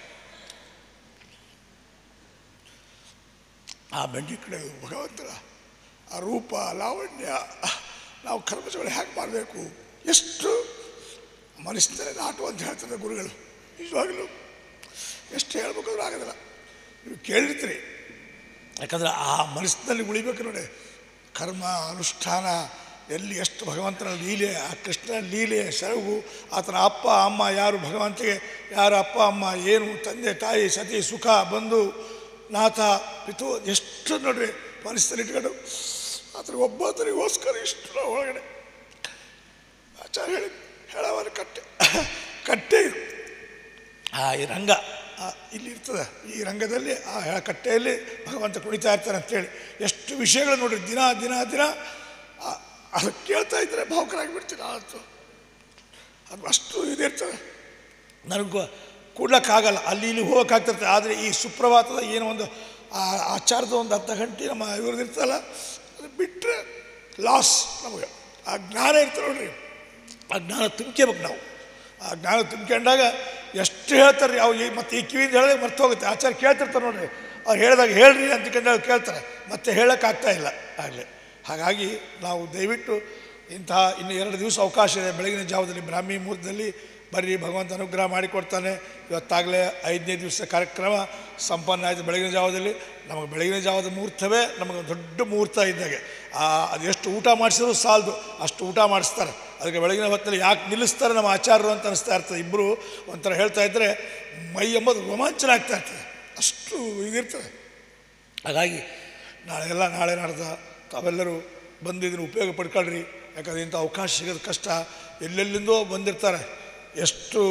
Speaker 4: ಆ ಬೆಂಕಿ ಕಡೆ ಭಗವಂತನ ಆ ರೂಪ ಲಾವಣ್ಯ ನಾವು ಕರ್ಮಜಗಳು ಹೇಗೆ ಮಾಡಬೇಕು ಎಷ್ಟು ಮನಸ್ಸಿನಲ್ಲಿ ನಾಟು ಅಂತ ಹೇಳ್ತಾರೆ ಗುರುಗಳು ನಿಜವಾಗಲೂ ಎಷ್ಟು ಹೇಳ್ಬೇಕಾದ್ರೂ ಆಗೋದಿಲ್ಲ ನೀವು ಕೇಳಿರ್ತೀರಿ ಯಾಕಂದ್ರೆ ಆ ಮನಸ್ಸಿನಲ್ಲಿ ಉಳಿಬೇಕು ನೋಡಿ ಕರ್ಮ ಅನುಷ್ಠಾನ ಎಲ್ಲಿ ಎಷ್ಟು ಭಗವಂತನ ಲೀಲೆ ಆ ಕೃಷ್ಣನ ಲೀಲೆ ಸೆರಗು ಆತನ ಅಪ್ಪ ಅಮ್ಮ ಯಾರು ಭಗವಂತಿಗೆ ಯಾರ ಅಪ್ಪ ಅಮ್ಮ ಏನು ತಂದೆ ತಾಯಿ ಸತಿ ಸುಖ ಬಂಧು ನಾಥ ಪಿತು ಎಷ್ಟು ನೋಡ್ರಿ ಮನಸ್ಸಲ್ಲಿ ಇಟ್ಕೊಂಡು ಆತನ ಒಬ್ಬತನಿಗೋಸ್ಕರ ಇಷ್ಟು ನಾವು ಒಳಗಡೆ ಆಚಾರ್ಯ ಹೇಳಿ ಹೇಳವರ ಕಟ್ಟೆ ಕಟ್ಟೆ ಇದು. ಆ ಈ ರಂಗ ಆ ಇಲ್ಲಿ ಇರ್ತದೆ ಈ ರಂಗದಲ್ಲಿ ಆ ಹೆ- ಕಟ್ಟೆಯಲ್ಲಿ ಭಗವಂತ ಕುಣಿತಾ ಇರ್ತಾನೆ ಅಂತೇಳಿ ಎಷ್ಟು ವಿಷಯಗಳು ನೋಡ್ರಿ ದಿನ ದಿನ ದಿನ ಆ- ಅದು ಕೇಳ್ತಾ ಇದ್ರೆ ಭಾವುಕರಾಗಿ ಬಿಡ್ತೀನಿ ಆಯ್ತು ಅದು ಅಷ್ಟು ಇದಿರ್ತದೆ ನನಗೆ ಕೂಡ್ಲಕ್ಕಾಗಲ್ಲ ಅಲ್ಲಿ ಇಲ್ಲಿ ಹೋಗೋಕ್ಕಾಗ್ತಿರ್ತದೆ ಆದರೆ ಈ ಸುಪ್ರಭಾತದ ಏನೋ ಒಂದು ಆ ಆಚಾರದ ಒಂದು ಅರ್ಧ ಗಂಟೆ ನಮ್ಮ ಇವ್ರದ್ದು ಇರ್ತಲ್ಲ ಅದು ಬಿಟ್ಟರೆ ಲಾಸ್ ನಮಗೆ ಆ ಜ್ಞಾನ ಇರ್ತದೆ ನೋಡ್ರಿ ಆ ಜ್ಞಾನ ತುಂಬ್ಕೋಬೇಕು ನಾವು ಆ ಜ್ಞಾನ ತುಂಬ್ಕೊಂಡಾಗ ಎಷ್ಟು ಹೇಳ್ತಾರೆ ಯಾವ ಈ ಮತ್ತೆ ಈ ಕಿವಿಯಿಂದ ಹೇಳಿದಾಗ ಮರ್ತು ಹೋಗುತ್ತೆ ಆಚಾರ್ಯ ಕೇಳ್ತಿರ್ತಾರೆ ನೋಡ್ರಿ ಅವ್ರು ಹೇಳಿದಾಗ ಹೇಳ್ರಿ ಅಂತಕೊಂಡಾಗ ಕೇಳ್ತಾರೆ ಮತ್ತೆ ಹೇಳೋಕ್ಕಾಗ್ತಾ ಇಲ್ಲ ಆಗಲಿ ಹಾಗಾಗಿ ನಾವು ದಯವಿಟ್ಟು ಇಂತಹ ಇನ್ನು ಎರಡು ದಿವಸ ಅವಕಾಶ ಇದೆ ಬೆಳಗಿನ ಜಾವದಲ್ಲಿ ಬ್ರಾಹ್ಮಿ ಮುಹೂರ್ತದಲ್ಲಿ ಬರ್ರಿ ಭಗವಂತ ಅನುಗ್ರಹ ಮಾಡಿಕೊಡ್ತಾನೆ ಇವತ್ತಾಗಲೇ ಐದನೇ ದಿವಸ ಕಾರ್ಯಕ್ರಮ ಸಂಪನ್ನ ಆಯಿತು ಬೆಳಗಿನ ಜಾವದಲ್ಲಿ ನಮಗೆ ಬೆಳಗಿನ ಜಾವದ ಮುಹೂರ್ತವೇ ನಮಗೆ ದೊಡ್ಡ ಮುಹೂರ್ತ ಇದ್ದಾಗೆ ಆ ಅದು ಎಷ್ಟು ಊಟ ಮಾಡಿಸಿದ್ರು ಸಾಲದು ಅಷ್ಟು ಊಟ ಮಾಡಿಸ್ತಾರೆ ಅದಕ್ಕೆ ಬೆಳಗಿನ ಹೊತ್ತಲ್ಲಿ ಯಾಕೆ ನಿಲ್ಲಿಸ್ತಾರೆ ನಮ್ಮ ಆಚಾರ್ಯರು ಅಂತ ಅನಿಸ್ತಾ ಇರ್ತದೆ ಇಬ್ಬರು ಒಂಥರ ಹೇಳ್ತಾ ಇದ್ದರೆ ಮೈ ಎಂಬುದು ರೋಮಾಂಚನ ಆಗ್ತಾ ಇರ್ತದೆ ಅಷ್ಟು ಇದಿರ್ತದೆ ಹಾಗಾಗಿ ನಾಳೆ ಎಲ್ಲ ನಾಳೆ ನಾಡ್ದ ತಾವೆಲ್ಲರೂ ಬಂದು ಇದನ್ನು ಉಪಯೋಗ ಪಡ್ಕೊಳ್ರಿ ಯಾಕಂದ್ರೆ ಇಂಥ ಅವಕಾಶ ಸಿಗೋದು ಕಷ್ಟ ಎಲ್ಲೆಲ್ಲಿಂದೋ ಬಂದಿರ್ತಾರೆ ಎಷ್ಟು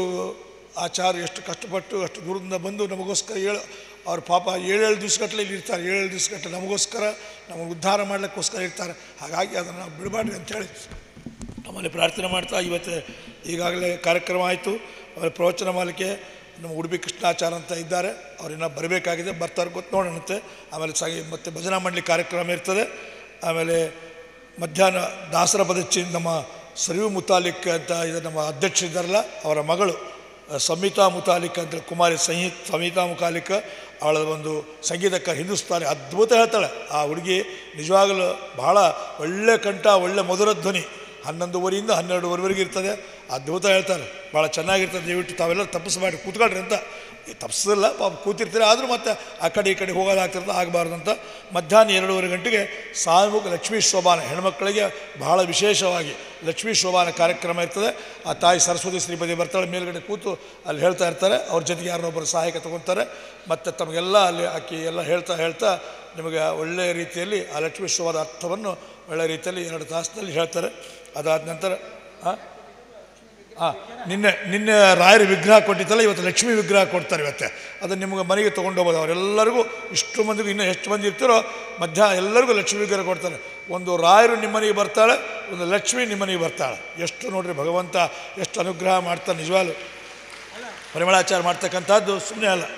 Speaker 4: ಆಚಾರ ಎಷ್ಟು ಕಷ್ಟಪಟ್ಟು ಅಷ್ಟು ದೂರದಿಂದ ಬಂದು ನಮಗೋಸ್ಕರ ಏಳು ಅವ್ರ ಪಾಪ ಏಳೇಳು ದಿವ್ಸಗಟ್ಟಲೆ ಇಲ್ಲಿ ಇರ್ತಾರೆ ಏಳೇಳು ದಿವ್ಸಗಟ್ಟಲೆ ನಮಗೋಸ್ಕರ ನಮಗೆ ಉದ್ಧಾರ ಮಾಡಲಿಕ್ಕೋಸ್ಕರ ಇರ್ತಾರೆ ಹಾಗಾಗಿ ಅದನ್ನು ನಾವು ಬಿಡಬಾರ್ದು ಅಂತೇಳಿ ನಮ್ಮಲ್ಲಿ ಪ್ರಾರ್ಥನೆ ಮಾಡ್ತಾ ಇವತ್ತು ಈಗಾಗಲೇ ಕಾರ್ಯಕ್ರಮ ಆಯಿತು ಆಮೇಲೆ ಪ್ರವಚನ ಮಾಲಿಕೆ ನಮ್ಮ ಉಡುಪಿ ಕೃಷ್ಣಾಚಾರ ಅಂತ ಇದ್ದಾರೆ ಅವ್ರಿನ್ನ ಬರಬೇಕಾಗಿದೆ ಬರ್ತಾರೆ ಗೊತ್ತು ನೋಡೋಣಂತೆ ಆಮೇಲೆ ಸಾಗಿ ಮತ್ತು ಭಜನಾ ಮಂಡಳಿ ಕಾರ್ಯಕ್ರಮ ಇರ್ತದೆ ಆಮೇಲೆ ಮಧ್ಯಾಹ್ನ ದಾಸರ ಪದಚ್ಚಿ ನಮ್ಮ ಸರಿವು ಮುತಾಲಿಕ್ ಅಂತ ಇದು ನಮ್ಮ ಅಧ್ಯಕ್ಷ ಇದ್ದಾರಲ್ಲ ಅವರ ಮಗಳು ಆ, ಸಂಹಿತಾ ಮುತಾಲಿಕ್ ಅಂತ ಕುಮಾರಿ ಸಂಹಿತ್ ಸಂಹಿತಾ ಮುತಾಲಿಕ್ ಅವಳ ಒಂದು ಸಂಗೀತಕ್ಕ ಹಿಂದೂಸ್ತಾನಿ ಅದ್ಭುತ ಹೇಳ್ತಾಳೆ ಆ ಹುಡುಗಿ ನಿಜವಾಗಲೂ ಬಹಳ ಒಳ್ಳೆ ಕಂಠ ಒಳ್ಳೆ ಮಧುರ ಧ್ವನಿ ಹನ್ನೊಂದುವರೆಯಿಂದ ಹನ್ನೆರಡುವರೆವರೆಗೆ ಇರ್ತದೆ ಅದ್ಭುತ ಹೇಳ್ತಾರೆ ಭಾಳ ಚೆನ್ನಾಗಿರ್ತದೆ ದಯವಿಟ್ಟು ತಾವೆಲ್ಲ ತಪ್ಪಿಸ್ಬೇಡಿ ಕೂತ್ಕೊಳ್ರಿ ಅಂತ ಈ ತಪ್ಪಿಸಲ್ಲ ಪಾಪ ಕೂತಿರ್ತೀರ ಆದರೂ ಮತ್ತೆ ಆ ಕಡೆ ಈ ಕಡೆ ಹೋಗೋದಾಗ್ತಿರ್ತದೆ ಆಗಬಾರ್ದು ಅಂತ ಮಧ್ಯಾಹ್ನ ಎರಡೂವರೆ ಗಂಟೆಗೆ ಸಾಮೂಹಿಕ ಲಕ್ಷ್ಮೀ ಶೋಭಾನ ಹೆಣ್ಮಕ್ಕಳಿಗೆ ಬಹಳ ವಿಶೇಷವಾಗಿ ಲಕ್ಷ್ಮೀ ಶೋಭಾನ ಕಾರ್ಯಕ್ರಮ ಇರ್ತದೆ ಆ ತಾಯಿ ಸರಸ್ವತಿ ಶ್ರೀಪತಿ ಬರ್ತಾಳೆ ಮೇಲ್ಗಡೆ ಕೂತು ಅಲ್ಲಿ ಹೇಳ್ತಾ ಇರ್ತಾರೆ ಅವ್ರ ಜೊತೆಗೆ ಯಾರನ್ನೊಬ್ಬರು ಸಹಾಯಕ ತಗೊತಾರೆ ಮತ್ತು ತಮಗೆಲ್ಲ ಅಲ್ಲಿ ಆಕಿ ಎಲ್ಲ ಹೇಳ್ತಾ ಹೇಳ್ತಾ ನಿಮಗೆ ಒಳ್ಳೆಯ ರೀತಿಯಲ್ಲಿ ಆ ಲಕ್ಷ್ಮೀ ಶೋಭಾದ ಅರ್ಥವನ್ನು ಒಳ್ಳೆಯ ರೀತಿಯಲ್ಲಿ ಎರಡು ತಾಸಿನಲ್ಲಿ ಹೇಳ್ತಾರೆ ಅದಾದ ನಂತರ ಆ? ಆ, ನಿನ್ನೆ ನಿನ್ನೆ ರಾಯರ ವಿಗ್ರಹ ಕೊಟ್ಟಿತ್ತಲ್ಲ ಇವತ್ತು ಲಕ್ಷ್ಮೀ ವಿಗ್ರಹ ಕೊಡ್ತಾರೆ ಇವತ್ತೆ ಅದನ್ನು ನಿಮಗೆ ಮನೆಗೆ ತೊಗೊಂಡು ಹೋಗ್ಬೋದು ಅವರೆಲ್ಲರಿಗೂ ಇಷ್ಟು ಮಂದಿಗೂ ಇನ್ನೂ ಎಷ್ಟು ಮಂದಿ ಇರ್ತೀರೋ ಮಧ್ಯಾಹ್ನ ಎಲ್ಲರಿಗೂ ಲಕ್ಷ್ಮೀ ವಿಗ್ರಹ ಕೊಡ್ತಾರೆ ಒಂದು ರಾಯರು ನಿಮ್ಮ ಮನೆಗೆ ಬರ್ತಾಳೆ ಒಂದು ಲಕ್ಷ್ಮಿ ನಿಮ್ಮ ಮನೆಗೆ ಬರ್ತಾಳೆ ಎಷ್ಟು ನೋಡ್ರಿ ಭಗವಂತ ಎಷ್ಟು ಅನುಗ್ರಹ ಮಾಡ್ತಾನೆ ನಿಜವಾಗ್ಲು ಪರಿಮಳಾಚಾರ ಮಾಡ್ತಕ್ಕಂಥದ್ದು ಸುಮ್ಮನೆ ಅಲ್ಲ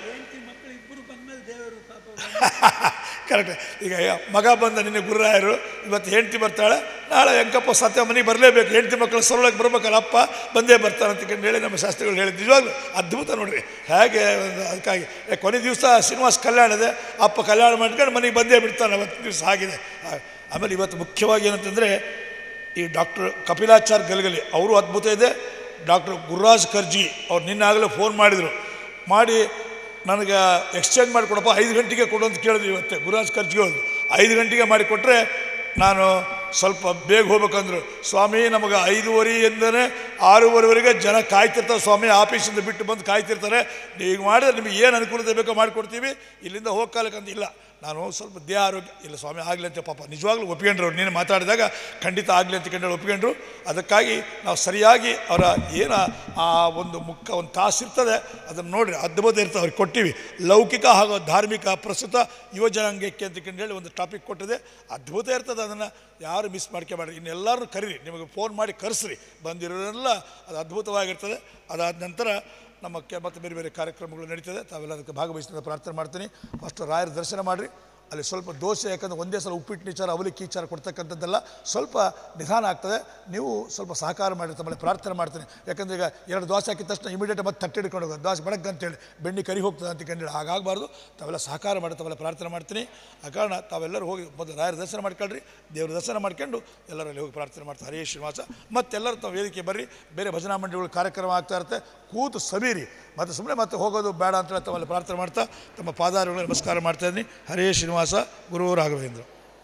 Speaker 4: ಕರೆಕ್ಟ್ ಈಗ ಮಗ ಬಂದ ನಿನ್ನೆ ಗುರುರಾಯರು ಇವತ್ತು ಹೆಂಡತಿ ಬರ್ತಾಳೆ ನಾಳೆ ವೆಂಕಪ್ಪ ಸತ್ಯ ಮನೆಗೆ ಬರಲೇಬೇಕು ಹೆಂಡತಿ ಮಕ್ಕಳು ಸರಳಕ್ಕೆ ಬರ್ಬೇಕಲ್ಲ ಅಪ್ಪ ಬಂದೇ ಬರ್ತಾನೆ ಅಂತ ಕಂಡು ಹೇಳಿ ನಮ್ಮ ಶಾಸ್ತ್ರಿಗಳು ಹೇಳಿದ್ದು ನಿಜವಾಗ್ಲೂ ಅದ್ಭುತ ನೋಡ್ರಿ ಹೇಗೆ ಒಂದು ಅದಕ್ಕಾಗಿ ಏ, ಕೊನೆ ದಿವಸ ಶ್ರೀನಿವಾಸ ಕಲ್ಯಾಣ ಇದೆ ಅಪ್ಪ ಕಲ್ಯಾಣ ಮಾಡ್ಕೊಂಡು ಮನೆಗೆ ಬಂದೇ ಬಿಡ್ತಾನೆ ಅವತ್ತು ದಿವಸ ಆಗಿದೆ ಆ- ಆಮೇಲೆ ಇವತ್ತು ಮುಖ್ಯವಾಗಿ ಏನಂತಂದರೆ ಈ ಡಾಕ್ಟರ್ ಕಪಿಲಾಚಾರ್ ಗಲಗಲಿ ಅವರು ಅದ್ಭುತ ಇದೆ ಡಾಕ್ಟರ್ ಗುರುರಾಜ್ ಕರ್ಜಿ ಅವ್ರು ನಿನ್ನಾಗಲೇ ಫೋನ್ ಮಾಡಿದರು ಮಾಡಿ ನನಗೆ ಎಕ್ಸ್ಚೇಂಜ್ ಮಾಡಿಕೊಡಪ್ಪ ಐದು ಗಂಟೆಗೆ ಕೊಡು ಅಂತ ಕೇಳಿದ್ರು ಇವತ್ತೆ ಗುರುರಾಜ್ ಕರ್ಜಿಗೆ ಹೋದ್ರು ಐದು ಗಂಟೆಗೆ ಮಾಡಿಕೊಟ್ರೆ ನಾನು ಸ್ವಲ್ಪ ಬೇಗ ಹೋಗ್ಬೇಕಂದ್ರು ಸ್ವಾಮಿ ನಮಗೆ ಐದೂವರೆಯಿಂದನೇ ಆರೂವರೆವರೆಗೆ ಜನ ಕಾಯ್ತಿರ್ತಾರೆ ಸ್ವಾಮಿ ಆಫೀಸಿಂದ ಬಿಟ್ಟು ಬಂದು ಕಾಯ್ತಿರ್ತಾರೆ ಈಗ ಮಾಡಿದ್ರೆ ನಿಮಗೆ ಏನು ಅನುಕೂಲತೆ ಬೇಕೋ ಮಾಡಿಕೊಡ್ತೀವಿ ಇಲ್ಲಿಂದ ಹೋಗ್ಕಾಲಕ್ಕಂತ ಇಲ್ಲ ನಾನು ಸ್ವಲ್ಪ ದೇಹ ಆರೋಗ್ಯ ಇಲ್ಲ ಸ್ವಾಮಿ ಆಗಲಿ ಅಂತ ಪಾಪ ನಿಜವಾಗ್ಲೂ ಒಪ್ಕೊಂಡ್ರು ಅವ್ರು ನೀನು ಮಾತಾಡಿದಾಗ ಖಂಡಿತ ಆಗಲಿ ಅಂತ ಕಂಡು ಒಪ್ಕೊಂಡ್ರು ಅದಕ್ಕಾಗಿ ನಾವು ಸರಿಯಾಗಿ ಅವರ ಏನು ಆ ಒಂದು ಮುಖ ಒಂದು ತಾಸು ಇರ್ತದೆ ಅದನ್ನು ನೋಡ್ರಿ ಅದ್ಭುತ ಇರ್ತದೆ ಅವ್ರಿಗೆ ಕೊಟ್ಟಿವಿ ಲೌಕಿಕ ಹಾಗೂ ಧಾರ್ಮಿಕ ಪ್ರಸ್ತುತ ಯುವ ಜನಾಂಗಕ್ಕೆ ಅಂತ ಕಂಡು ಹೇಳಿ ಒಂದು ಟಾಪಿಕ್ ಕೊಟ್ಟಿದೆ ಅದ್ಭುತ ಇರ್ತದೆ ಅದನ್ನು ಯಾರು ಮಿಸ್ ಮಾಡ್ಕೊಬೇಡ್ರಿ ಇನ್ನೆಲ್ಲರೂ ಕರೀರಿ ನಿಮಗೆ ಫೋನ್ ಮಾಡಿ ಕರೆಸ್ರಿ ಬಂದಿರೋರೆಲ್ಲ ಅದು ಅದ್ಭುತವಾಗಿರ್ತದೆ ಅದಾದ ನಂತರ ನಮ್ಮ ಕೆ ಮತ್ತು ಬೇರೆ ಬೇರೆ ಕಾರ್ಯಕ್ರಮಗಳು ನಡೀತದೆ ತಾವೆಲ್ಲ ಅದಕ್ಕೆ ಭಾಗವಹಿಸಿದ ಪ್ರಾರ್ಥನೆ ಮಾಡ್ತೀನಿ ಫಸ್ಟ್ ರಾಯರ ದರ್ಶನ ಮಾಡಿರಿ ಅಲ್ಲಿ ಸ್ವಲ್ಪ ದೋಸೆ ಯಾಕಂದ್ರೆ ಒಂದೇ ಸಲ ಉಪ್ಪಿಟ್ಟು ವಿಚಾರ ಅವಲಕ್ಕಿ ವಿಚಾರ ಕೊಡ್ತಕ್ಕಂಥದ್ದೆಲ್ಲ ಸ್ವಲ್ಪ ನಿಧಾನ ಆಗ್ತದೆ ನೀವು ಸ್ವಲ್ಪ ಸಹಕಾರ ಮಾಡಿ ತಮ್ಮಲ್ಲಿ ಪ್ರಾರ್ಥನೆ ಮಾಡ್ತೀನಿ ಯಾಕಂದ್ರೆ ಈಗ ಎರಡು ದೋಸೆ ಹಾಕಿದ ತಕ್ಷಣ ಇಮಿಡಿಯೇಟ್ ಮತ್ತೆ ತಟ್ಟೆ ಹಿಡ್ಕೊಂಡು ಹೋಗೋದು ದೋಸೆ ಬೆಳಗ್ಗೆ ಅಂತೇಳಿ ಬೆಣ್ಣೆ ಕರಿ ಹೋಗ್ತದೆ ಅಂತ ಕಂಡು ಹಾಗಾಗಬಾರ್ದು ತಾವೆಲ್ಲ ಸಹಕಾರ ಮಾಡಿ ತಾವೆಲ್ಲ ಪ್ರಾರ್ಥನೆ ಮಾಡ್ತೀನಿ ಆ ಕಾರಣ ತಾವೆಲ್ಲರೂ ಹೋಗಿ ಮೊದಲು ರಾಯರ ದರ್ಶನ ಮಾಡ್ಕೊಳ್ರಿ ದೇವರ ದರ್ಶನ ಮಾಡ್ಕೊಂಡು ಎಲ್ಲರಲ್ಲಿ ಹೋಗಿ ಪ್ರಾರ್ಥನೆ ಮಾಡ್ತಾರೆ ಹರೇ ಶ್ರೀನಿವಾಸ ಮತ್ತೆಲ್ಲರೂ ತಾವು ವೇದಿಕೆ ಬರ್ರಿ ಬೇರೆ ಭಜನಾ ಮಂಡಳಿಗಳು ಕಾರ್ಯಕ್ರಮ ಆಗ್ತಾ ಇರುತ್ತೆ ಕೂತು ಸಬೀರಿ ಮತ್ತು ಸುಮ್ಮನೆ ಮತ್ತೆ ಹೋಗೋದು ಬೇಡ ಅಂತ ಹೇಳಿ ತಾವೆಲ್ಲ ಪ್ರಾರ್ಥನೆ ಮಾಡ್ತಾ ತಮ್ಮ ಪಾದಾರಗಳಿಗೆ ನಮಸ್ಕಾರ ಮಾಡ್ತಾ ಇದ್ದೀನಿ ಹರೇ ಶ್ರೀನಿವಾಸ ಗುರು ರಾಘವೇಂದ್ರ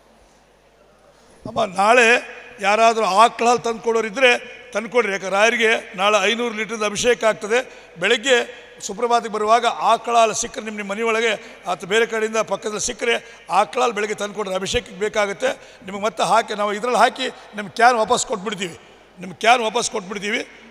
Speaker 4: ಅಮ್ಮ ನಾಳೆ ಯಾರಾದರೂ ಆಕಳ ಹಾಲು ತಂದು ಕೊಡೋರಿದ್ದರೆ ತಂದುಕೊಡ್ರಿ ಯಾಕೆ ರಾಯರಿಗೆ ನಾಳೆ ಐನೂರು ಲೀಟ್ರದ ಅಭಿಷೇಕ ಆಗ್ತದೆ ಬೆಳಗ್ಗೆ ಸುಪ್ರಭಾತಕ್ಕೆ ಬರುವಾಗ ಆಕಳ ಹಾಲು ಸಿಕ್ಕರೆ ನಿಮ್ಮ ನಿಮ್ಮ ಮನೆಯೊಳಗೆ ಅಥವಾ ಬೇರೆ ಕಡೆಯಿಂದ ಪಕ್ಕದಲ್ಲಿ ಸಿಕ್ಕರೆ ಆಕಳ ಹಾಲು ಬೆಳಗ್ಗೆ ತಂದುಕೊಡ್ರಿ ಅಭಿಷೇಕಕ್ಕೆ ಬೇಕಾಗುತ್ತೆ ನಿಮಗೆ ಮತ್ತೆ ಹಾಕಿ ನಾವು ಇದರಲ್ಲಿ ಹಾಕಿ ನಿಮ್ಮ ಕ್ಯಾನ್ ವಾಪಸ್ ಕೊಟ್ಬಿಡ್ತೀವಿ ನಿಮ್ಮ ಕ್ಯಾನ್ ವಾಪಸ್ ಕೊಟ್ಬಿಡ್ತೀವಿ